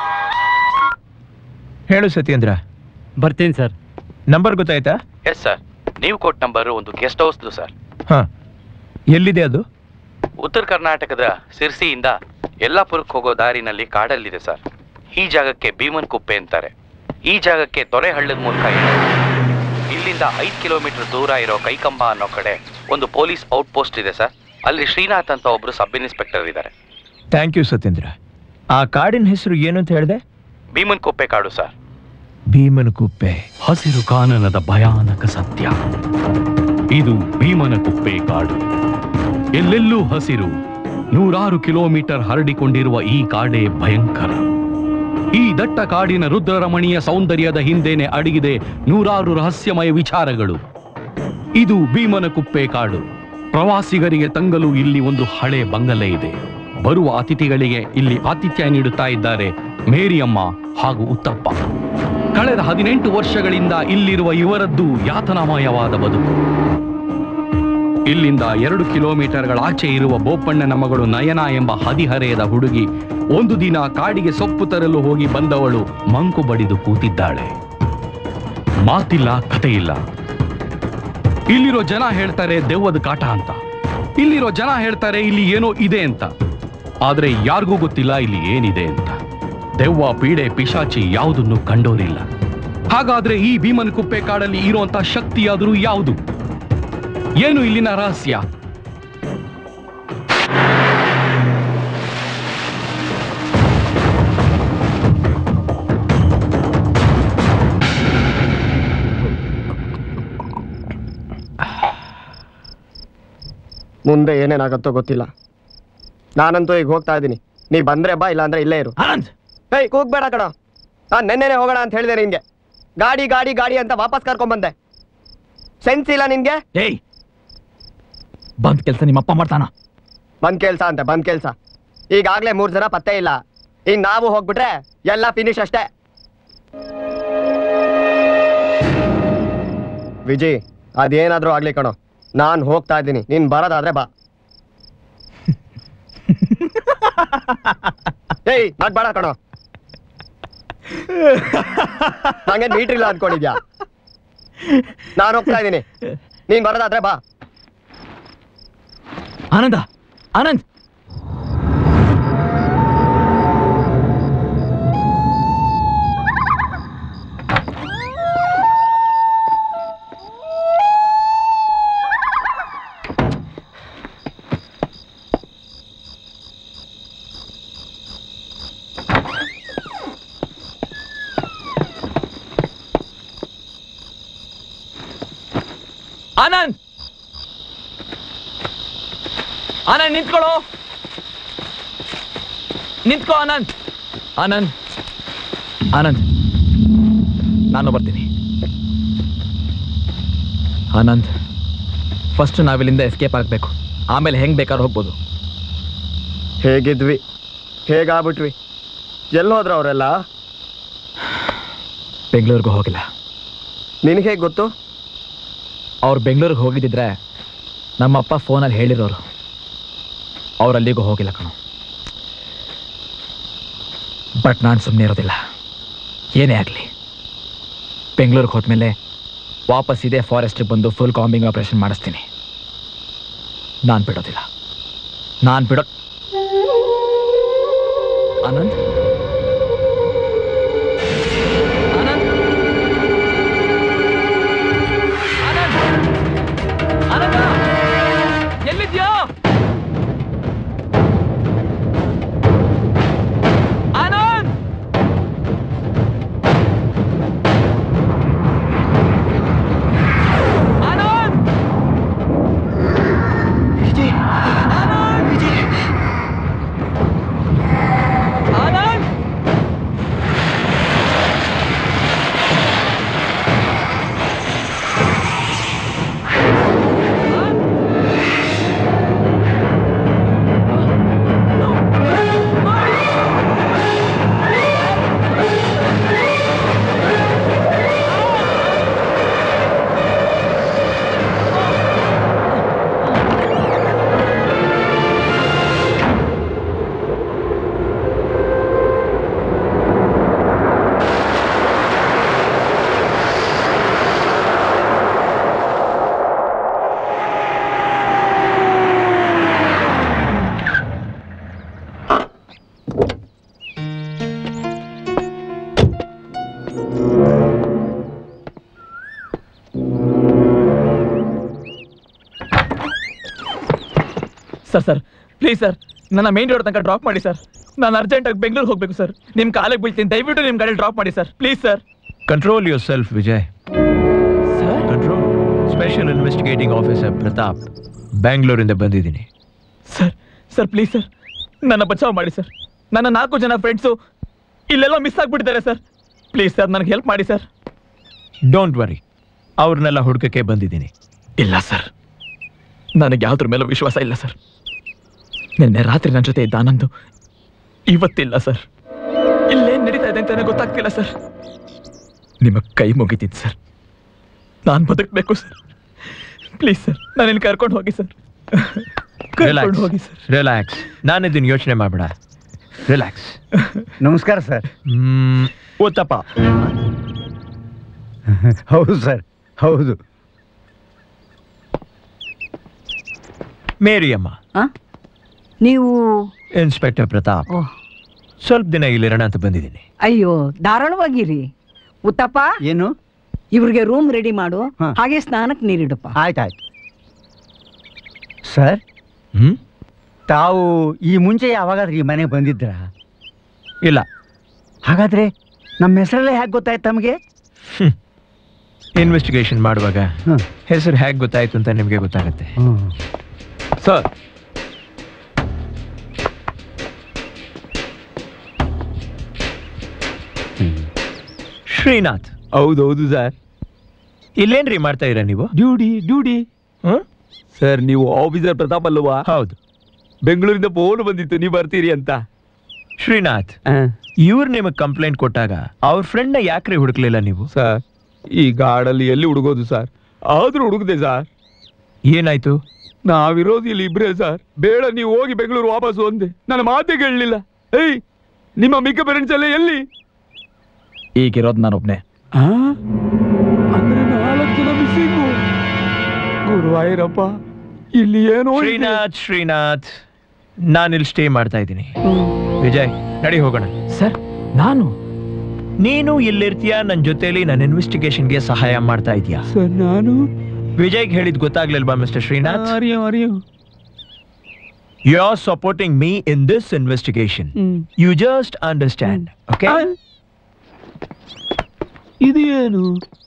ಹೇಳು ಸತ್ಯೇಂದ್ರ ಬರ್ತೀನಿ ಸರ್ ನಂಬರ್ ಗೊತ್ತಾಯ್ತಾ ಎಸ್ ಸರ್ ನೀವು ಕೊಟ್ಟ ನಂಬರ್ ಒಂದು ಗೆಸ್ಟ್ ಹೌಸ್ದು ಸರ್ ಹಾ ಎಲ್ಲಿದೆ ಅದು ಉತ್ತರ ಕರ್ನಾಟಕದ ಸಿರ್ಸಿಯಿಂದ ಯಲ್ಲಾಪುರಕ್ಕೆ ಹೋಗೋ ದಾರಿನಲ್ಲಿ ಕಾಡಲ್ಲಿದೆ ಸರ್ ಈ ಜಾಗಕ್ಕೆ ಭೀಮನ್ ಕುಪ್ಪೆ ಅಂತಾರೆ ಈ ಜಾಗಕ್ಕೆ ತೊರೆ ಹಳ್ಳದ ಮೂಲಕ ಏಳೋದು. ಇಲ್ಲಿಂದ ಐದು ಕಿಲೋಮೀಟರ್ ದೂರ ಇರೋ ಕೈಕಂಬ ಅನ್ನೋ ಕಡೆ ಒಂದು ಪೊಲೀಸ್ ಔಟ್ ಪೋಸ್ಟ್ ಇದೆ ಸರ್ ಅಲ್ಲಿ ಶ್ರೀನಾಥ್ ಅಂತ ಒಬ್ರು ಸಬ್ ಇನ್ಸ್ಪೆಕ್ಟರ್ ಇದ್ದಾರೆ ಥ್ಯಾಂಕ್ ಯು ಸತ್ಯೇಂದ್ರ ಆ ಕಾಡಿನ ಹೆಸರು ಏನು ಅಂತ ಹೇಳಿದೆ ಭೀಮನ್ ಕುಪ್ಪೆ ಕಾಡು ಸರ್ ಭೀಮನ ಕುಪ್ಪೆ ಹಸಿರು ಕಾನನದ ಭಯಾನಕ ಸತ್ಯ ಇದು ಭೀಮನ ಕುಪ್ಪೆ ಕಾಡು ಎಲ್ಲೆಲ್ಲೂ ಹಸಿರು ನೂರಾರು ಕಿಲೋಮೀಟರ್ ಹರಡಿಕೊಂಡಿರುವ ಈ ಕಾಡೇ ಭಯಂಕರ ಈ ದಟ್ಟ ಕಾಡಿನ ರುದ್ರರಮಣೀಯ ಸೌಂದರ್ಯದ ಹಿಂದೆನೆ ಅಡಗಿದೆ ನೂರಾರು ರಹಸ್ಯಮಯ ವಿಚಾರಗಳು ಇದು ಭೀಮನ ಕುಪ್ಪೆ ಕಾಡು ಪ್ರವಾಸಿಗರಿಗೆ ತಂಗಲು ಇಲ್ಲಿ ಒಂದು ಹಳೆ ಬಂಗಲೆ ಇದೆ ಬರುವ ಅತಿಥಿಗಳಿಗೆ ಇಲ್ಲಿ ಆತಿಥ್ಯ ನೀಡುತ್ತಾ ಇದ್ದಾರೆ ಮೇರಿಯಮ್ಮ ಹಾಗೂ ಉತ್ತಪ್ಪ ಕಳೆದ ಹದಿನೆಂಟು ವರ್ಷಗಳಿಂದ ಇಲ್ಲಿರುವ ಇವರದ್ದು ಯಾತನಾಮಯವಾದ ಬದುಕು ಇಲ್ಲಿಂದ ಎರಡು ಕಿಲೋಮೀಟರ್ಗಳ ಆಚೆ ಇರುವ ಬೋಪಣ್ಣನ ಮಗಳು ನಯನ ಎಂಬ ಹದಿಹರೆಯದ ಹುಡುಗಿ ಒಂದು ದಿನ ಕಾಡಿಗೆ ಸೊಪ್ಪು ತರಲು ಹೋಗಿ ಬಂದವಳು ಮಂಕು ಬಡಿದು ಕೂತಿದ್ದಾಳೆ ಮಾತಿಲ್ಲ ಕತೆ ಇಲ್ಲ ಇಲ್ಲಿರೋ ಜನ ಹೇಳ್ತಾರೆ ದೆವ್ವದ ಕಾಟ ಅಂತ ಇಲ್ಲಿರೋ ಜನ ಹೇಳ್ತಾರೆ ಇಲ್ಲಿ ಏನೋ ಇದೆ ಅಂತ ಆದ್ರೆ ಯಾರಿಗೂ ಗೊತ್ತಿಲ್ಲ ಇಲ್ಲಿ ಏನಿದೆ ಅಂತ ದೆವ್ವ ಪೀಡೆ ಪಿಶಾಚಿ ಯಾವುದನ್ನು ಕಂಡೋರಿಲ್ಲ ಹಾಗಾದ್ರೆ ಈ ಭೀಮನ್ ಕುಪ್ಪೆ ಕಾಡಲ್ಲಿ ಇರುವಂತ ಶಕ್ತಿಯಾದರೂ ಯಾವುದು ಏನು ಇಲ್ಲಿನ ರಹಸ್ಯ ಮುಂದೆ ಏನೇನಾಗತ್ತೋ ಗೊತ್ತಿಲ್ಲ ನಾನಂತೂ ಈಗ ಹೋಗ್ತಾ ಇದ್ದೀನಿ ನೀ ಬಂದ್ರೆ ಬಾ ಇಲ್ಲ ಅಂದ್ರೆ ಇಲ್ಲೇ ಇರು ಆನಂದ್ ಏಯ್ ಕೂಗ್ಬೇಡ ಕಣ ನಾನು ನೆನ್ನೆನೆ ಹೋಗೋಣ ಅಂತ ಹೇಳಿದೆ ನಿನ್ಗೆ ಗಾಡಿ ಗಾಡಿ ಗಾಡಿ ಅಂತ ವಾಪಸ್ ಕರ್ಕೊಂಡ್ ಬಂದೆ ಸೆನ್ಸ್ ಇಲ್ಲ ನಿನ್ಗೆ ಏಯ್ ಬಂದ್ ಕೆಲಸ ನಿಮ್ಮಪ್ಪ ಮಾಡ್ತಾನ ಬಂದ್ ಕೆಲ್ಸ ಅಂತೆ ಬಂದ್ ಕೆಲ್ಸ ಈಗಾಗ್ಲೇ ಮೂರ್ ಜನ ಪತ್ತೆ ಇಲ್ಲ ಇನ್ ನಾವು ಹೋಗ್ಬಿಟ್ರೆ ಎಲ್ಲ ಫಿನಿಶ್ ಅಷ್ಟೇ ವಿಜಯ್ ಅದೇನಾದ್ರೂ ಆಗ್ಲಿ ಕಣೋ ನಾನ್ ಹೋಗ್ತಾ ಇದ್ದೀನಿ ನೀನ್ ಬರೋದಾದ್ರೆ ಬಾ ಏಯ್ ಬೇಡ ಕಣೋ ನಂಗೆ ಮೀಟ್ರ್ ಇಲ್ಲ ಅನ್ಕೊಂಡಿದ್ಯಾ ನಾನು ಹೋಗ್ತಾ ಇದ್ದೀನಿ ನೀನ್ ಬರೋದಾದ್ರೆ ಬಾ ಆನಂದ ಆನಂದ್ ಆನಂದ್ ಆನಂದ್ ನಿಂತ್ಕೊಳ್ಳೋ ನಿಂತ್ಕೋ ಆನಂದ್ ಆನಂದ್ ಆನಂದ್ ನಾನು ಬರ್ತೀನಿ ಆನಂದ್ ಫಸ್ಟ್ ನಾವಿಲ್ಲಿಂದ ಎಸ್ಕೇಪ್ ಆಗಬೇಕು ಆಮೇಲೆ ಹೆಂಗ್ ಬೇಕಾದ್ರೂ ಹೋಗ್ಬೋದು ಹೇಗಿದ್ವಿ ಹೇಗಾಗ್ಬಿಟ್ವಿ ಎಲ್ಲಿ ಹೋದ್ರ ಅವರೆಲ್ಲ ಬೆಂಗಳೂರಿಗೆ ಹೋಗಿಲ್ಲ ನಿನಗೆ ಹೇಗೆ ಗೊತ್ತು ಅವ್ರು ಬೆಂಗಳೂರಿಗೆ ಹೋಗಿದ್ದಿದ್ರೆ ನಮ್ಮಪ್ಪ ಫೋನಲ್ಲಿ ಹೇಳಿರೋರು ಅವ್ರು ಅಲ್ಲಿಗೂ ಹೋಗಿಲ್ಲ ಕಣೋ ಬಟ್ ನಾನು ಸುಮ್ಮನೆ ಇರೋದಿಲ್ಲ ಏನೇ ಆಗಲಿ ಬೆಂಗಳೂರಿಗೆ ಹೋದ್ಮೇಲೆ ವಾಪಸ್ ಇದೇ ಫಾರೆಸ್ಟಿಗೆ ಬಂದು ಫುಲ್ ಕಾಂಬಿಂಗ್ ಆಪರೇಷನ್ ಮಾಡಿಸ್ತೀನಿ ನಾನು ಬಿಡೋದಿಲ್ಲ ನಾನು ಬಿಡೋ ಆನಂದ್ ಆನಂದ್ ಆನಂದ ಎಲ್ಲಿದ್ಯೋ Anand Anand Anand Anand sir sir please sir ನನ್ನ ಮೇನ್ ರೋಡ್ ತನಕ ಡ್ರಾಪ್ ಮಾಡಿ ಸರ್ ನಾನು ಅರ್ಜೆಂಟಾಗಿ ಬೆಂಗಳೂರು ಹೋಗ್ಬೇಕು ಸರ್ ನಿಮ್ಮ ಕಾಲಿಗೆ ಬೀಳ್ತೀನಿ ದಯವಿಟ್ಟು ನಿಮ್ಮ ಗಾಡಿ ಡ್ರಾಪ್ ಮಾಡಿ sir please sir control yourself Vijay control special investigating officer Pratap ಬ್ಯಾಂಗ್ಳೂರಿಂದ ಬಂದಿದ್ದೀನಿ ಸರ್ ಸರ್ ಪ್ಲೀಸ್ ಸರ್ ನನ್ನ ಬಚಾವ್ ಮಾಡಿ ಸರ್ ನನ್ನ ನಾಲ್ಕು ಜನ ಫ್ರೆಂಡ್ಸು ಇಲ್ಲೆಲ್ಲೋ ಮಿಸ್ ಆಗ್ಬಿಟ್ಟಿದ್ದಾರೆ ಸರ್ ಪ್ಲೀಸ್ ಸರ್ ನನಗೆ ಹೆಲ್ಪ್ ಮಾಡಿ ಸರ್ ಡೋಂಟ್ ವರಿ ಅವ್ರನ್ನೆಲ್ಲ ಹುಡುಕಕ್ಕೆ ಬಂದಿದ್ದೀನಿ ಇಲ್ಲ ಸರ್ ನನಗೆ ಯಾವ್ದ್ರ ಮೇಲೂ ವಿಶ್ವಾಸ ಇಲ್ಲ ಸರ್ ನಿನ್ನೆ ರಾತ್ರಿ ನನ್ನ ಜೊತೆ ಇದ್ದ ಆನಂದು ಇವತ್ತಿಲ್ಲ ಸರ್ ಇಲ್ಲೇನ್ ನಡೀತಾ ಇದೆ ಅಂತಾನೆ ಗೊತ್ತಾಗ್ತಿಲ್ಲ ಸರ್ ನಿಮ್ಮ ಕೈ ಮುಗಿತೀನಿ ಸರ್ ನಾನು ಬದುಕಬೇಕು ಸರ್ ಪ್ಲೀಸ್ ಸರ್ ನಾನು ಇಲ್ಲಿ ಕರ್ಕೊಂಡು ಹೋಗಿ ಸರ್ ಕರ್ಕೊಂಡು ಹೋಗಿ ಸರ್ ರಿಲ್ಯಾಕ್ಸ್ ನಾನಿದ್ದೀನಿ ಯೋಚನೆ ಮಾಡಬೇಡ ರಿಲ್ಯಾಕ್ಸ್ ನಮಸ್ಕಾರ ಸರ್ ಓತಪ್ಪ ಹೌದು ಸರ್ ಹೌದು ಮೇರಿಯಮ್ಮ ನೀವು ಇನ್ಸ್ಪೆಕ್ಟರ್ ಪ್ರತಾಪ್ ಓಹ್. ಸ್ವಲ್ಪ ದಿನ ಇಲ್ಲಿರೋಣ ಅಂತ ಬಂದಿದ್ದೀನಿ ಅಯ್ಯೋ ಧಾರಾಳವಾಗಿರಿ ಉತ್ತಪ್ಪ ಏನು ಇವ್ರಿಗೆ ರೂಮ್ ರೆಡಿ ಮಾಡು ಹಾಗೆ ಸ್ನಾನಕ್ಕೆ ನೀರಿಡಪ್ಪ ಆಯ್ತಾಯ್ತು ಸರ್ ಹ್ಮ್ ತಾವು ಈ ಮುಂಚೆ ಯಾವಾಗಾದ್ರೂ ಈ ಮನೆಗೆ ಬಂದಿದ್ರ ಇಲ್ಲ ಹಾಗಾದ್ರೆ ನಮ್ಮ ಹೆಸರಲ್ಲೇ ಹೇಗೆ ಗೊತ್ತಾಯ್ತು ತಮಗೆ ಇನ್ವೆಸ್ಟಿಗೇಷನ್ ಮಾಡುವಾಗ ಹೆಸರು ಹೇಗೆ ಗೊತ್ತಾಯ್ತು ಅಂತ ನಿಮಗೆ ಗೊತ್ತಾಗುತ್ತೆ ಸರ್ ಶ್ರೀನಾಥ್ ಹೌದೌದು ಸರ್ ಇಲ್ಲೇನ್ರಿ ಮಾಡ್ತಾ ಇರ ನೀವು ಡ್ಯೂಟಿ ಡ್ಯೂಟಿ ಸರ್ ನೀವು ಆಫೀಸರ್ ಪ್ರತಾಪ್ ಅಲ್ವಾ ಹೌದು ಬೆಂಗಳೂರಿಂದ ಫೋನ್ ಬಂದಿತ್ತು ನೀವು ಬರ್ತೀರಿ ಅಂತ ಶ್ರೀನಾಥ್ ಇವ್ರು ನಿಮಗೆ ಕಂಪ್ಲೇಂಟ್ ಕೊಟ್ಟಾಗ ಅವ್ರ ಫ್ರೆಂಡ್ನ ಯಾಕ್ರಿ ಹುಡುಕ್ಲಿಲ್ಲ ನೀವು ಸರ್ ಈ ಗಾಡಲ್ಲಿ ಎಲ್ಲಿ ಹುಡುಗೋದು ಸರ್ ಆದ್ರೂ ಹುಡುಗದೆ ಸರ್ ಏನಾಯ್ತು ನಾವಿರೋದು ಇಲ್ಲಿ ಇಬ್ರೇ ಸರ್ ಬೇಡ ನೀವು ಹೋಗಿ ಬೆಂಗಳೂರು ವಾಪಸ್ಸು ಅಂದೆ ನನ್ನ ಮಾತೇ ಕೇಳಲಿಲ್ಲ ಏಯ್ ನಿಮ್ಮ ಮಿಕ್ಕ ಪೇರೆಂಟ್ಸ್ ಎಲ್ಲ ಎಲ್ಲಿ ಈಗಿರೋದು ನಾನೊಬ್ನೇ ಅಂದ್ರೆ ನಾಲ್ಕು ಜನ ಮಿಸ್ಸಿಂಗು ಗುರುವಾಯೂರಪ್ಪ ಇಲ್ಲಿ ಏನೋ ಇದೆ. ಶ್ರೀನಾಥ್ ಶ್ರೀನಾಥ್ ನಾನಿಲ್ಲಿ ಸ್ಟೇ ಮಾಡ್ತಾ ಇದ್ದೀನಿ ವಿಜಯ್ ನಡಿ ಹೋಗೋಣ ಸರ್ ನಾನು ನೀನು ಇಲ್ಲಿರ್ತೀಯ ನನ್ನ ಜೊತೆಲಿ ನನ್ನ ಇನ್ವೆಸ್ಟಿಗೇಷನ್ಗೆ ಸಹಾಯ ಮಾಡ್ತಾ ಇದೀಯಾ ಸರ್ ನಾನು ವಿಜಯ್ಗೆ ಹೇಳಿದ್ ಗೊತ್ತಾಗ್ಲಿಲ್ವಾ ಮಿಸ್ಟರ್ ಶ್ರೀನಾಥ್ ಅರಿಯೋ ಅರಿಯೋ you are supporting me in this investigation you just understand okay ಇದು ಏನು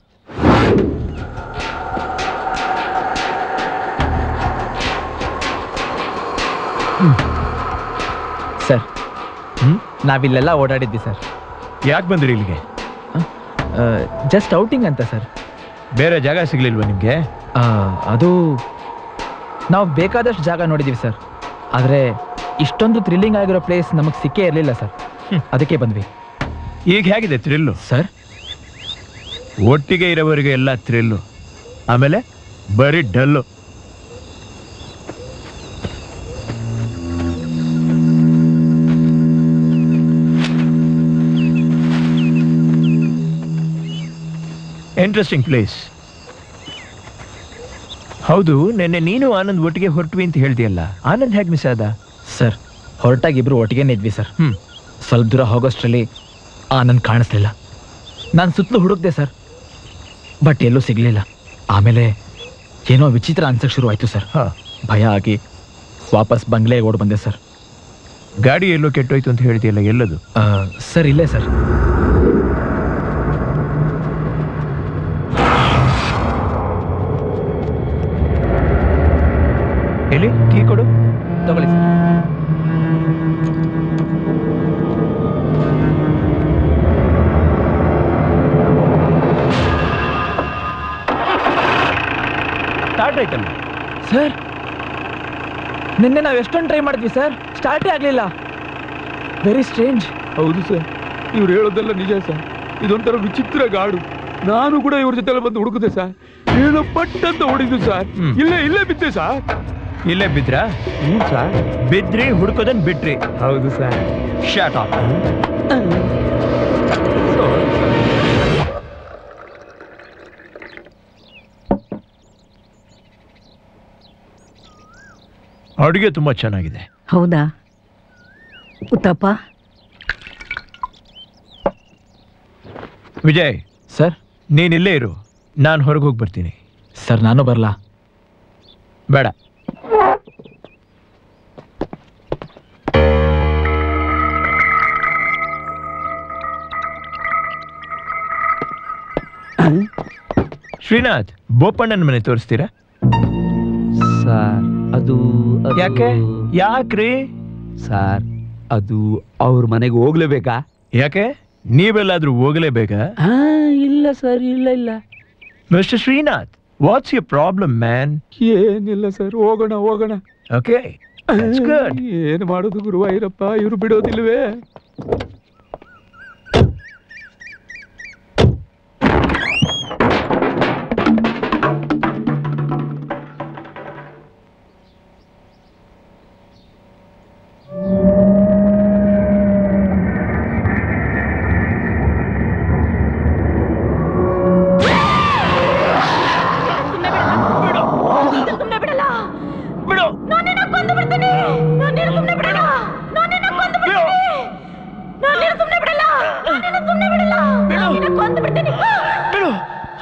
ಸರ್ ನಾವಿಲ್ಲೆಲ್ಲ ಓಡಾಡಿದ್ವಿ ಸರ್ ಯಾಕೆ ಬಂದ್ರಿ ಇಲ್ಲಿಗೆ ಜಸ್ಟ್ ಔಟಿಂಗ್ ಅಂತ ಸರ್ ಬೇರೆ ಜಾಗ ಸಿಗ್ಲಿಲ್ವಾ ನಿಮ್ಗೆ ಅದು ನಾವು ಬೇಕಾದಷ್ಟು ಜಾಗ ನೋಡಿದ್ದೀವಿ ಸರ್ ಆದರೆ ಇಷ್ಟೊಂದು ಥ್ರಿಲ್ಲಿಂಗ್ ಆಗಿರೋ ಪ್ಲೇಸ್ ನಮಗೆ ಸಿಕ್ಕೇ ಇರಲಿಲ್ಲ ಸರ್ ಅದಕ್ಕೆ ಬಂದ್ವಿ ಈಗ ಹೇಗಿದೆ ಥ್ರಿಲ್ಲು ಸರ್ ಒಟ್ಟಿಗೆ ಇರೋವರೆಗೆ ಎಲ್ಲ ಥ್ರಿಲ್ಲು ಆಮೇಲೆ ಬರೀ ಡಲ್ಲು ಇಂಟ್ರೆಸ್ಟಿಂಗ್ ಪ್ಲೇಸ್ ಹೌದು ನಿನ್ನೆ ನೀನು ಆನಂದ್ ಒಟ್ಟಿಗೆ ಹೊರಟ್ವಿ ಅಂತ ಹೇಳ್ತೀಯಲ್ಲ ಆನಂದ್ ಹೇಗೆ ಮಿಸ್ ಆದ ಸರ್ ಹೊರಟಾಗಿ ಇಬ್ರು ಒಟ್ಟಿಗೆ ಇದ್ವಿ ಸರ್ ಹ್ಮ್ ಸ್ವಲ್ಪ ದೂರ ಹೋಗೋಷ್ಟರಲ್ಲಿ ಆನಂದ್ ಕಾಣಿಸ್ಲಿಲ್ಲ ನಾನು ಸುತ್ತಲೂ ಹುಡುಕ್ದೆ ಸರ್ ಬಟ್ ಎಲ್ಲೂ ಸಿಗಲಿಲ್ಲ ಆಮೇಲೆ ಏನೋ ವಿಚಿತ್ರ ಅನ್ಸಕ್ಕೆ ಶುರು ಆಯಿತು ಸರ್ ಭಯ ಆಗಿ ವಾಪಸ್ ಬಂಗ್ಲೆಗೆ ಓಡ್ ಬಂದೆ ಸರ್ ಗಾಡಿ ಎಲ್ಲೋ ಕೆಟ್ಟೋಯ್ತು ಅಂತ ಹೇಳ್ತೀಯಲ್ಲ ಎಲ್ಲದು ಸರ್ ಇಲ್ಲೇ ಸರ್ ಎಲ್ಲಿ ಕೀ ಕೊಡು ತಗೊಳ್ಳಿ ಸರ್ ಸ್ಟಾರ್ಟ್ ಆಯ್ತಲ್ಲ ಸರ್ ನಿನ್ನೆ ನಾವು ಎಷ್ಟೊಂದು ಟ್ರೈ ಮಾಡಿದ್ವಿ ಸರ್ ಸ್ಟಾರ್ಟೇ ಆಗಲಿಲ್ಲ ವೆರಿ ಸ್ಟ್ರೇಂಜ್ ಹೌದು ಸರ್ ಇವ್ರು ಹೇಳೋದೆಲ್ಲ ನಿಜ ಸರ್ ಇದೊಂಥರ ವಿಚಿತ್ರ ಗಾಡು ನಾನು ಕೂಡ ಇವ್ರ ಜೊತೆ ಬಂದು ಹುಡುಕಿದೆ ಸರ್ ಏನೋ ಪಟ್ ಅಂತ ಹೊಡಿದ್ದು ಸರ್ ಇಲ್ಲೇ ಇಲ್ಲೇ ಬಿದ್ದೆ ಸರ್ ಇಲ್ಲೇ ಬಿದ್ರಾ ಹ್ಞೂ ಸರ್ ಬಿದ್ರಿ ಹುಡ್ಕೋದನ್ ಬಿಟ್ರಿ ಹೌದು ಸರ್ ಶಾಟ್ ಆಫ್ ಅಡುಗೆ ತುಂಬಾ ಚೆನ್ನಾಗಿದೆ ಹೌದಾ ಉತ್ತಪ್ಪ ವಿಜಯ್ ಸರ್ ನೀನ್ ಇಲ್ಲೇ ಇರು ನಾನು ಹೊರಗೆ ಹೋಗಿ ಬರ್ತೀನಿ ಸರ್ ನಾನು ಬರಲಾ ಬೇಡ ಶ್ರೀನಾಥ್ ಬೋಪಣ್ಣನ ಮನೆ ತೋರಿಸ್ತೀರಾ ಸರ್ ಅದು ಯಾಕೆ ಯಾಕ್ರಿ ಸರ್ ಅದು ಅವ್ರ ಮನೆಗೆ ಹೋಗ್ಲೇಬೇಕಾ ಯಾಕೆ ನೀವೆಲ್ಲಾದ್ರೂ ಹೋಗಲೇಬೇಕಾ ಹಾ ಇಲ್ಲ ಸರ್ ಇಲ್ಲ ಇಲ್ಲ mister Srinath what's you problem man ಏನಿಲ್ಲ ಸರ್ ಹೋಗೋಣ ಹೋಗೋಣ ಓಕೆ ಗುಡ್ ಏನು ಮಾಡೋದು ಗುರುವಾಯೂರಪ್ಪ ಇವ್ರು ಬಿಡೋದಿಲ್ವೇ ಸುಮ್ನೆ ಬಿಡಲ್ಲ ಬಿಡು ನಾನು ನಿನ್ನ ಕೊಂದು ಬಿಡ್ತೀನಿ ನಾನು ನಿನ್ನ ಸುಮ್ನೆ ಬಿಡಲ್ಲ ನಾನು ನಿನ್ನ ಕೊಂದು ಬಿಡ್ತೀನಿ ನಾನು ನಿನ್ನ ಸುಮ್ನೆ ಬಿಡಲ್ಲ ನಾನು ನಿನ್ನ ಸುಮ್ನೆ ಬಿಡಲ್ಲ ನಾನು ನಿನ್ನ ಕೊಂದು ಬಿಡ್ತೀನಿ ಬಿಡು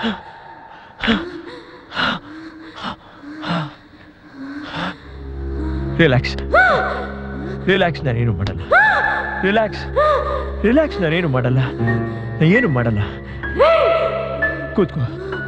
ರಿಲ್ಯಾಕ್ಸ್ ರಿಲ್ಯಾಕ್ಸ್ ನಾನೇನು ಮಾಡಲ್ಲ ರಿಲ್ಯಾಕ್ಸ್ ರಿಲ್ಯಾಕ್ಸ್ ನಾನೇನು ಮಾಡಲ್ಲ ನಾ ಏನು ಮಾಡಲ್ಲ ಕೂತ್ಕೋ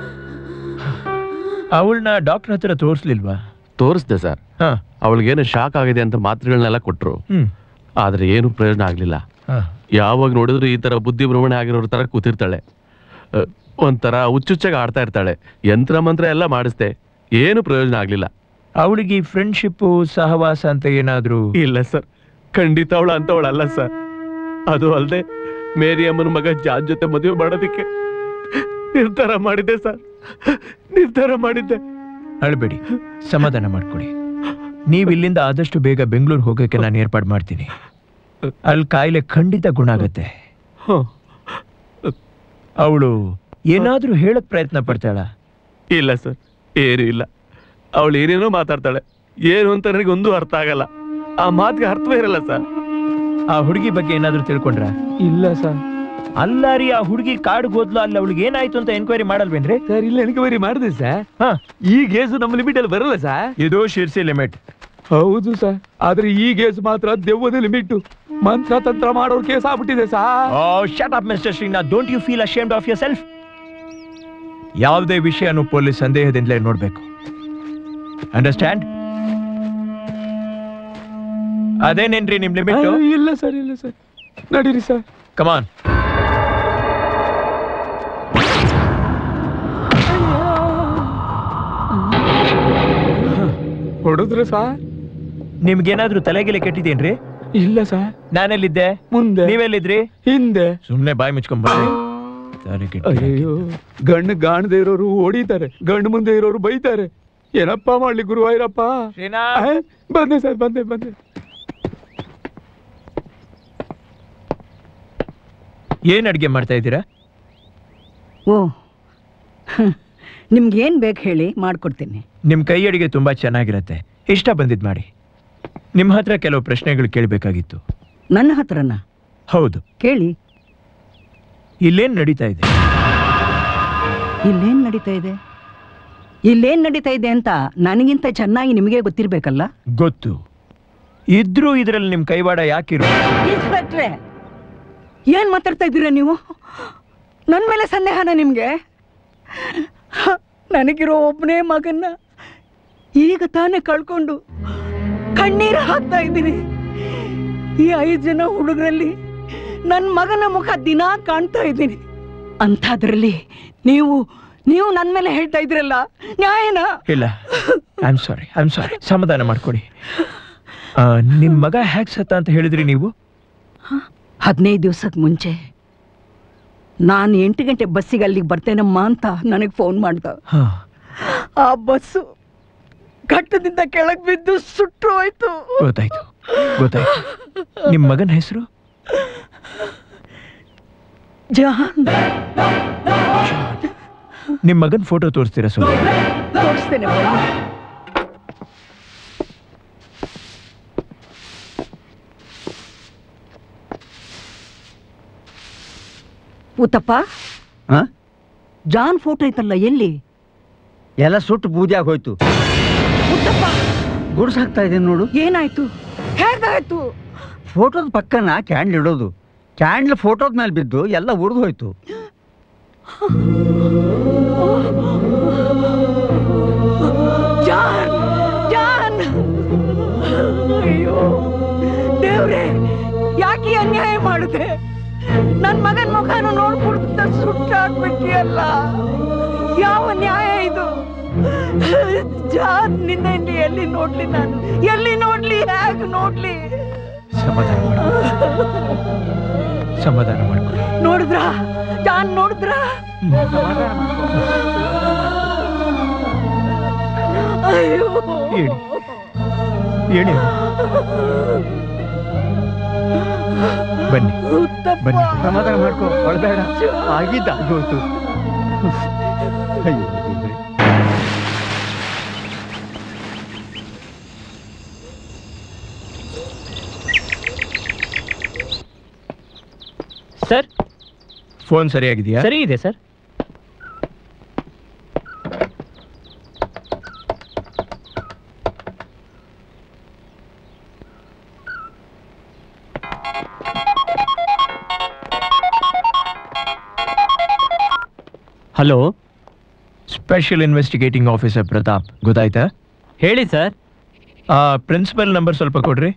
ಅವಳನ್ನ ಡಾಕ್ಟರ್ ಹತ್ರ ತೋರಿಸ್ಲಿಲ್ವಾ ತೋರಿಸ್ದೆ ಸರ್ ಅವಳಿಗೇನು ಶಾಕ್ ಆಗಿದೆ ಅಂತ ಮಾತ್ರೆಗಳನ್ನೆಲ್ಲ ಕೊಟ್ರು ಹ್ಮ್. ಆದ್ರೆ ಏನು ಪ್ರಯೋಜನ ಆಗ್ಲಿಲ್ಲ ಹಾ. ಯಾವಾಗ ನೋಡಿದ್ರು ಈ ತರ ಬುದ್ಧಿ ಭ್ರಮಣೆ ಆಗಿರೋರ್ ತರ ಕೂತಿರ್ತಾಳೆ ಅ, ಒಂಥರ ಹುಚ್ಚುಚ್ಚಾಗಿ ಆಡ್ತಾ ಇರ್ತಾಳೆ ಯಂತ್ರ ಮಂತ್ರ ಎಲ್ಲ ಮಾಡಿಸ್ದೆ ಏನು ಪ್ರಯೋಜನ ಆಗ್ಲಿಲ್ಲ ಅವಳಿಗೆ ಫ್ರೆಂಡ್ಶಿಪ್ ಸಹವಾಸ ಅಂತ ಏನಾದ್ರೂ ಇಲ್ಲ ಸರ್ ಖಂಡಿತ ಅವಳ ಅಂತವಳಲ್ಲ ಸರ್ ಅದು ಅಲ್ಲದೆ ಮೇರಿ ಅಮ್ಮನ ಮಗ ಜಾನ್ ಜೊತೆ ಮದುವೆ ಮಾಡೋದಕ್ಕೆ ನಿರ್ಧಾರ ಮಾಡಿದ್ದೆ ಸರ್ ನಿರ್ಧಾರ ಮಾಡಿದ್ದೆ ಅಳ್ಬೇಡಿ ಸಮಾಧಾನ ಮಾಡ್ಕೊಡಿ ನೀವು ಇಲ್ಲಿಂದ ಆದಷ್ಟು ಬೇಗ ಬೆಂಗಳೂರು ಹೋಗೋಕೆ ನಾನು ಏರ್ಪಾಡು ಮಾಡ್ತೀನಿ ಅಲ್ಲಿ ಕಾಯಿಲೆ ಖಂಡಿತ ಗುಣ ಆಗತ್ತೆ ಅವಳು ಏನಾದ್ರೂ ಹೇಳಕ್ ಪ್ರಯತ್ನ ಪಡ್ತಾಳ ಇಲ್ಲ ಸರ್ ಏನು ಇಲ್ಲ ಅವಳು ಏನೇನೋ ಮಾತಾಡ್ತಾಳೆ ಏನು ಅಂತ ನನಗೆ ಒಂದು ಅರ್ಥ ಆಗಲ್ಲ ಆ ಮಾತಿಗೆ ಅರ್ಥವೇ ಇರಲ್ಲ ಸರ್ ಆ ಹುಡುಗಿ ಬಗ್ಗೆ ಏನಾದ್ರೂ ತಿಳ್ಕೊಂಡ್ರ ಇಲ್ಲ ಸರ್ ಅಲ್ಲ ರೀ ಆ ಹುಡುಗಿ ಕಾಡ್ಗೆ ಹೋದ್ಲು ಅಲ್ಲಿ ಅವಳಿಗೆ ಏನಾಯ್ತು ಅಂತ ಎನ್ಕ್ವೈರಿ ಮಾಡಲ್ವೇನ್ರಿ ಸರ್ ಇಲ್ಲ ಎನ್ಕ್ವೈರಿ ಮಾಡಿದೆ ಸರ್ ಈ ಗೇಸು ನಮ್ಮ ಲಿಮಿಟ್ ಅಲ್ಲಿ ಬರಲ್ಲ ಸರ್ ಇದು ಶಿರ್ಸಿ ಲಿಮಿಟ್ ಹೌದು ಸರ್ ಆದ್ರೆ ಈ ಗೇಸ್ ಮಾತ್ರ ದೆವ್ವದ ಲಿಮಿಟ್ ಮಂತ್ರ ತಂತ್ರ ಮಾಡೋರ್ ಕೇಸ್ ಆಗ್ಬಿಟ್ಟಿದೆ sir oh shut up mister Srinath don't you feel ashamed of yourself ಯಾವುದೇ ವಿಷಯನೂ ಪೊಲೀಸ್ ಸಂದೇಹದಿಂದಲೇ ನೋಡ್ಬೇಕು ಅಂಡರ್ಸ್ಟ್ಯಾಂಡ್ ಅದೇನೇನ್ರಿ ನಿಮ್ ಲಿಮಿಟ್ ಇಲ್ಲ ಸರ್ ಇಲ್ಲ ಸರ್ ನಡೀರಿ ಸರ್ ಕಮಾನ್ ಹೊಡೆದ್ರು ಸರ್ ನಿಮ್ಗೇನಾದ್ರೂ ತಲೆಗಿಲೆ ಕೆಟ್ಟಿದೇನ್ರಿ ಇಲ್ಲ ಸರ್ ನಾನೆಲ್ಲಿದ್ದೆ ಮುಂದೆ ನೀವೆಲ್ಲಿದ್ರಿ ಹಿಂದೆ ಸುಮ್ನೆ ಬಾಯಿ ಮುಚ್ಕೊಂಡ್ ಬರ್ರಿ ತಲೆ ಕೆಟ್ಟ ಅಯ್ಯೋ ಗಂಡು ಕಾಣದೇ ಇರೋರು ಹೊಡಿತಾರೆ ಗಂಡು ಮುಂದೆ ಇರೋರು ಬೈತಾರೆ ಏನಪ್ಪ ಮಾಡ್ಲಿ ಗುರುವಾಯೂರಪ್ಪ ಆ, ಬಂದೆ ಸರ್ ಬಂದೆ ಬಂದೆ ಏನ್ ಅಡ್ಗೆ ಮಾಡ್ತಾ ಇದ್ದೀರಾ ಓ ನಿಮ್ಗೇನು ಬೇಕು ಹೇಳಿ ಮಾಡ್ಕೊಡ್ತೀನಿ ನಿಮ್ ಕೈ ಅಡಿಗೆ ತುಂಬಾ ಚೆನ್ನಾಗಿರತ್ತೆ ಇಷ್ಟ ಬಂದಿದ್ ಮಾಡಿ ನಿಮ್ ಹತ್ರ ಕೆಲವು ಪ್ರಶ್ನೆಗಳು ಕೇಳಬೇಕಾಗಿತ್ತು ನನ್ನ ಹತ್ರನ ಹೌದು ಕೇಳಿ ಇಲ್ಲೇನ್ ನಡೀತಾ ಇದೆ ಇಲ್ಲೇನ್ ನಡೀತಾ ಇದೆ ಇಲ್ಲೇನ್ ನಡೀತಾ ಇದೆ ಅಂತ ನನಗಿಂತ ಚೆನ್ನಾಗಿ ನಿಮಗೆ ಗೊತ್ತಿರ್ಬೇಕಲ್ಲ ಗೊತ್ತು ಇದ್ರೂ ಇದ್ರಲ್ಲಿ ನಿಮ್ ಕೈವಾಡ ಯಾಕಿರು ಇನ್ಸ್ಪೆಕ್ಟ್ರೆ ಏನ್ ಮಾತಾಡ್ತಾ ಇದ್ದೀರಾ ನೀವು ನನ್ನ ಮೇಲೆ ಸಂದೇಹನ ನಿಮ್ಗೆ ಹ, ನನಗಿರೋ ಒಬ್ಬನೇ ಮಗನ್ನ ಈಗ ತಾನೇ ಕಳ್ಕೊಂಡು ಕಣ್ಣೀರು ಹಾಕ್ತಾ ಇದ್ದೀನಿ ಈ ಐದು ಜನ ಹುಡುಗರಲ್ಲಿ ನನ್ನ ಮಗನ ಮುಖ ದಿನಾ ಕಾಣ್ತಾ ಇದ್ದೀನಿ ಅಂಥದ್ರಲ್ಲಿ ನೀವು ನೀವು ನನ್ನ ಮೇಲೆ ಹೇಳ್ತಾ ಇದ್ರಲ್ಲ ನ್ಯಾಯನಾ ಇಲ್ಲ I am sorry I am sorry ಸಮಾಧಾನ ಮಾಡ್ಕೊಡಿ ಆ, ನಿಮ್ ಮಗ ಹ್ಯಾಕ್ ಸತ್ತ ಅಂತ ಹೇಳಿದ್ರಿ ನೀವು ಹದಿನೈದು ದಿವ್ಸಕ್ಕೆ ಮುಂಚೆ ನಾನು ಎಂಟು ಗಂಟೆ ಬಸ್ಸಿಗೆ ಅಲ್ಲಿಗೆ ಬರ್ತೇನಮ್ಮ ಅಂತ ನನಗೆ ಫೋನ್ ಮಾಡ್ದ ಹಾ. ಆ ಬಸ್ಸು ಘಟ್ಟದಿಂದ ಕೆಳಗೆ ಬಿದ್ದು ಸುಟ್ಟು ಹೋಯ್ತು ಗೊತ್ತಾಯ್ತು ಗೊತ್ತಾಯ್ತು ನಿಮ್ ಮಗನ ಹೆಸರು ಜಹಾನ್ ನಿಮ್ ಮಗನ್ ಫೋಟೋ ತೋರಿಸ್ತೀರಾ ಸುಮ್ಮನೆ ತೋರಿಸ್ತೇನೆ ಬನ್ನಿ. ಉತ್ತಪ್ಪ ಹಾ ಜಾನ್ ಫೋಟೋ ಐತಲ್ಲ ಎಲ್ಲಿ ಎಲ್ಲ ಸುಟ್ಟು ಬೂದಿಯಾಗಿ ಹೋಯ್ತು ಉತ್ತಪ್ಪ ಗುಡ್ಸಾಕ್ತಾ ಇದೆ ನೋಡು ಏನಾಯ್ತು ಹೇಗಾಯ್ತು ಫೋಟೋದ ಪಕ್ಕನ ಕ್ಯಾಂಡ್ಲ್ ಇಡೋದು ಕ್ಯಾಂಡ್ಲ್ ಫೋಟೋದ ಮೇಲೆ ಬಿದ್ದು ಎಲ್ಲ ಉರಿದು ಹೋಯ್ತು ಜಾನ್ ಜಾನ್ ಅಯ್ಯೋ ದೇವ್ರೆ ಯಾಕೆ ಈ ಅನ್ಯಾಯ ಮಾಡಿದೆ ನನ್ ಮಗನ್ ಮುಖನ ನೋಡ್ಬಿಡ್ತ ಸುಟ್ಟಾಕ್ಬಿಟ್ಟಿಯಲ್ಲ ಯಾವ ನ್ಯಾಯ ಇದು ಜಾನ್ ನಿನ್ನ ಇಲ್ಲಿ ಎಲ್ಲಿ ನೋಡ್ಲಿ ನಾನು ಎಲ್ಲಿ ನೋಡ್ಲಿ ಹೇಗ್ ನೋಡ್ಲಿ ಸಮಾಧಾನ ಮಾಡ್ಕೊಳ್ಳಿ ಸಮಾಧಾನ ಮಾಡ್ಕೊಳ್ಳಿ ನೋಡಿದ್ರ ಜಾನ್ ನೋಡಿದ್ರ ಅಯ್ಯೋ ಹೇಳಿ ಹೇಳಿ ಬನ್ನಿ ಬನ್ನಿ ಸಮಾಧಾನ ಮಾಡ್ಕೋ ಹೊಳ್ಬೇಡ ಆಗಿದ್ದ ಆಗೋಯ್ತು ಅಯ್ಯೋ ದೇವ್ರೇ. ಸರ್ ಫೋನ್ ಸರಿಯಾಗಿದೆಯಾ ಸರಿ ಇದೆ sir hello special investigating officer Pratap ಗೊತ್ತಾಯ್ತಾ ಹೇಳಿ ಸರ್ ಆ ಪ್ರಿನ್ಸಿಪಲ್ ನಂಬರ್ ಸ್ವಲ್ಪ ಕೊಡ್ರಿ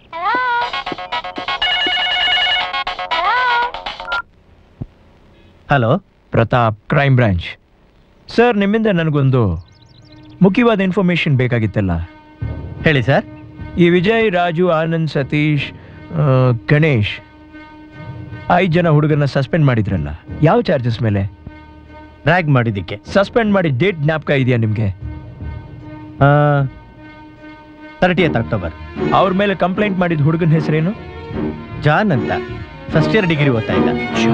hello Pratap crime branch sir ನಿಮ್ಮಿಂದ ನನಗೊಂದು ಮುಖ್ಯವಾದ ಇನ್ಫಾರ್ಮೇಶನ್ ಬೇಕಾಗಿತ್ತಲ್ಲ ಹೇಳಿ ಸರ್ ಈ ವಿಜಯ್ ರಾಜು ಆನಂದ್ ಸತೀಶ್ ಆ, ಗಣೇಶ್ ಐದು ಜನ ಹುಡುಗರನ್ನ ಸಸ್ಪೆಂಡ್ ಮಾಡಿದ್ರಲ್ಲ ಯಾವ ಚಾರ್ಜಸ್ ಮೇಲೆ ರ್ಯಾಗ್ ಮಾಡಿದ್ದಕ್ಕೆ ಸಸ್ಪೆಂಡ್ ಮಾಡಿ ಡೇಟ್ ಜ್ಞಾಪಕ ಇದೆಯಾ ನಿಮಗೆ ತರ್ಟಿ ಎತ್ ಅಕ್ಟೋಬರ್ ಅವ್ರ ಮೇಲೆ ಕಂಪ್ಲೇಂಟ್ ಮಾಡಿದ ಹುಡುಗನ ಹೆಸರೇನು ಜಾನ್ ಅಂತ ಫಸ್ಟ್ ಇಯರ್ ಡಿಗ್ರಿ ಓದ್ತಾ ಇದ್ದ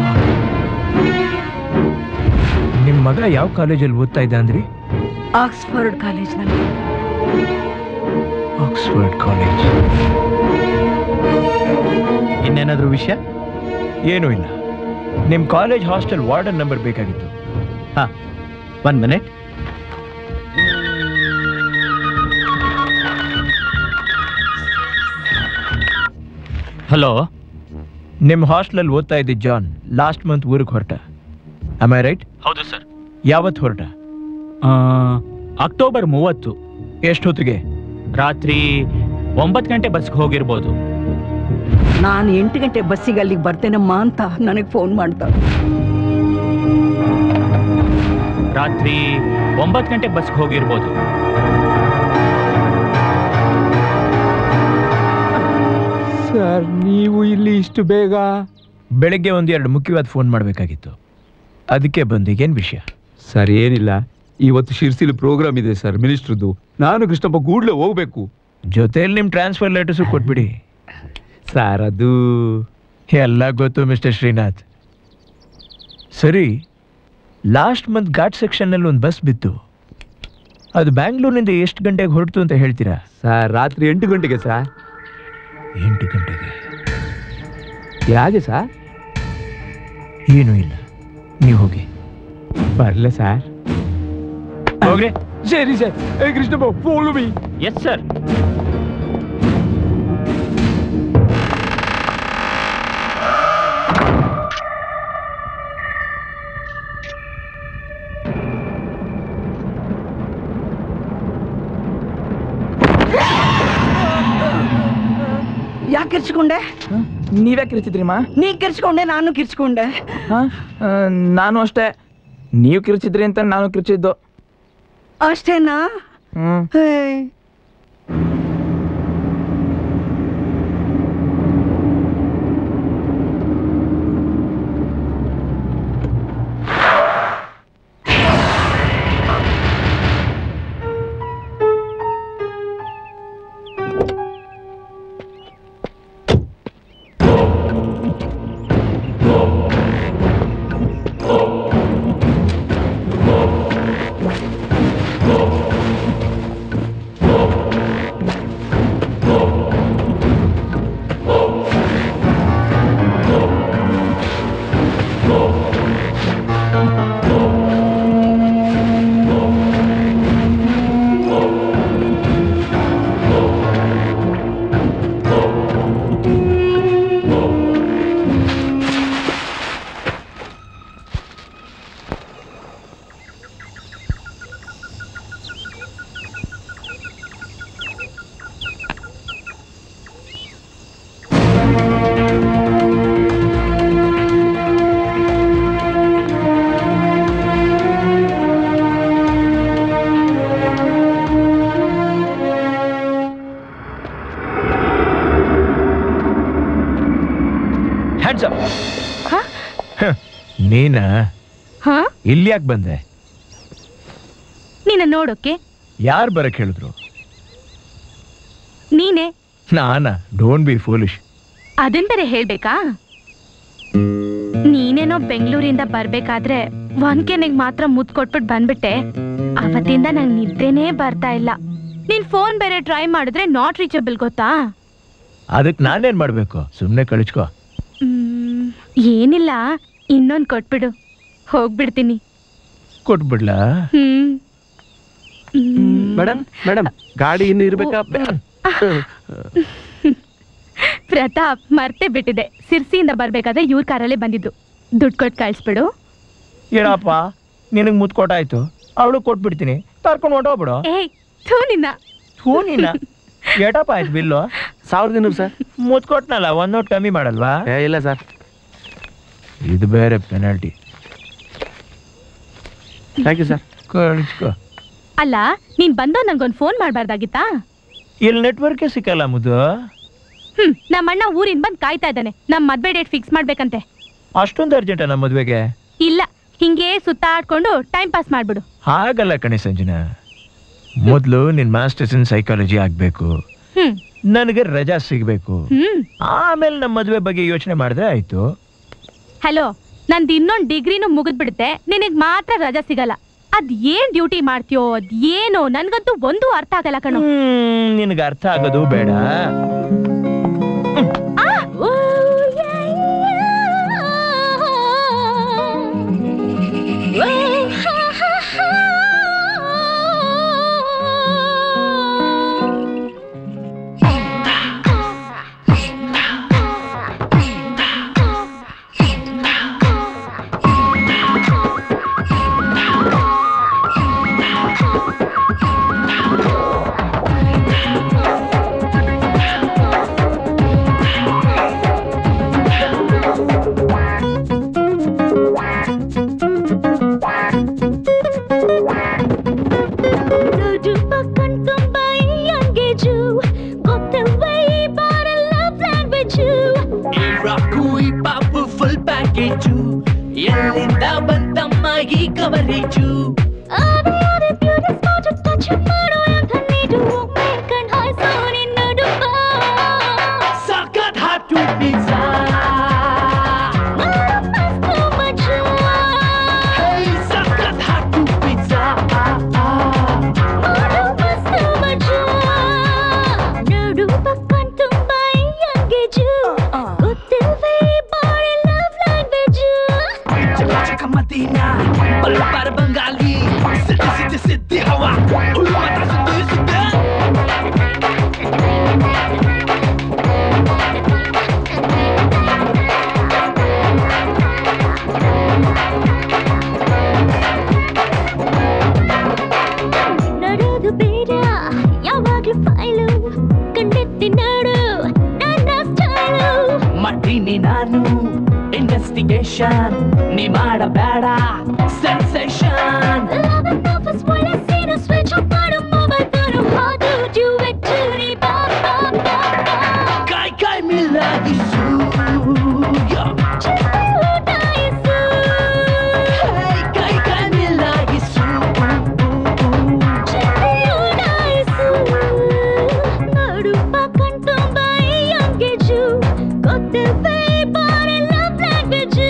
ನಿಮ್ಮ ಮಗ ಯಾವ ಕಾಲೇಜಲ್ಲಿ ಓದ್ತಾ ಇದ್ದ ಅಂದ್ರಿ ಆಕ್ಸ್ಫರ್ಡ್ ಕಾಲೇಜ್ನಲ್ಲಿ ಆಕ್ಸ್ಫರ್ಡ್ ಕಾಲೇಜ್ ಇನ್ನೇನಾದ್ರೂ ವಿಷಯ ಏನೂ ಇಲ್ಲ ನಿಮ್ಮ ಕಾಲೇಜ್ ಹಾಸ್ಟೆಲ್ ವಾರ್ಡನ್ ನಂಬರ್ ಬೇಕಾಗಿತ್ತು ಹಾ ಒನ್ ಮಿನಿಟ್ ಹಲೋ ನಿಮ್ಮ ಹಾಸ್ಟೆಲಲ್ಲಿ ಓದ್ತಾ ಇದ್ದ ಜಾನ್ ಲಾಸ್ಟ್ ಮಂತ್ ಊರಿಗೆ ಹೊರಟ ಐ ರೈಟ್ ಹೌದು ಸರ್ ಯಾವತ್ತು ಹೊರಟ ಅಕ್ಟೋಬರ್ ಮೂವತ್ತು ಎಷ್ಟೊತ್ತಿಗೆ ರಾತ್ರಿ ಒಂಬತ್ತು ಗಂಟೆ ಬಸ್ಗೆ ಹೋಗಿರ್ಬೋದು ನಾನು ಎಂಟು ಗಂಟೆ ಬಸ್ಸಿಗೆ ಅಲ್ಲಿಗೆ ಬರ್ತೇನಮ್ಮ ಅಂತ ನನಗೆ ಫೋನ್ ಮಾಡ್ದ ರಾತ್ರಿ ಒಂಬತ್ತು ಗಂಟೆ ಬಸ್ಗೆ ಹೋಗಿರ್ಬೋದು ಸರ್ ನೀವು ಇಲ್ಲಿ ಇಷ್ಟು ಬೇಗ ಬೆಳಗ್ಗೆ ಒಂದು ಎರಡು ಮುಖ್ಯವಾದ ಫೋನ್ ಮಾಡಬೇಕಾಗಿತ್ತು ಅದಕ್ಕೆ ಬಂದಿಗೇನು ವಿಷಯ ಸರ್ ಏನಿಲ್ಲ ಇವತ್ತು ಶಿರ್ಸಿಲಿ ಪ್ರೋಗ್ರಾಮ್ ಇದೆ ಸರ್ ಮಿನಿಸ್ಟ್ರದ್ದು ನಾನು ಕೃಷ್ಣಪ್ಪ ಕೂಡ್ಲೆ ಹೋಗ್ಬೇಕು ಜೊತೆಯಲ್ಲಿ ನಿಮ್ಮ ಟ್ರಾನ್ಸ್ಫರ್ ಲೆಟರ್ಸು ಕೊಟ್ಬಿಡಿ ಸರ್ ಅದು ಎಲ್ಲ ಗೊತ್ತು ಮಿಸ್ಟರ್ ಶ್ರೀನಾಥ್ ಸರಿ ಲಾಸ್ಟ್ ಮಂತ್ ಘಾಟ್ ಸೆಕ್ಷನ್ನಲ್ಲಿ ಒಂದು ಬಸ್ ಬಿತ್ತು ಅದು ಬ್ಯಾಂಗ್ಳೂರಿನಿಂದ ಎಷ್ಟು ಗಂಟೆಗೆ ಹೊರಟು ಅಂತ ಹೇಳ್ತೀರಾ ಸರ್ ರಾತ್ರಿ ಎಂಟು ಗಂಟೆಗೆ ಸರ್ ಎಂಟು ಗಂಟೆಗೆ ಯಾಕೆ ಸರ್ ಏನೂ ಇಲ್ಲ ನೀವು ಹೋಗಿ ಬರಲ್ಲ ಸರ್ ಹೋಗ್ರಿ ಸರಿ ಸರ್ ಏ Krishnappa follow me yes sir ಯಾಕೆ ಕಿರ್ಚ್ಕೊಂಡೆ ನೀವೇ ಕಿರ್ಚಿದ್ರಿಮ್ಮ ನೀ ಕಿರ್ಚ್ಕೊಂಡೆ ನಾನು ಕಿರ್ಚ್ಕೊಂಡೆ ಹಾ ಆ, ನಾನು ಅಷ್ಟೇ ನೀವು ಕಿರ್ಚಿದ್ರಿ ಅಂತ ನಾನು ಕಿರ್ಚಿದ್ದು ಅಷ್ಟೇನಾ ಹ್ಮ್ ಹೇ. ಹ್ಯಾಂಡ್ಸ್ ಅಪ್ ನೀನ ಹಾ ಇಲ್ಲಿ ಯಾಕೆ ಬಂದೆ ನಿನ್ನ ನೋಡೋಕೆ ಯಾರು ಬರಕ್ ಹೇಳಿದ್ರು ನೀನೇ ನಾನಾ ಡೋಂಟ್ ಬಿ ಫೂಲಿಶ್ ಅದೆಂದರೆ ಹೇಳ್ಬೇಕಾ ನೀನೇನೋ ಬೆಂಗಳೂರಿಂದ ಬರ್ಬೇಕಾದ್ರೆ ಒಂದ್ಕೆನೆಗ್ ಮಾತ್ರ ಮುದ್ ಕೊಟ್ಬಿಟ್ಟು ಬಂದ್ಬಿಟ್ಟೆ ಅವತ್ತಿಂದ ನಂಗೆ ನಿದ್ದೆನೇ ಬರ್ತಾ ಇಲ್ಲ ನೀನ್ ಫೋನ್ ಬೇರೆ ಟ್ರೈ ಮಾಡಿದ್ರೆ ನಾಟ್ ರೀಚಬಲ್ ಗೊತ್ತಾ ಅದಕ್ಕೆ ನಾನೇನ್ ಮಾಡ್ಬೇಕು ಸುಮ್ಮನೆ ಕಳಿಸ್ಕೋ ಮ್, ಏನಿಲ್ಲ ಇನ್ನೊಂದ್ ಕೊಟ್ಬಿಡು ಹೋಗ್ಬಿಡ್ತೀನಿ ಕೊಟ್ಬಿಡ್ಲಾ ಹ್ಮ್ ಮೇಡಮ್ ಮೇಡಮ್ ಗಾಡಿ ಇನ್ನು ಇರ್ಬೇಕಾ ಪ್ರತಾಪ್ ಮರ್ತೇ ಬಿಟ್ಟಿದೆ ಸಿರ್ಸಿಯಿಂದ ಬರ್ಬೇಕಾದ್ರೆ ಇವ್ರ ಕಾರಲ್ಲೇ ಬಂದಿದ್ದು ದುಡ್ಡು ಕೊಟ್ಟು ಕಳಿಸ್ಬಿಡು ಏನಪ್ಪ ನಿನಗೆ ಮುತ್ ಕೊಟ್ಟಾಯ್ತು ಅವಳು ಕೊಟ್ಬಿಡ್ತೀನಿ ಕರ್ಕೊಂಡು ಹೊಂಟೋಗ್ಬಿಡು ಏಯ್ ಥೂ ನಿನ್ನ ಥೂ ನೀನ ಏಟಪ್ಪ ಆಯ್ತು ಬಿಲ್ಲು ಸಾವಿರದ ಇನ್ನೂರು ಸರ್ ಮುತ್ ಕೊಟ್ನಲ್ಲ ಒಂದ್ ನೋಟ್ ಕಮ್ಮಿ ಮಾಡಲ್ವಾ ಏ ಇಲ್ಲ ಸರ್ ಇದು ಬೇರೆ ಪೆನಾಲ್ಟಿ ಥ್ಯಾಂಕ್ ಯು ಸರ್ ಕಳಿಸ್ಕೋ ಅಲ್ಲ ನೀನ್ ಬಂದೋ ನನ್ಗೊಂದು ಫೋನ್ ಮಾಡ್ಬಾರ್ದಾಗಿತ್ತಾ ಇಲ್ಲಿ ನೆಟ್ವರ್ಕೇ ಸಿಕ್ಕಲ್ಲ ಮುದ್ದು ಹ್ಮ್ ನಮ್ಮ ಅಣ್ಣ ಊರಿಂದ ಬಂದ್ ಕಾಯ್ತಾ ಇದ್ದಾನೆ ನಮ್ ಮದ್ವೆ ಡೇಟ್ ಫಿಕ್ಸ್ ಮಾಡ್ಬೇಕಂತೆ ಅಷ್ಟೊಂದು ಅರ್ಜೆಂಟ ನಮ್ಮ ಮದುವೆಗೆ ಇಲ್ಲ ಹಿಂಗೆ ಸುತ್ತಾಡ್ಕೊಂಡು ಟೈಮ್ ಪಾಸ್ ಮಾಡ್ಬಿಡು ಹಾಗಲ್ಲ ಕಣೆ ಸಂಜನಾ ಮೊದಲು ನಿನ್ ಮಾಸ್ಟರ್ಸ್ ಇನ್ ಸೈಕಾಲಜಿ ಆಗ್ಬೇಕು ಹ್ಮ್ ನನಗೆ ರಜಾ ಸಿಗ್ಬೇಕು ಹ್ಮ್ ಆಮೇಲೆ ನಮ್ಮ ಮದುವೆ ಬಗ್ಗೆ ಯೋಚನೆ ಮಾಡಿದ್ರೆ ಆಯ್ತು ಹಲೋ ನಂದು ಇನ್ನೊಂದ್ ಡಿಗ್ರಿನೂ ಮುಗಿದ್ಬಿಡುತ್ತೆ ನಿನಗ್ ಮಾತ್ರ ರಜಾ ಸಿಗಲ್ಲ ಅದ್ ಏನ್ ಡ್ಯೂಟಿ ಮಾಡ್ತೀಯೋ ಅದ್ ಏನೋ ನನ್ಗಂತೂ ಒಂದು ಅರ್ಥ ಆಗಲ್ಲ ಕಣೋ ನಿನಗೆ ಅರ್ಥ ಆಗೋದು ಬೇಡ ಆ! ಓ, ಯಾ, ಯಾ. ಓ, ಹಾ, ಹಾ, ಹಾ. ದುಡ್ಡು ಪಕ್ಕಂಡ್ ತುಂಬ ಈ ಅಂಗೇಜು ಗೊತ್ತಲ್ವ ಈ ಬಾರ ಲವ್ ಲ್ಯಾಂಗ್ವೇಜು ಇರಾಕು ಈ ಪಾಪು ಫುಲ್ ಪ್ಯಾಕೇಜು ಎಲ್ಲಿಂದ ಬಂತಮ್ಮ ಈ ಕವರೇಜು ಅದೇ ಅದೇ ಬ್ಯೂಟಿ ಸ್ಪಾಟ್ ಟಚ್ ಮಾಡೋ ಅಂತ ನೀಡು ಒಮ್ಮೆ ಕಣ್ ಹಾಯ್ಸೋ ನಿನ್ನ ಡುಬ್ಬ ಸಖತ್ ಹಾಟು ಪಿಜ್ಜಾ ಮಸ್ತು ಮಜಾ ಹೇ ಸಖತ್ ಹಾಟು ಪಿಜ್ಜಾ ಮಾಡು ಮಸ್ತು ಮಜಾ ನೋಡು ಪಕ್ಕಂಡ್ ತುಂಬ ಈ ಅಂಗೇಜು ಗೊತ್ತಿಲ್ವೇ ಈ ಬಾರ ಲವ್ ಲ್ಯಾಂಗ್ವೇಜು ಚಕ ಮದೀನಾ ಬಲ್ ಬಾರ್ ಬಂಗಾಲಿ ಸಿದ್ದಿ ಸಿದ್ದಿ ಸಿದ್ದಿ ಹವಾ ಉಳು ಮಾತ್ರ ಸುದ್ದಿ ಸುದ್ದಿ ನಡೋದು ಬೇಡ ಯಾವಾಗ್ಲೂ ಫೈಲು ಕಂಡೆತ್ತಿ ನೋಡು ನನ್ನ ಸ್ಟೈಲು ಮಾಡ್ತೀನಿ ನಾನು ಇನ್ವೆಸ್ಟಿಗೇಷನ್ ನೀ ಮಾಡಬೇಡ ಸೆನ್ಸೇಷನ್ ಒಳ್ಳೆ ಸೀನು ಸ್ವಿಚ್ ಆಫ್ ಮಾಡು ಮೊಬೈಲ್ ತರು ಹಾಡು ಡ್ಯೂಯೆಟ್ ನೀ ಬಾ ಬಾ ಬಾ ಕಾಯ್ ಕಾಯ್ ಮಿಲಾಗಿಸು ಉಟಾಯಿಸು ಹೇ ಕಾಯ್ ಕಾಯ್ ಮಿಲಾಗಿಸು ಉಟಾಯಿಸು ನೋಡು ಪಕ್ಕಂಡ್ ತುಂಬ ಈ ಅಂಗೇಜು ಗೊತ್ತಿಲ್ವೇ ಬಾರ ಲವ್ ಲ್ಯಾಂಗ್ವೇಜು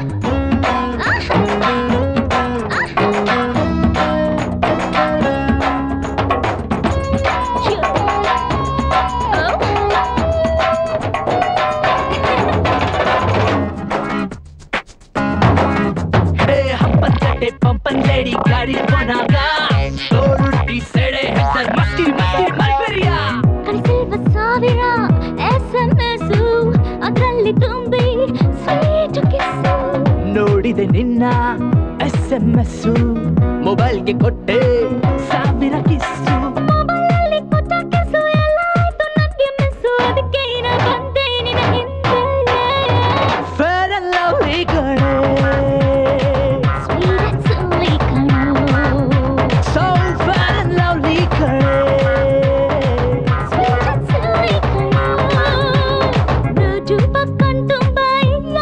ಹೇ ಹಪ್ಪಂತಡೆ ಪಂಪಂದೇಡಿ ಗಾಡಿ ಪೋನಾಗ ತೋರುಟ್ಟಿ ಸೆಡೆ ಹೆಸರ್ ಮಸ್ತಿ ಮಸ್ತಿ ಮಲ್ಪೆರಿಯಾ ಕಳಿಸಿಲ್ವ ಸಾವಿರ ಎಸ್ ಎಂ ಎಸ್ ಅದರಲ್ಲಿ ತುಂಬಿ ಸ್ವೀಟ್ ಕಿಸ್ಸು ನೋಡಿದೆ ನಿನ್ನ ಎಸ್ ಎಂ ಎಸ್ ಮೊಬೈಲ್ಗೆ ಕೊಟ್ಟೆ ಸಾವಿರ ಕಿಸ್ಸು ಮೊಬೈಲಲ್ಲಿ ಕೊಟ್ಟ ಕಿಸ್ಸು ಎಲ್ಲ ಆಯ್ತು ನನ್ಗೆ ಮಿಸ್ಸು ಅದಕ್ಕೆ ನಾ ಬಂದೆ ನಿನ್ನ ಹಿಂದೆ ಫೇರ್ ಅಂಡ್ ಲವ್ಲಿ ಕಡೆ ಸ್ವೀಟ್ ಅಂಡ್ ಸೋಲಿ ಕಣೋ ಸೊ ಫೇರ್ ಅಂಡ್ ಲವ್ಲಿ ಕಡೆ ಸ್ವೀಟ್ ಅಂಡ್ ಸೋಲಿ ಕಣೋ ನೋಡು ಪಕ್ಕಂಡ್ ತುಂಬ ಈ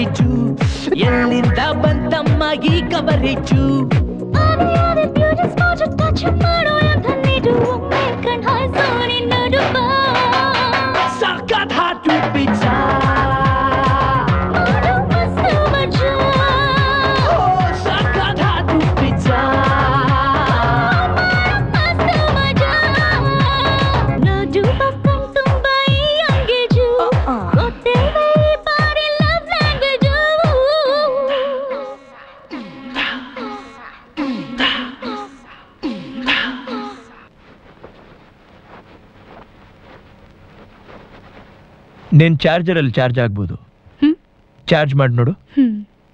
ರಿಚು ಎಲ್ಲಿಂದ ಬಂತಮ್ಮ ಈ ಕವರೇಜು ಸಖತ್ ಹಾಟು ಪಿಜ್ಜಾ ಸಖತ್ ಹಾಟು ಪಿಜ್ಜಾ ನಿನ್ ಚಾರ್ಜರಲ್ಲಿ ಚಾರ್ಜ್ ಆಗ್ಬೋದು ಚಾರ್ಜ್ ಮಾಡಿ ನೋಡು ಹ್ಮ್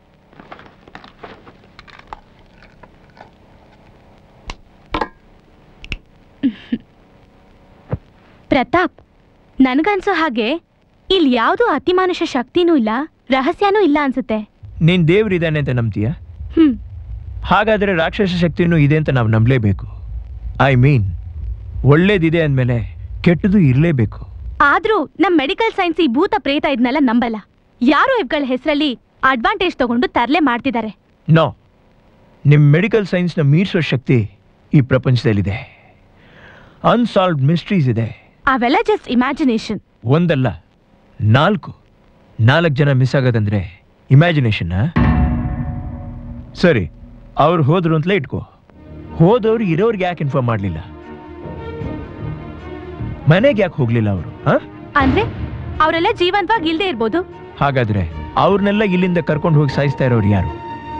ಪ್ರತಾಪ್ ನನಗನ್ಸೋ ಹಾಗೆ ಇಲ್ಲಿ ಯಾವುದು ಅತಿಮಾನುಷ ಶಕ್ತಿನೂ ಇಲ್ಲ ರಹಸ್ಯನೂ ಇಲ್ಲ ಅನ್ಸುತ್ತೆ ನೀನ್ ದೇವ್ರಿದ್ದಾನೆ ಅಂತ ನಂಬ್ತೀಯ ಹ್ಮ್ ಹಾಗಾದ್ರೆ ರಾಕ್ಷಸ ಶಕ್ತಿನೂ ಇದೆ ಅಂತ ನಾವು ನಂಬಲೇಬೇಕು ಐ ಮೀನ್ ಒಳ್ಳೇದಿದೆ ಅಂದಮೇಲೆ ಕೆಟ್ಟದು ಇರಲೇಬೇಕು ಆದ್ರೂ ನಮ್ ಮೆಡಿಕಲ್ ಸೈನ್ಸ್ ಈ ಭೂತ ಪ್ರೇತ ಇದನ್ನೆಲ್ಲ ನಂಬಲ್ಲ ಯಾರೋ ಇವ್ಗಳ ಹೆಸರಲ್ಲಿ ಅಡ್ವಾಂಟೇಜ್ ತಗೊಂಡು ತರ್ಲೆ ಮಾಡ್ತಿದ್ದಾರೆ ನೋ ನಿಮ್ಮ ಮೆಡಿಕಲ್ ಸೈನ್ಸ್ನ ಮೀರ್ಸೋ ಶಕ್ತಿ ಈ ಪ್ರಪಂಚದಲ್ಲಿದೆ ಅನ್ಸಾಲ್ವ್ಡ್ ಮಿಸ್ಟ್ರೀಸ್ ಇದೆ ಅವೆಲ್ಲ ಜಸ್ಟ್ ಇಮ್ಯಾಜಿನೇಷನ್ ಒಂದಲ್ಲ ನಾಲ್ಕು ನಾಲ್ಕು ಜನ ಮಿಸ್ ಆಗೋದಂದ್ರೆ ಇಮ್ಯಾಜಿನೇಷನ್ ಸರಿ ಅವ್ರು ಹೋದ್ರು ಅಂತಲೇ ಇಟ್ಕೋ ಹೋದವ್ರು ಇರೋರ್ಗೆ ಯಾಕೆ ಇನ್ಫಾರ್ಮ್ ಮಾಡಲಿಲ್ಲ ಮನೆಗೆ ಯಾಕೆ ಹೋಗ್ಲಿಲ್ಲ ಅವರು ಅಂದ್ರೆ ಅವರೆಲ್ಲ ಜೀವಂತವಾಗಿ ಇಲ್ದೇ ಇರ್ಬೋದು ಹಾಗಾದ್ರೆ ಅವ್ರನ್ನೆಲ್ಲ ಇಲ್ಲಿಂದ ಕರ್ಕೊಂಡು ಹೋಗಿ ಸಾಯಿಸ್ತಾ ಇರೋರು ಯಾರು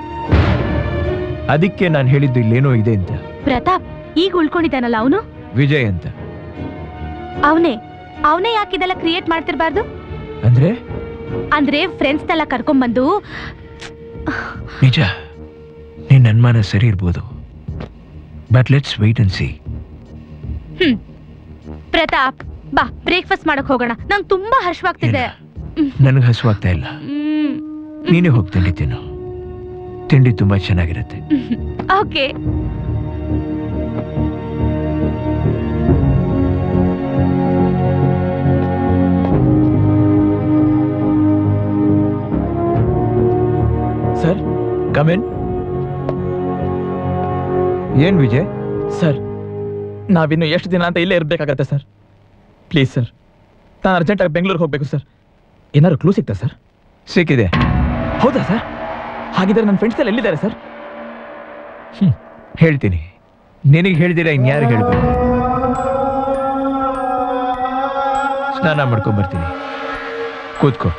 ಅದಕ್ಕೆ ನಾನು ಹೇಳಿದ್ದು ಇಲ್ಲೇನೋ ಇದೆ ಅಂತ ಪ್ರತಾಪ್ ಈಗ ಉಳ್ಕೊಂಡಿದ್ದಾನಲ್ಲ ಅವನು ವಿಜಯ್ ಅಂತ ಅವನೇ ಅವನೇ ಯಾಕಿದೆಲ್ಲ ಕ್ರಿಯೇಟ್ ಮಾಡ್ತಿರ್ಬಾರ್ದು ಅಂದ್ರೆ ಅಂದ್ರೆ ಫ್ರೆಂಡ್ಸ್ ಎಲ್ಲ ಕರ್ಕೊಂಡ್ಬಂದು ನಿಜ ನಿನ್ನ ಅನುಮಾನ ಸರಿ ಇರ್ಬೋದು but let's wait and see hmm Pratap ಬಾ ಬ್ರೇಕ್ಫಾಸ್ಟ್ ಮಾಡಕ್ ಹೋಗೋಣ ನಂಗೆ ತುಂಬಾ ಹರ್ಷವಾಗ್ತಿದೆ ನನಗೆ ಹಸುವಾಗ್ತಾ ಇಲ್ಲ ಹ್ಮ್ ನೀನೇ ಹೋಗಿ ತಿಂಡಿ ತಿನ್ನು ತಿಂಡಿ ತುಂಬಾ ಚೆನ್ನಾಗಿರುತ್ತೆ ಓಕೆ ಸರ್ ಕಮೆನ್ ಏನ್ ವಿಜಯ್ ಸರ್ ನಾವಿನ್ನು ಎಷ್ಟು ದಿನ ಅಂತ ಇಲ್ಲೇ ಇರಬೇಕಾಗತ್ತೆ ಸರ್ ಪ್ಲೀಸ್ ಸರ್ ನಾನು ಅರ್ಜೆಂಟಾಗಿ ಬೆಂಗಳೂರಿಗೆ ಹೋಗಬೇಕು ಸರ್ ಏನಾದ್ರು ಕ್ಲೂ ಸಿಗ್ತಾ ಸರ್ ಸಿಕ್ಕಿದೆ ಹೌದಾ ಸರ್ ಹಾಗಿದ್ರೆ ನನ್ನ ಫ್ರೆಂಡ್ಸ್ ಎಲ್ಲ ಎಲ್ಲಿದ್ದಾರೆ ಸರ್ ಹೇಳ್ತೀನಿ ನಿನಗೆ ಹೇಳ್ದಿರ ಇನ್ಯಾರು ಹೇಳ್ಬೇಕು ಸ್ನಾನ ಮಾಡ್ಕೊಂಡ್ ಬರ್ತೀನಿ ಕೂತ್ಕೋ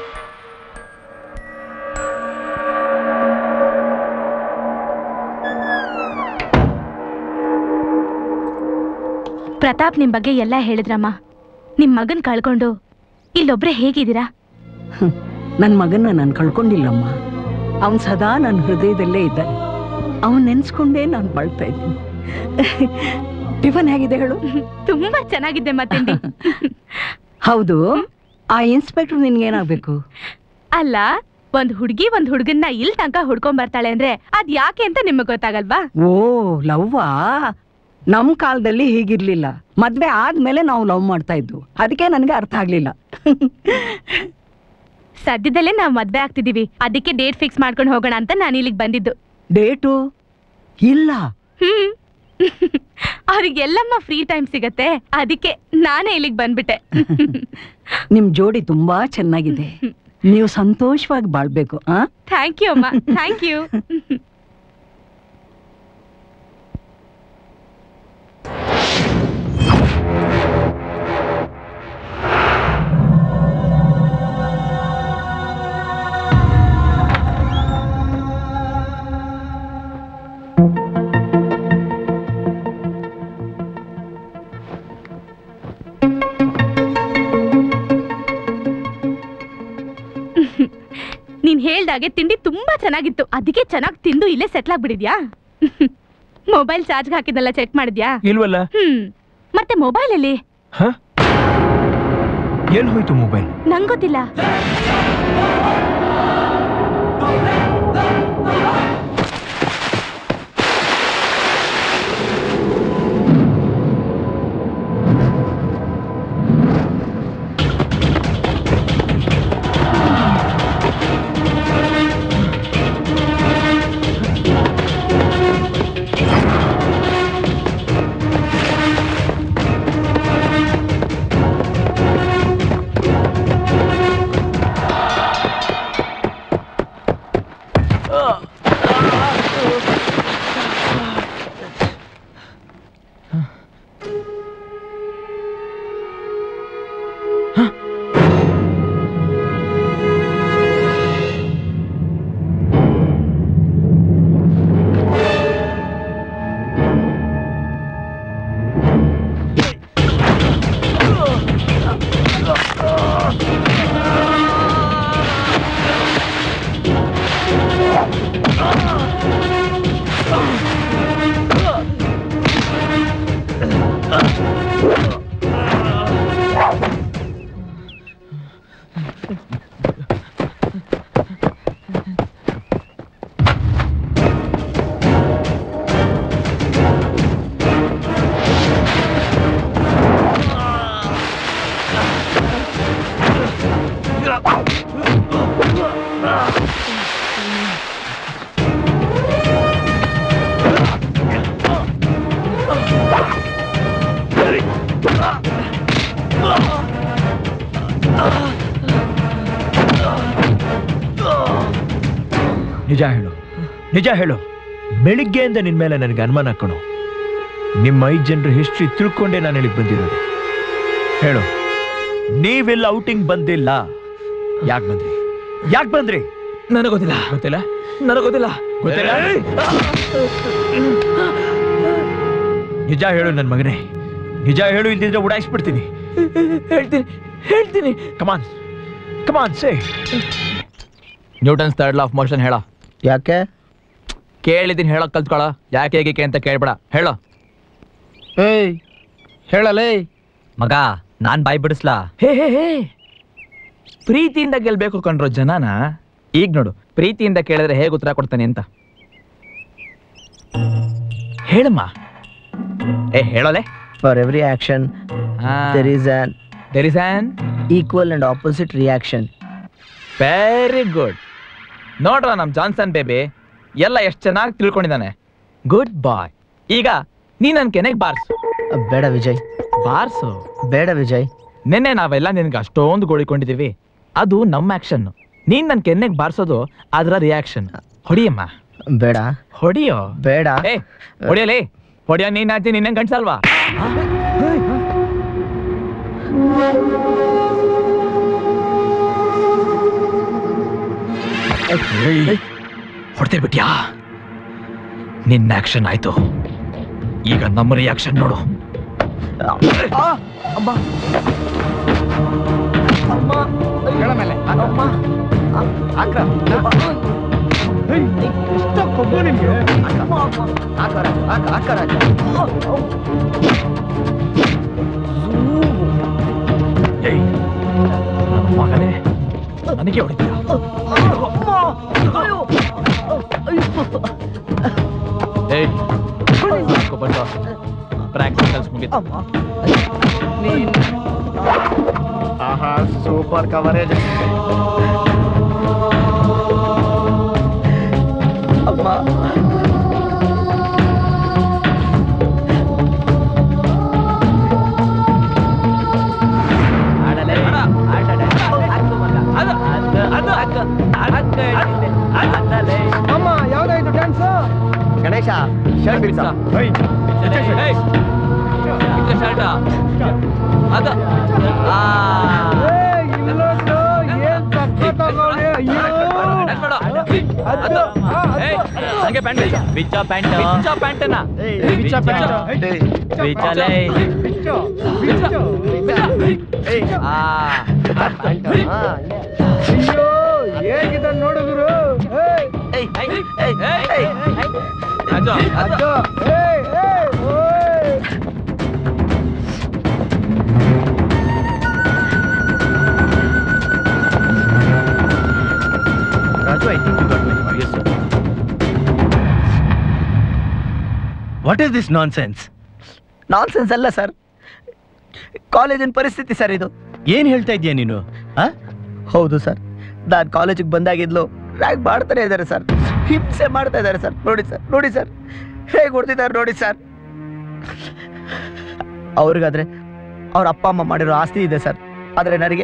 ಪ್ರತಾಪ್ ನಿಮ್ ಬಗ್ಗೆ ಎಲ್ಲ ಹೇಳಿದ್ರಮ್ಮ ನಿಮ್ ಮಗನ್ ಕಳ್ಕೊಂಡು ಇಲ್ಲೊಬ್ರೆ ಹೇಗಿದ್ದೀರಾ ನನ್ನ ಮಗನ್ನ ನಾನು ಕಳ್ಕೊಂಡಿಲ್ಲಮ್ಮ ಅವನ್ ಸದಾ ನನ್ನ ಹೃದಯದಲ್ಲೇ ಇದ್ದಾನೆ ಅವನ್ ನೆನ್ಸ್ಕೊಂಡೇ ನಾನು ಬಾಳ್ತಾ ಇದ್ದೀನಿ ಟಿಫನ್ ಹೇಗಿದೆ ಹೇಳು ತುಂಬಾ ಚೆನ್ನಾಗಿದೆ ಮತ್ತಿಂಡಿ ಹೌದು ಆ ಇನ್ಸ್ಪೆಕ್ಟರ್ ನಿನ್ಗೇನಾಗ್ಬೇಕು ಅಲ್ಲ ಒಂದ್ ಹುಡ್ಗಿ ಒಂದ್ ಹುಡ್ಗನ್ನ ಇಲ್ ತನಕ ಹುಡ್ಕೊಂಡ್ ಬರ್ತಾಳೆ ಅಂದ್ರೆ ಅದ್ ಯಾಕೆ ಅಂತ ನಿಮಗ್ ಗೊತ್ತಾಗಲ್ವಾ ಓ ಲವ್ವಾ ನಮ್ ಕಾಲದಲ್ಲಿ ಹೀಗಿರ್ಲಿಲ್ಲ ಮದ್ವೆ ಆದ್ಮೇಲೆ ನಾವು ಲವ್ ಮಾಡ್ತಾ ಇದ್ವು ಅದಕ್ಕೆ ನನಗೆ ಅರ್ಥ ಆಗ್ಲಿಲ್ಲ ಸದ್ಯದಲ್ಲೇ ನಾವ್ ಮದ್ವೆ ಆಗ್ತಿದೀವಿ ಅದಕ್ಕೆ ಡೇಟ್ ಫಿಕ್ಸ್ ಮಾಡ್ಕೊಂಡು ಹೋಗೋಣ ಅಂತ ನಾನು ಇಲ್ಲಿಗೆ ಬಂದಿದ್ದು ಡೇಟು ಇಲ್ಲ ಹ್ಮ್ ಅವ್ರಿಗೆಲ್ಲಮ್ಮ ಫ್ರೀ ಟೈಮ್ ಸಿಗತ್ತೆ ಅದಕ್ಕೆ ನಾನೇ ಇಲ್ಲಿಗೆ ಬಂದ್ಬಿಟ್ಟೆ ನಿಮ್ ಜೋಡಿ ತುಂಬಾ ಚೆನ್ನಾಗಿದೆ ನೀವು ಸಂತೋಷವಾಗಿ ಬಾಳ್ಬೇಕು ಆ ಥ್ಯಾಂಕ್ ಯು ಅಮ್ಮ ಥ್ಯಾಂಕ್ ಯು ನೀನ್ ಹೇಳ್ದಾಗೆ ತಿಂಡಿ ತುಂಬಾ ಚೆನ್ನಾಗಿತ್ತು ಅದಕ್ಕೆ ಚೆನ್ನಾಗಿ ತಿಂದು ಇಲ್ಲೇ ಸೆಟ್ಲ್ ಆಗ್ಬಿಡಿದ್ಯಾ ಮೊಬೈಲ್ ಚಾರ್ಜ್ ಹಾಕಿದಲ್ಲ ಚೆಕ್ ಮಾಡಿದ್ಯಾ ಇಲ್ವಲ್ಲ ಹ್ಮ್ ಮತ್ತೆ ಮೊಬೈಲ್ ಅಲ್ಲಿ ಎಲ್ಲಿ ಹೋಯ್ತು ಮೊಬೈಲ್ ನಂಗ್ ಗೊತ್ತಿಲ್ಲ ನಿಜ ಹೇಳು ನಿಜ ಹೇಳು ಬೆಳಿಗ್ಗೆಯಿಂದ ನಿನ್ ಮೇಲೆ ನನಗೆ ಅನುಮಾನ ಕಣು ನಿಮ್ಮ ಐದು ಜನರ ಹಿಸ್ಟ್ರಿ ತಿಳ್ಕೊಂಡೇ ನಾನು ಇಲ್ಲಿಗೆ ಬಂದಿರೋದು ಹೇಳು ನೀವಿಲ್ಲ ಔಟಿಂಗ್ ಬಂದಿಲ್ಲ ಯಾಕೆ ಬಂದ್ರಿ ಯಾಕೆ ಬಂದ್ರಿ ನನಗೆ ಗೊತ್ತಿಲ್ಲ ಗೊತ್ತಿಲ್ಲ ನನಗೆ ಗೊತ್ತಿಲ್ಲ ಗೊತ್ತಿಲ್ಲ ನಿಜ ಹೇಳು ನನ್ನ ಮಗನೇ ನಿಜ ಹೇಳು ಇಲ್ದಿದ್ರೆ ಉಡಾಯಿಸ್ಬಿಡ್ತೀನಿ ಹೇಳ್ತೀನಿ ಹೇಳ್ತೀನಿ come on come on say Newton's third law of motion ಹೇಳ ಯಾಕೆ ಕೇಳಿದ್ದೀನಿ ಹೇಳಕ್ ಕಲ್ತ್ಕೊಳ ಯಾಕೆ ಹೇಗೆ ಅಂತ ಕೇಳ್ಬೇಡ ಹೇಳೋ ಏಯ್ ಹೇಳಲೇ ಮಗ ನಾನ್ ಬಾಯ್ ಬಿಡಿಸ್ಲಾ ಹೇ ಹೇ ಹೇ ಪ್ರೀತಿಯಿಂದ ಗೆಲ್ಬೇಕು ಕಂಡ್ರೋ ಜನನ ಈಗ ನೋಡು ಪ್ರೀತಿಯಿಂದ ಕೇಳಿದ್ರೆ ಹೇಗೆ ಉತ್ತರ ಕೊಡ್ತಾನೆ ಅಂತ ಹೇಳಮ್ಮ ಏ ಹೇಳೋಲೆ for every action there is an there is an equal and opposite reaction very good ನೋಡ್ರ ನಮ್ ಜಾನ್ಸನ್ ಬೇಬಿ ಎಲ್ಲ ಎಷ್ಟು ಚೆನ್ನಾಗಿ ತಿಳ್ಕೊಂಡಿದ್ದಾನೆ ಗುಡ್ ಬಾಯ್ ಈಗ ನೀ ನನ್ ಕೆನೆಗ್ ಬಾರ್ಸು ಬೇಡ ವಿಜಯ್ ಬಾರ್ಸು ಬೇಡ ವಿಜಯ್ ನಿನ್ನೆ ನಾವೆಲ್ಲ ನಿನ್ಗೆ ಅಷ್ಟೊಂದು ಗೋಳಿಕೊಂಡಿದೀವಿ ಅದು ನಮ್ಮ ಆಕ್ಷನ್ ನೀನ್ ನನ್ ಕೆನ್ನೆಗ್ ಬಾರ್ಸೋದು ಅದರ ರಿಯಾಕ್ಷನ್ ಹೊಡಿಯಮ್ಮ ಬೇಡ ಹೊಡಿಯೋ ಬೇಡ ಏ ಹೊಡಿಯಲೇ ಹೊಡಿಯೋ ನೀನ್ ಆಚೆ ನಿನ್ನೆ ಗಂಟ್ಸಲ್ವಾ ಹೊಡ್ತಿರ್ಬಿಟ್ಯಾ ನಿನ್ನ ಆಕ್ಷನ್ ಆಯ್ತು ಈಗ ನಮ್ಮ ರಿಯಾಕ್ಷನ್ ನೋಡು ಹೇಳ ಮೇಲೆ ಏಯ್ ನನ್ನ ಮಗನೇ ನನಗೆ ಹೊಡಿತೀಯ ಏಯ್ ಸಾಕು ಬಂದು ಪ್ರಾಕ್ಟಿಕಲ್ಸ್ ಮುಗಿತು ಆಹಾ ಸೂಪರ್ ಕವರೇಜ್ ಅಮ್ಮ ಅಮ್ಮ ಯಾವ್ದಾಯ್ತು ಡ್ಯಾನ್ಸ್ ಗಣೇಶ ಶರ್ಟ್ ಬಿಡ್ಸ ಅದು ಹಂಗೆ ಪ್ಯಾಂಟ್ ಬಿಚ್ಚ ಪ್ಯಾಂಟ್ ಬಿಚ್ಚ ಪ್ಯಾಂಟನ ಬಿಚ್ಚ ಪ್ಯಾಂಟ್. ಬಿಚ್ಚಲೇ ಅಯ್ಯೋ ಹೇಗಿದೆ ನೋಡುಗುರು ಅದು ಅದು ಏಯ್ ಏಯ್ ಓಯ್ Raju I think you got my Yes, sir. What is this nonsense nonsense ಅಲ್ಲ ಸರ್ ಕಾಲೇಜಿನ ಪರಿಸ್ಥಿತಿ ಸರ್ ಇದು ಏನ್ ಹೇಳ್ತಾ ಇದೀಯ ನೀನು ಆ? ಹೌದು ಸರ್ ನಾನು ಕಾಲೇಜಿಗೆ ಬಂದಾಗಿದ್ಲು ರ್ಯಾಂಕ್ ಮಾಡ್ತಾನೆ ಇದ್ದಾರೆ ಸರ್ ಹಿಂಸೆ ಮಾಡ್ತಾ ಇದ್ದಾರೆ ಸರ್ ನೋಡಿ ಸರ್ ನೋಡಿ ಸರ್ ಹೇಗೆ ಹೊಡ್ತಿದ್ದಾರೆ ನೋಡಿ ಸರ್ ಅವ್ರಿಗಾದ್ರೆ ಅವ್ರ ಅಪ್ಪ ಅಮ್ಮ ಮಾಡಿರೋ ಆಸ್ತಿ ಇದೆ ಸರ್ ಆದರೆ ನನಗೆ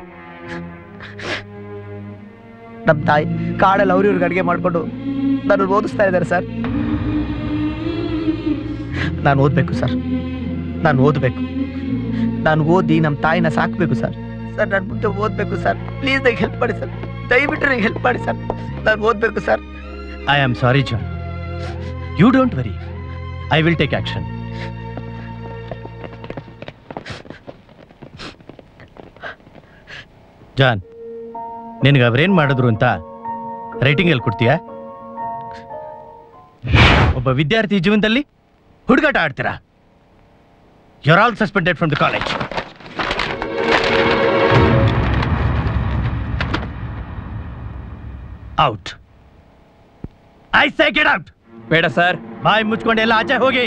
ನಮ್ಮ ತಾಯಿ ಕಾಡಲ್ಲಿ ಅವ್ರಿವ್ರಿಗೆ ಅಡುಗೆ ಮಾಡಿಕೊಂಡು ನಾನು ಓದಿಸ್ತಾ ಇದ್ದಾರೆ ಸರ್ ನಾನು ಓದಬೇಕು ಸರ್ ನಾನು ಓದಬೇಕು ನಾನು ಓದಿ ನಮ್ಮ ತಾಯಿನ ಸಾಕಬೇಕು ಸರ್ ಸರ್ ನಾನು ಮುಂದೆ ಓದಬೇಕು ಸರ್ ಪ್ಲೀಸ್ ನನಗೆ ಹೆಲ್ಪ್ ಮಾಡಿ ಸರ್ ದಯವಿಟ್ಟು ನನಗೆ ಹೆಲ್ಪ್ ಮಾಡಿ ಸರ್ ನಾನು ಓದಬೇಕು sir I am sorry John you don't worry I will take action John ನಿನಗೆ ಅವ್ರೇನ್ ಮಾಡಿದ್ರು ಅಂತ ರೈಟಿಂಗ್ ಅಲ್ಲಿ ಕೊಡ್ತೀಯಾ ಒಬ್ಬ ವಿದ್ಯಾರ್ಥಿ ಜೀವನದಲ್ಲಿ ಹುಡುಗಾಟ ಆಡ್ತೀರಾ You're all suspended from the college. Out. I say get out. ಬೇಡ ಸರ್ ಬಾಯಿ ಮುಚ್ಕೊಂಡು ಎಲ್ಲ ಆಚೆ ಹೋಗಿ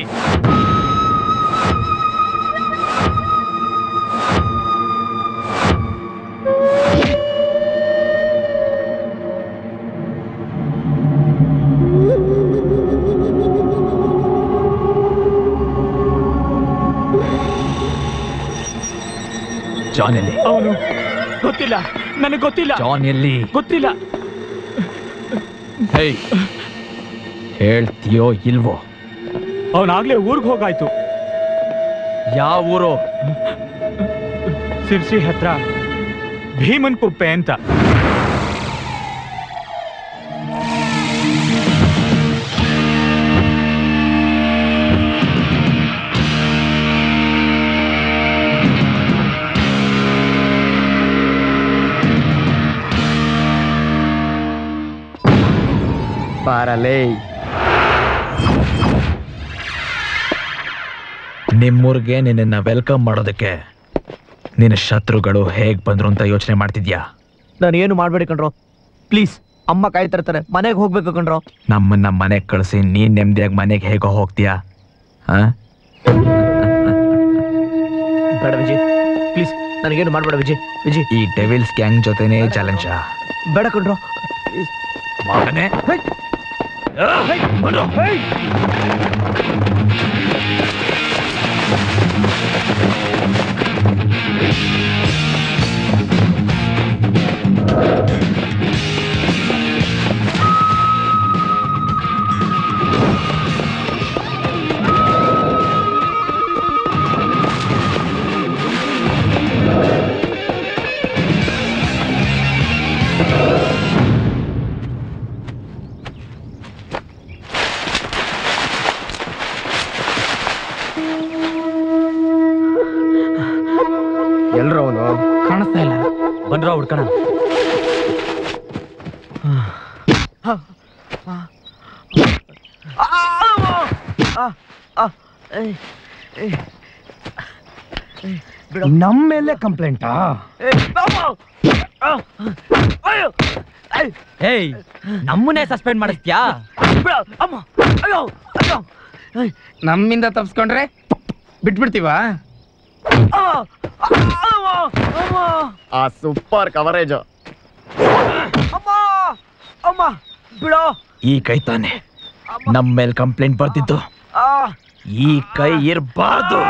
ಜಾನ್ ಎಲ್ಲಿ ಅವನು ಗೊತ್ತಿಲ್ಲ ನನಗೆ ಗೊತ್ತಿಲ್ಲ ಜಾನ್ ಎಲ್ಲಿ ಗೊತ್ತಿಲ್ಲ ಹೇಯ್ ಹೇಳ್ತೀಯೋ ಇಲ್ವೋ ಅವನಾಗ್ಲೇ ಊರಿಗೆ ಹೋಗಾಯ್ತು ಯಾವ ಊರು ಸಿರ್ಸಿ ಹತ್ರ ಭೀಮನ್ ಕುಪ್ಪೆ ಅಂತ ಬಾರಲೇ ನಿಮ್ಮೂರ್ಗೆ ನಿನ್ನ ವೆಲ್ಕಮ್ ಮಾಡೋದಕ್ಕೆ ನಿನ್ನ ಶತ್ರುಗಳು ಹೇಗ್ ಬಂದ್ರು ಅಂತ ಯೋಚನೆ ಮಾಡ್ತಿದ್ಯಾ ನಾನು ಏನು ಮಾಡಬೇಡಿ ಕಣ್ರೋ ಪ್ಲೀಸ್ ಅಮ್ಮ ಕಾಯ್ತಾ ಇರ್ತಾರೆ ಮನೆಗೆ ಹೋಗ್ಬೇಕು ಕಣ್ರೋ ನಮ್ಮನ್ನ ಮನೆಗೆ ಕಳಿಸಿ ನೀನ್ ನೆಮ್ಮದಿಯಾಗಿ ಮನೆಗೆ ಹೇಗೋ ಹೋಗ್ತೀಯಾ ಹಾ ಬೇಡ ವಿಜಯ್ ಪ್ಲೀಸ್ ನನಗೇನು ಮಾಡಬೇಡ ವಿಜಯ್ ವಿಜಯ್ ಈ ಡೆವಿಲ್ಸ್ ಗ್ಯಾಂಗ್ ಜೊತೆನೇ ಚಾಲೆಂಜ್ ಬೇಡ ಕಣ್ರೋ ಮಗನೇ ಎಲ್ರು ಅವನು ಕಾಣಿಸ್ತಾ ಇಲ್ಲ ಬಂದ್ರ ಹುಡ್ಕಣ ನಮ್ಮ ಮೇಲೆ ಕಂಪ್ಲೇಂಟಾ ಏಯ್ ನಮ್ಮನ್ನೇ ಸಸ್ಪೆಂಡ್ ಮಾಡಿಸ್ತ್ಯಾ ನಮ್ಮಿಂದ ತಪ್ಸ್ಕೊಂಡ್ರೆ ಬಿಟ್ಬಿಡ್ತೀವಾ ಆ ಸೂಪರ್ ಕವರೇಜ್ ಅಮ್ಮ ಬಿಡೋ ಈ ಕೈ ತಾನೆ ನಮ್ಮ ಮೇಲೆ ಕಂಪ್ಲೇಂಟ್ ಬರ್ತಿದ್ದು ಈ ಕೈ ಇರಬಾರ್ದು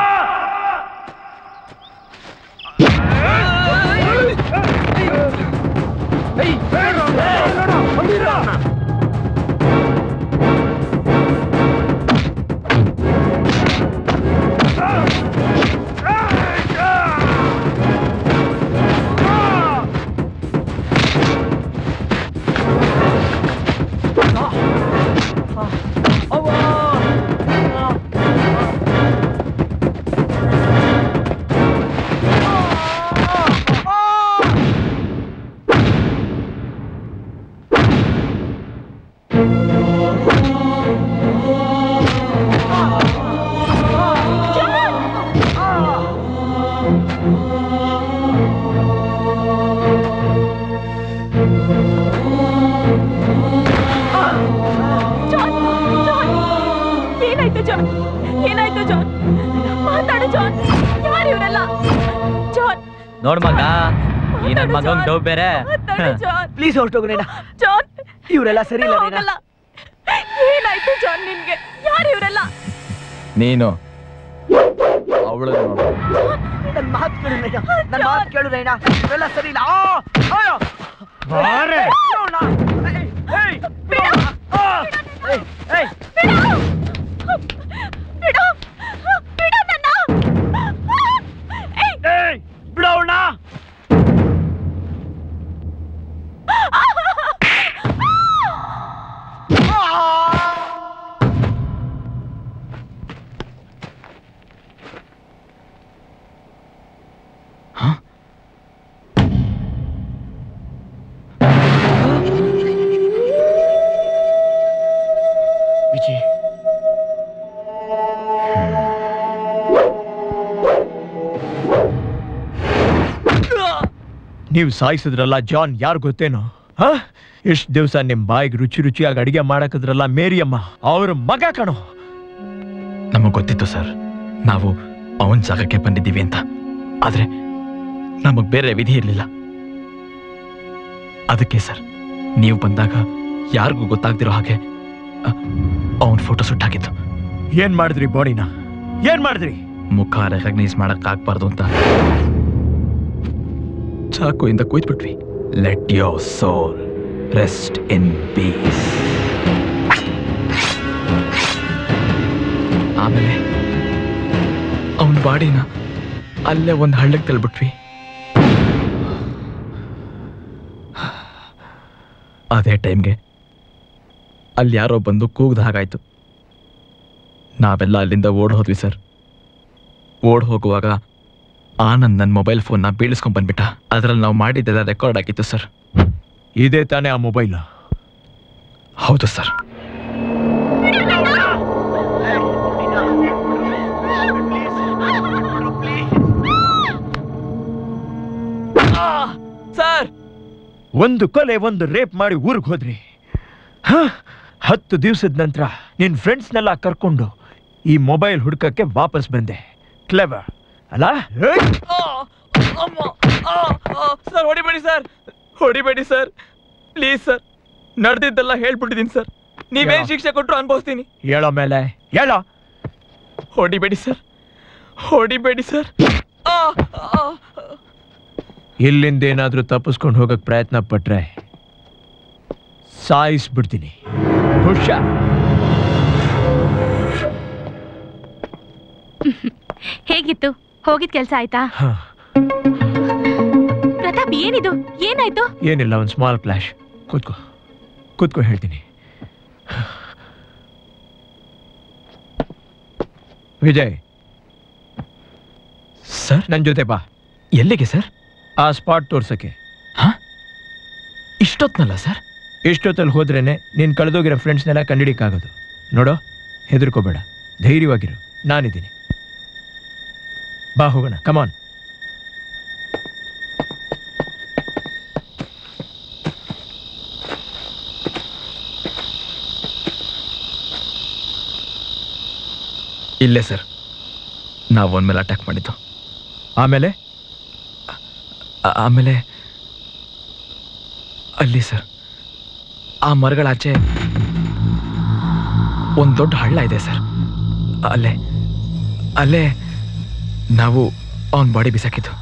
ಜಾನ್ ಜಾನ್ ಏನಾಯ್ತು ಜಾನ್ ಏನಾಯ್ತು ಜಾನ್ ಮಾತಾಡು ಜಾನ್ ಯಾರು ಇವರೆಲ್ಲ ಜಾನ್ ನೋಡ್ ಮಗ ಈ ನನ್ ಮಗಂಗ್ ಡೌ ಬೇರೆ ಮಾತಾಡು ಜಾನ್ ಪ್ಲೀಸ್ ಹೊರಟೋಗು ನೈನಾ ಜಾನ್ ಇವರೆಲ್ಲ ಸರಿ ಇಲ್ಲ ನೈನಾ ಹೋಗಲ್ಲ ಏನಾಯ್ತು ಜಾನ್ ನಿನ್ಗೆ ಯಾರು ಇವರೆಲ್ಲ ನೀನು ಅವಳು ನನ್ನ ಮಾತು ಕೇಳು ನೈನಾ ನನ್ನ ಮಾತು ಕೇಳು ನೈನಾ ಇವೆಲ್ಲ ಸರಿ ಇಲ್ಲ ಆ! ಅಯ್ಯೋ! ಬಾರೆ. ನೋಡ್ನ. ಏಯ್, ಏಯ್, ಆ! ಏಯ್, ಏಯ್. ಬಿಡು ಬಿಡು ನನ್ನ ಏಯ್, ಬಿಡು ಅವ್ಳ್ನ. ನೀವು ಸಾಯಿಸಿದ್ರಲ್ಲ ಜಾನ್ ಯಾರು ಗೊತ್ತೇನೋ ಹಾ ಎಷ್ಟು ದಿವಸ ನಿಮ್ಮ ಬಾಯಿಗೆ ರುಚಿ ರುಚಿಯಾಗಿ ಅಡಿಗೆ ಮಾಡಾಕಿದ್ರಲ್ಲ ಮೇರಿಯಮ್ಮ ಅವ್ರ ಮಗ ಕಣೋ ನಮಗೆ ಗೊತ್ತಿತ್ತು ಸರ್ ನಾವು ಅವನ ಜಾಗಕ್ಕೆ ಬಂದಿದ್ದೀವಿ ಅಂತ ಆದ್ರೆ ನಮಗ್ ಬೇರೆ ವಿಧಿ ಇರಲಿಲ್ಲ ಅದಕ್ಕೆ ಸರ್ ನೀವು ಬಂದಾಗ ಯಾರಿಗೂ ಗೊತ್ತಾಗ್ದಿರೋ ಹಾಗೆ ಅವನ ಫೋಟೋ ಸುಟ್ಟು ಹಾಕಿದ್ದು ಏನ್ ಮಾಡಿದ್ರಿ ಬಾಡಿನ ಏನ್ ಮಾಡಿದ್ರಿ ಮುಖ ರೆಕಗ್ನೈಸ್ ಮಾಡಕ್ ಆಗ್ಬಾರ್ದು ಅಂತ ಚಾಕುಯಿಂದ ಕುಯ್ದ್ಬಿಟ್ವಿ let your soul rest in peace ಆಮೇಲೆ ಅವನ ಬಾಡಿನ ಅಲ್ಲೇ ಒಂದು ಹಳ್ಳಕ್ಕೆ ತಳ್ಬಿಟ್ವಿ ಅದೇ ಟೈಮ್ಗೆ ಅಲ್ಲಿ ಯಾರೋ ಬಂದು ಕೂಗ್ದ ಹಾಗಾಯ್ತು ನಾವೆಲ್ಲ ಅಲ್ಲಿಂದ ಓಡ್ ಹೋದ್ವಿ ಸರ್ ಓಡ್ ಹೋಗುವಾಗ ಆನಂದ್ ನನ್ನ ಮೊಬೈಲ್ ಫೋನ್ನ ಬೀಳಿಸ್ಕೊಂಡ್ ಬಂದ್ಬಿಟ್ಟ ಅದ್ರಲ್ಲಿ ನಾವು ಮಾಡಿದ್ದೆಲ್ಲ ರೆಕಾರ್ಡ್ ಆಗಿತ್ತು ಸರ್ ಇದೇ ತಾನೇ ಆ ಮೊಬೈಲ್ ಹೌದು ಸರ್ ಸರ್ ಒಂದು ಕೊಲೆ ಒಂದು ರೇಪ್ ಮಾಡಿ ಊರಿಗೆ ಹೋದ್ರಿ ಹ? ಹತ್ತು ದಿವಸದ ನಂತರ ನಿನ್ ಫ್ರೆಂಡ್ಸ್ನೆಲ್ಲ ಕರ್ಕೊಂಡು ಈ ಮೊಬೈಲ್ ಹುಡ್ಕಕ್ಕೆ ವಾಪಸ್ ಬಂದೆ ಕ್ಲೆವರ್ ಅಲ್ಲ ಏಯ್! ಸರ್ ಹೊಡಿಬೇಡಿ ಸರ್ ಹೊಡಿಬೇಡಿ ಸರ್ ಪ್ಲೀಸ್ ಸರ್ ನಡೆದಿದ್ದೆಲ್ಲ ಹೇಳ್ಬಿಟ್ಟಿದ್ದೀನಿ ಸರ್ ನೀವೇನ್ ಶಿಕ್ಷೆ ಕೊಟ್ಟರು ಅನ್ಭವಿಸ್ತೀನಿ ಹೇಳೋ ಮೇಲೆ ಹೇಳೋ ಹೊಡಿಬೇಡಿ ಸರ್ ಹೊಡಿಬೇಡಿ ಸರ್ ಇಲ್ಲಿಂದ ಏನಾದ್ರೂ ತಪ್ಪಿಸ್ಕೊಂಡು ಹೋಗಕ್ ಪ್ರಯತ್ನ ಪಟ್ರೆ ಸಾಯಿಸ್ಬಿಡ್ತೀನಿ ಹುಷಾರ್ ಹೇಗಿತ್ತು ಹೋಗಿದ್ ಕೆಲ್ಸ ಆಯ್ತಾ ಪ್ರತಾಪ್ ಏನಿದು ಏನಾಯ್ತು ಏನಿಲ್ಲ ಒಂದು ಸ್ಮಾಲ್ ಕ್ಲಾಶ್ ಕೂತ್ಕೋ ಕೂತ್ಕೋ ಹೇಳ್ತೀನಿ ವಿಜಯ್ ಸರ್ ನನ್ನ ಜೊತೆ ಬಾ ಎಲ್ಲಿಗೆ ಸರ್ ಆ ಸ್ಪಾಟ್ ತೋರ್ಸಕ್ಕೆ ಇಷ್ಟೊತ್ನಲ್ಲ ಸರ್ ಇಷ್ಟೊತ್ತಲ್ಲಿ ಹೋದ್ರೇನೆ ನೀನು ಕಳೆದೋಗಿರೋ ಫ್ರೆಂಡ್ಸ್ನೆಲ್ಲ ಕಂಡಿಡಿಕ್ಕಾಗೋದು ನೋಡೋ ಹೆದರ್ಕೋಬೇಡ ಧೈರ್ಯವಾಗಿರು ನಾನಿದ್ದೀನಿ ಬಾ ಹೋಗೋಣ ಕಮಾನ್ ಇಲ್ಲೇ ಸರ್ ನಾವು ಅವನ ಮೇಲೆ ಅಟ್ಯಾಕ್ ಮಾಡಿದ್ದು ಆಮೇಲೆ ಆ- ಆಮೇಲೆ ಅಲ್ಲಿ ಸರ್ ಆ ಮರಗಳಾಚೆ ಒಂದು ದೊಡ್ಡ ಹಳ್ಳ ಇದೆ ಸರ್ ಅಲ್ಲೇ ಅಲ್ಲೇ ನಾವು ಅವನ ಬಾಡಿ ಬಿಸಾಕಿದ್ದು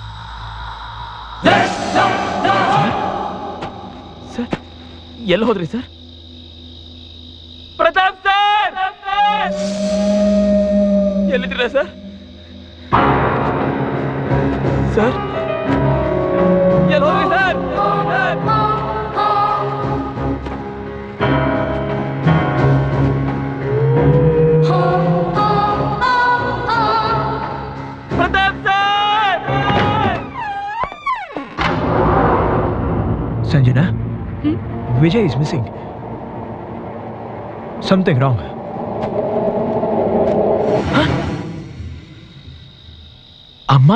ಸರ್ ಎಲ್ಲಿ ಹೋದ್ರಿ ಸರ್ ಪ್ರತಾಪ್ ಸರ್ ಎಲ್ಲಿದ್ದೀರಾ ಸರ್ ಸರ್ ಎಲ್ಲಿ ಹೋದ್ರಿ sir Pratap sir Sanjana Vijay is missing something wrong ಅಮ್ಮ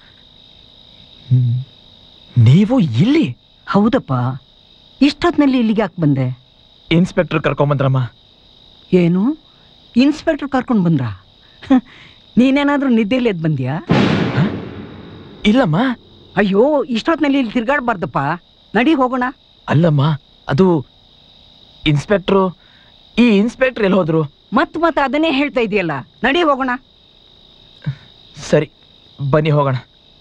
ನೀವು ಇಲ್ಲಿ ಹೌದಪ್ಪ ಇಷ್ಟೊತ್ತಿನಲ್ಲಿ ಇಲ್ಲಿಗೆ ಯಾಕೆ ಬಂದೆ ಇನ್ಸ್ಪೆಕ್ಟರ್ ಕರ್ಕೊಂಬಂದ್ರಮ್ಮ ಏನು ಇನ್ಸ್ಪೆಕ್ಟರ್ ಕರ್ಕೊಂಡು ಬಂದ್ರ ನೀನೇನಾದ್ರೂ ನಿದ್ದೆಯಲ್ಲಿ ಎದ್ದು ಬಂದ್ಯಾ ಇಲ್ಲಮ್ಮ ಅಯ್ಯೋ ಇಷ್ಟೊತ್ತಿನಲ್ಲಿ ಇಲ್ಲಿ ತಿರ್ಗಾಡ್ಬಾರ್ದಪ್ಪ ನಡಿ ಹೋಗೋಣ ಅಲ್ಲಮ್ಮ ಅದು ಇನ್ಸ್ಪೆಕ್ಟ್ರು ಈ ಇನ್ಸ್ಪೆಕ್ಟರ್ ಎಲ್ಲಿ ಹೋದ್ರು ಮತ್ ಮತ್ತೆ ಅದನ್ನೇ ಹೇಳ್ತಾ ಇದೆಯಲ್ಲ ನಡಿ ಹೋಗೋಣ ಸರಿ ಬನ್ನಿ ಹೋಗೋಣ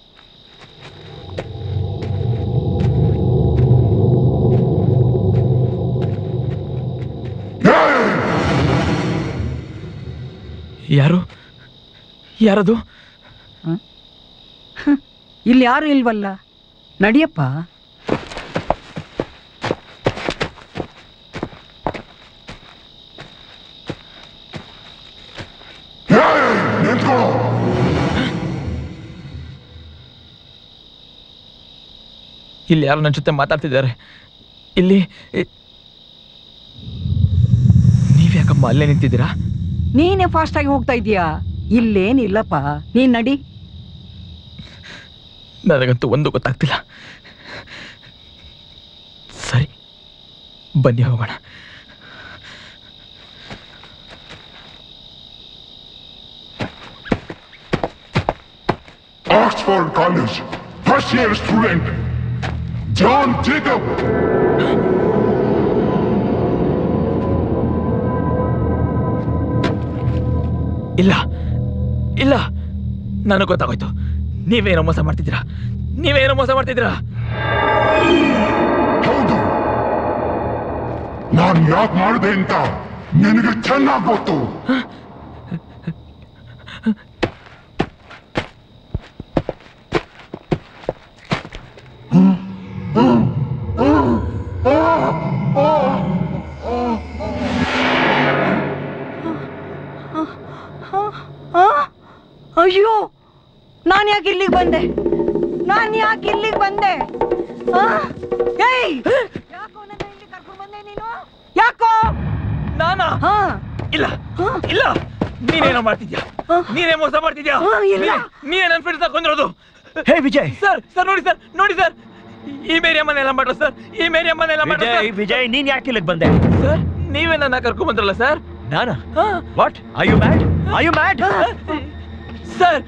ಯಾರು ಯಾರದು ಇಲ್ಲಿ ಯಾರು ಇಲ್ವಲ್ಲ ನಡಿಯಪ್ಪ ಇಲ್ಲಿ ಯಾರು ನನ್ನ ಜೊತೆ ಮಾತಾಡ್ತಿದ್ದಾರೆ ಇಲ್ಲಿ ಇ- ನೀವ್ಯಾಕಮ್ಮ ಅಲ್ಲೇ ನಿಂತಿದ್ದೀರಾ ನೀನೇ ಫಾಸ್ಟ್ ಆಗಿ ಹೋಗ್ತಾ ಇದೀಯಾ ಇಲ್ಲೇನಿಲ್ಲಪ್ಪ ನೀನ್ ನಡಿ ನನಗಂತೂ ಒಂದು ಗೊತ್ತಾಗ್ತಿಲ್ಲ ಬನ್ನಿ ಹೋಗೋಣ Oxford College, first year student, John Jacob. ಇಲ್ಲ ಇಲ್ಲ ನನಗೆ ಗೊತ್ತಾಗೋಯ್ತು ನೀವೇನೋ ಮೋಸ ಮಾಡ್ತಿದ್ದೀರಾ ನೀವೇನೋ ಮೋಸ ಮಾಡ್ತಿದ್ದೀರಾ ನಾನು ಯಾಕೆ ಮಾಡಿದೆ ಅಂತ ನಿನಗೆ ಚೆನ್ನಾಗಿ ಗೊತ್ತು ಆ? ಅಯ್ಯೋ ನಾನು ಯಾಕೆ ಇಲ್ಲಿಗೆ ಬಂದೆ ನಾನು ಯಾಕೆ ಇಲ್ಲಿಗೆ ಬಂದೆ ಆ? ಏಯ್ ಯಾಕೋ ನನ್ನ ಇಲ್ಲಿ ಕರ್ಕೊಂಡ್ ಬಂದೆ ನೀನು ಯಾಕೋ ನಾನಾ ಇಲ್ಲ ಇಲ್ಲ ನೀನೇನೋ ಮಾಡ್ತಿದ್ಯಾ ನೀನೇ ಮೋಸ ಮಾಡ್ತಿದ್ಯಾ ಇಲ್ಲ. ನೀನೇ- ನೀನೇ ನನ್ನ ಫ್ರೆಂಡ್ಸ್ ಕೊಂದಿರೋದು ಹೇ ವಿಜಯ್ ಸರ್ ಸರ್ ನೋಡಿ ಸರ್ ನೋಡಿ ಸರ್ ಈ ಮೇರಿ ಅಮ್ಮನೆಲ್ಲ ಮಾಡ್ರ ಸರ್ ಈ ಮೇರಿ ಅಮ್ಮನೆಲ್ಲ ಮಾಡ್ರ ವಿಜಯ್ ವಿಜಯ್ ನೀನ್ ಯಾಕೆ ಇಲ್ಲಿಗೆ ಬಂದೆ ಸರ್ ನೀವೇ ನನ್ನ ಕರ್ಕೊಂಡ್ ಬಂದ್ರಲ್ಲ ಸರ್ ನಾನಾ what I you mad I you mad sir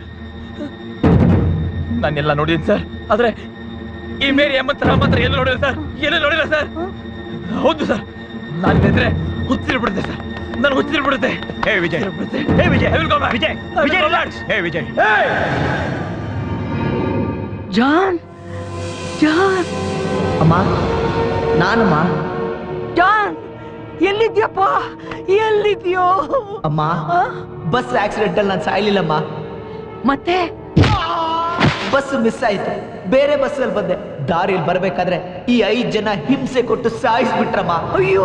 ನಾನೆಲ್ಲ ನೋಡಿದ್ದೀನಿ ಸರ್ ಆದ್ರೆ ಈ ಮೇರಿ ಅಮ್ಮ ತರ ಮಾತ್ರ ಎಲ್ಲೂ ನೋಡಿಲ್ಲ ಸರ್ ಎಲ್ಲೂ ನೋಡಿಲ್ಲ ಸರ್ ಹೌದು ಸರ್ ನಾನು ಇದ್ರೆ ಹುಚ್ಚಿರ್ಬಿಡುತ್ತೆ ಸರ್ ನಾನು ಹುಚ್ಚಿರ್ಬಿಡುತ್ತೆ hey Vijay hey Vijay Vijay Vijay relax hey Vijay John John ಅಮ್ಮ ನಾನಮ್ಮ ಜಾನ್ ಎಲ್ಲಿದ್ಯಪ್ಪ ಎಲ್ಲಿದ್ಯೋ ಅಮ್ಮ ಬಸ್ ಆಕ್ಸಿಡೆಂಟ್ ಅಲ್ಲಿ ನಾನು ಸಾಯ್ಲಿಲ್ಲಮ್ಮ ಮತ್ತೆ ಬಸ್ ಮಿಸ್ ಆಯ್ತು ಬೇರೆ ಬಸ್ ಅಲ್ಲಿ ಬಂದೆ ದಾರಿಯಲ್ಲಿ ಬರ್ಬೇಕಾದ್ರೆ ಈ ಐದ್ ಜನ ಹಿಂಸೆ ಕೊಟ್ಟು ಸಾಯಿಸ್ಬಿಟ್ರಮ್ಮ ಅಯ್ಯೋ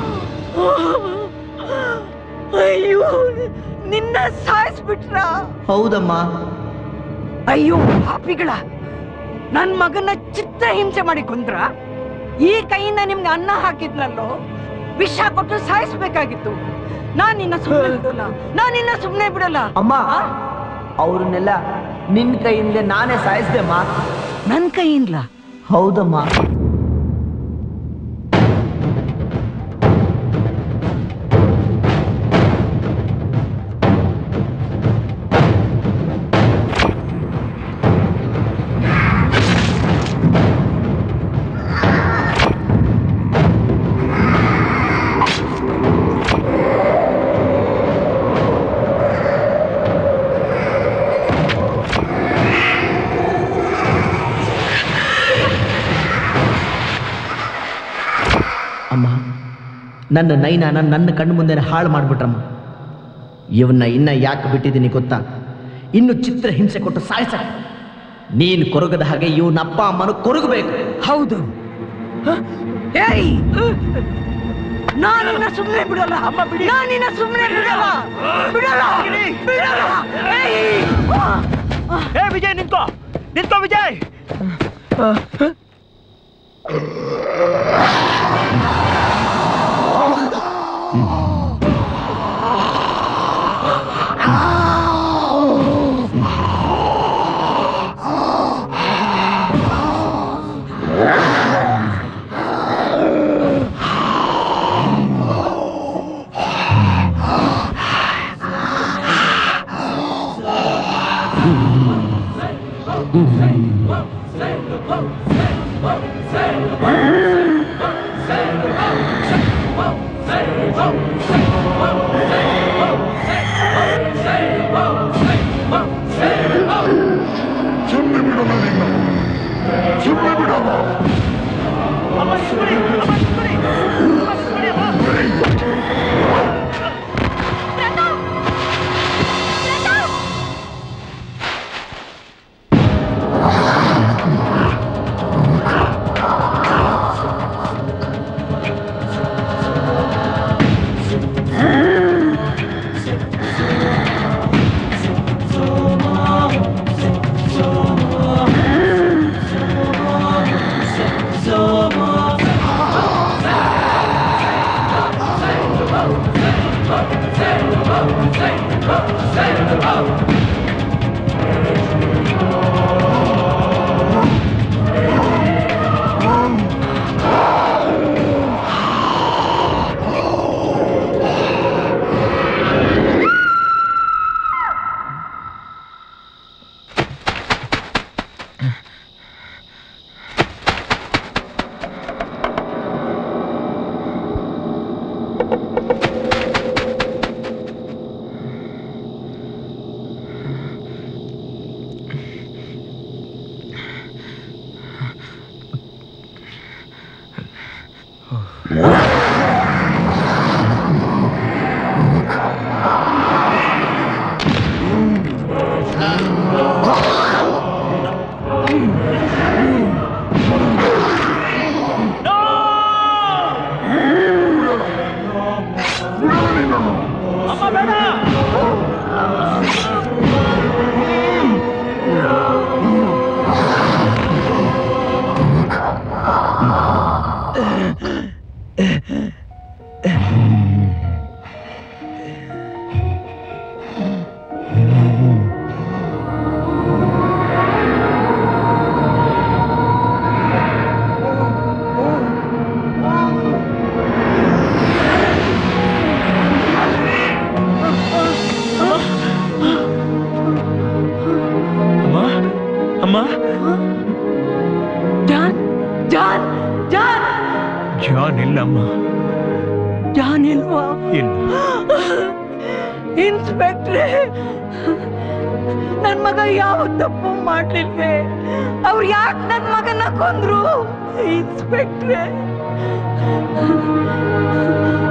ಅಯ್ಯೋ ನಿನ್ನ ಸಾಯಿಸ್ಬಿಟ್ರ ಹೌದಮ್ಮ ಅಯ್ಯೋ ಪಾಪಿಗಳ ನನ್ ಮಗನ ಚಿತ್ರ ಹಿಂಸೆ ಮಾಡಿ ಕೊಂದ್ರ ಈ ಕೈಯಿಂದ ನಿಮ್ಗೆ ಅನ್ನ ಹಾಕಿದ್ನಲ್ಲೋ ವಿಷ ಕೊಟ್ಟು ಸಾಯಿಸ್ಬೇಕಾಗಿತ್ತು ನಾನ್ ನಿನ್ನ ಸುಮ್ಮನೆ ಬಿಡಲ್ಲ ನಾನ್ ನಿನ್ನ ಸುಮ್ಮನೆ ಬಿಡಲ್ಲ ಅಮ್ಮ ಅವ್ರನ್ನೆಲ್ಲ ನಿನ್ ಕೈಯಿಂದ ನಾನೇ ಸಾಯಿಸ್ದೆಮ್ಮ ನನ್ ಕೈಯಿಂದಲ ಹೌದಮ್ಮ ಅಮ್ಮ ನನ್ನ ನೈನಾನ ನನ್ನ ಕಣ್ಣು ಮುಂದೆ ಹಾಳು ಮಾಡ್ಬಿಟ್ರಮ್ಮ ಇವನ್ನ ಇನ್ನ ಯಾಕೆ ಬಿಟ್ಟಿದ್ದೀನಿ ಗೊತ್ತಾ ಇನ್ನು ಚಿತ್ರ ಹಿಂಸೆ ಕೊಟ್ಟು ಸಾಯಿಸ ನೀನು ಕೊರಗದ ಹಾಗೆ ಇವನ ಅಪ್ಪ ಅಮ್ಮನು ಕೊರಗಬೇಕು ಹೌದು ಏಯ್ ನಾನ್ ನಿನ್ನ ಸುಮ್ಮನೆ ಬಿಡಲ್ಲ ಅಮ್ಮ ಬಿಡಿ ನಾನ್ ನಿನ್ನ ಸುಮ್ಮನೆ ಬಿಡಲ್ಲ ಬಿಡಲ್ಲ ಬಿಡಲ್ಲ ಏಯ್ ಹೇ ವಿಜಯ್ ನಿಂತ್ಕೋ ನಿಂತ್ಕೋ ವಿಜಯ್ ಸುಮ್ಮನೆ ಬಿಡೋಣ ನಿನ್ನ ಸುಮ್ಮನೆ ಬಿಡೋಣ So ಅಮ್ಮ ಅಮ್ಮ ಜಾನ್ ಜಾನ್ ಜಾನ್ ಜಾನ್ ಇಲ್ಲಮ್ಮ ಜಾನ್ ಇಲ್ವಾ ಇಲ್ಲ ಇನ್ಸ್ಪೆಕ್ಟ್ರೆ ನನ್ ಮಗ ಯಾವ ತಪ್ಪು ಮಾಡ್ಲಿಲ್ವೇ ಅವ್ರು ಯಾಕೆ ನನ್ ಮಗನ ಕೊಂದ್ರು ಇನ್ಸ್ಪೆಕ್ಟ್ರೆ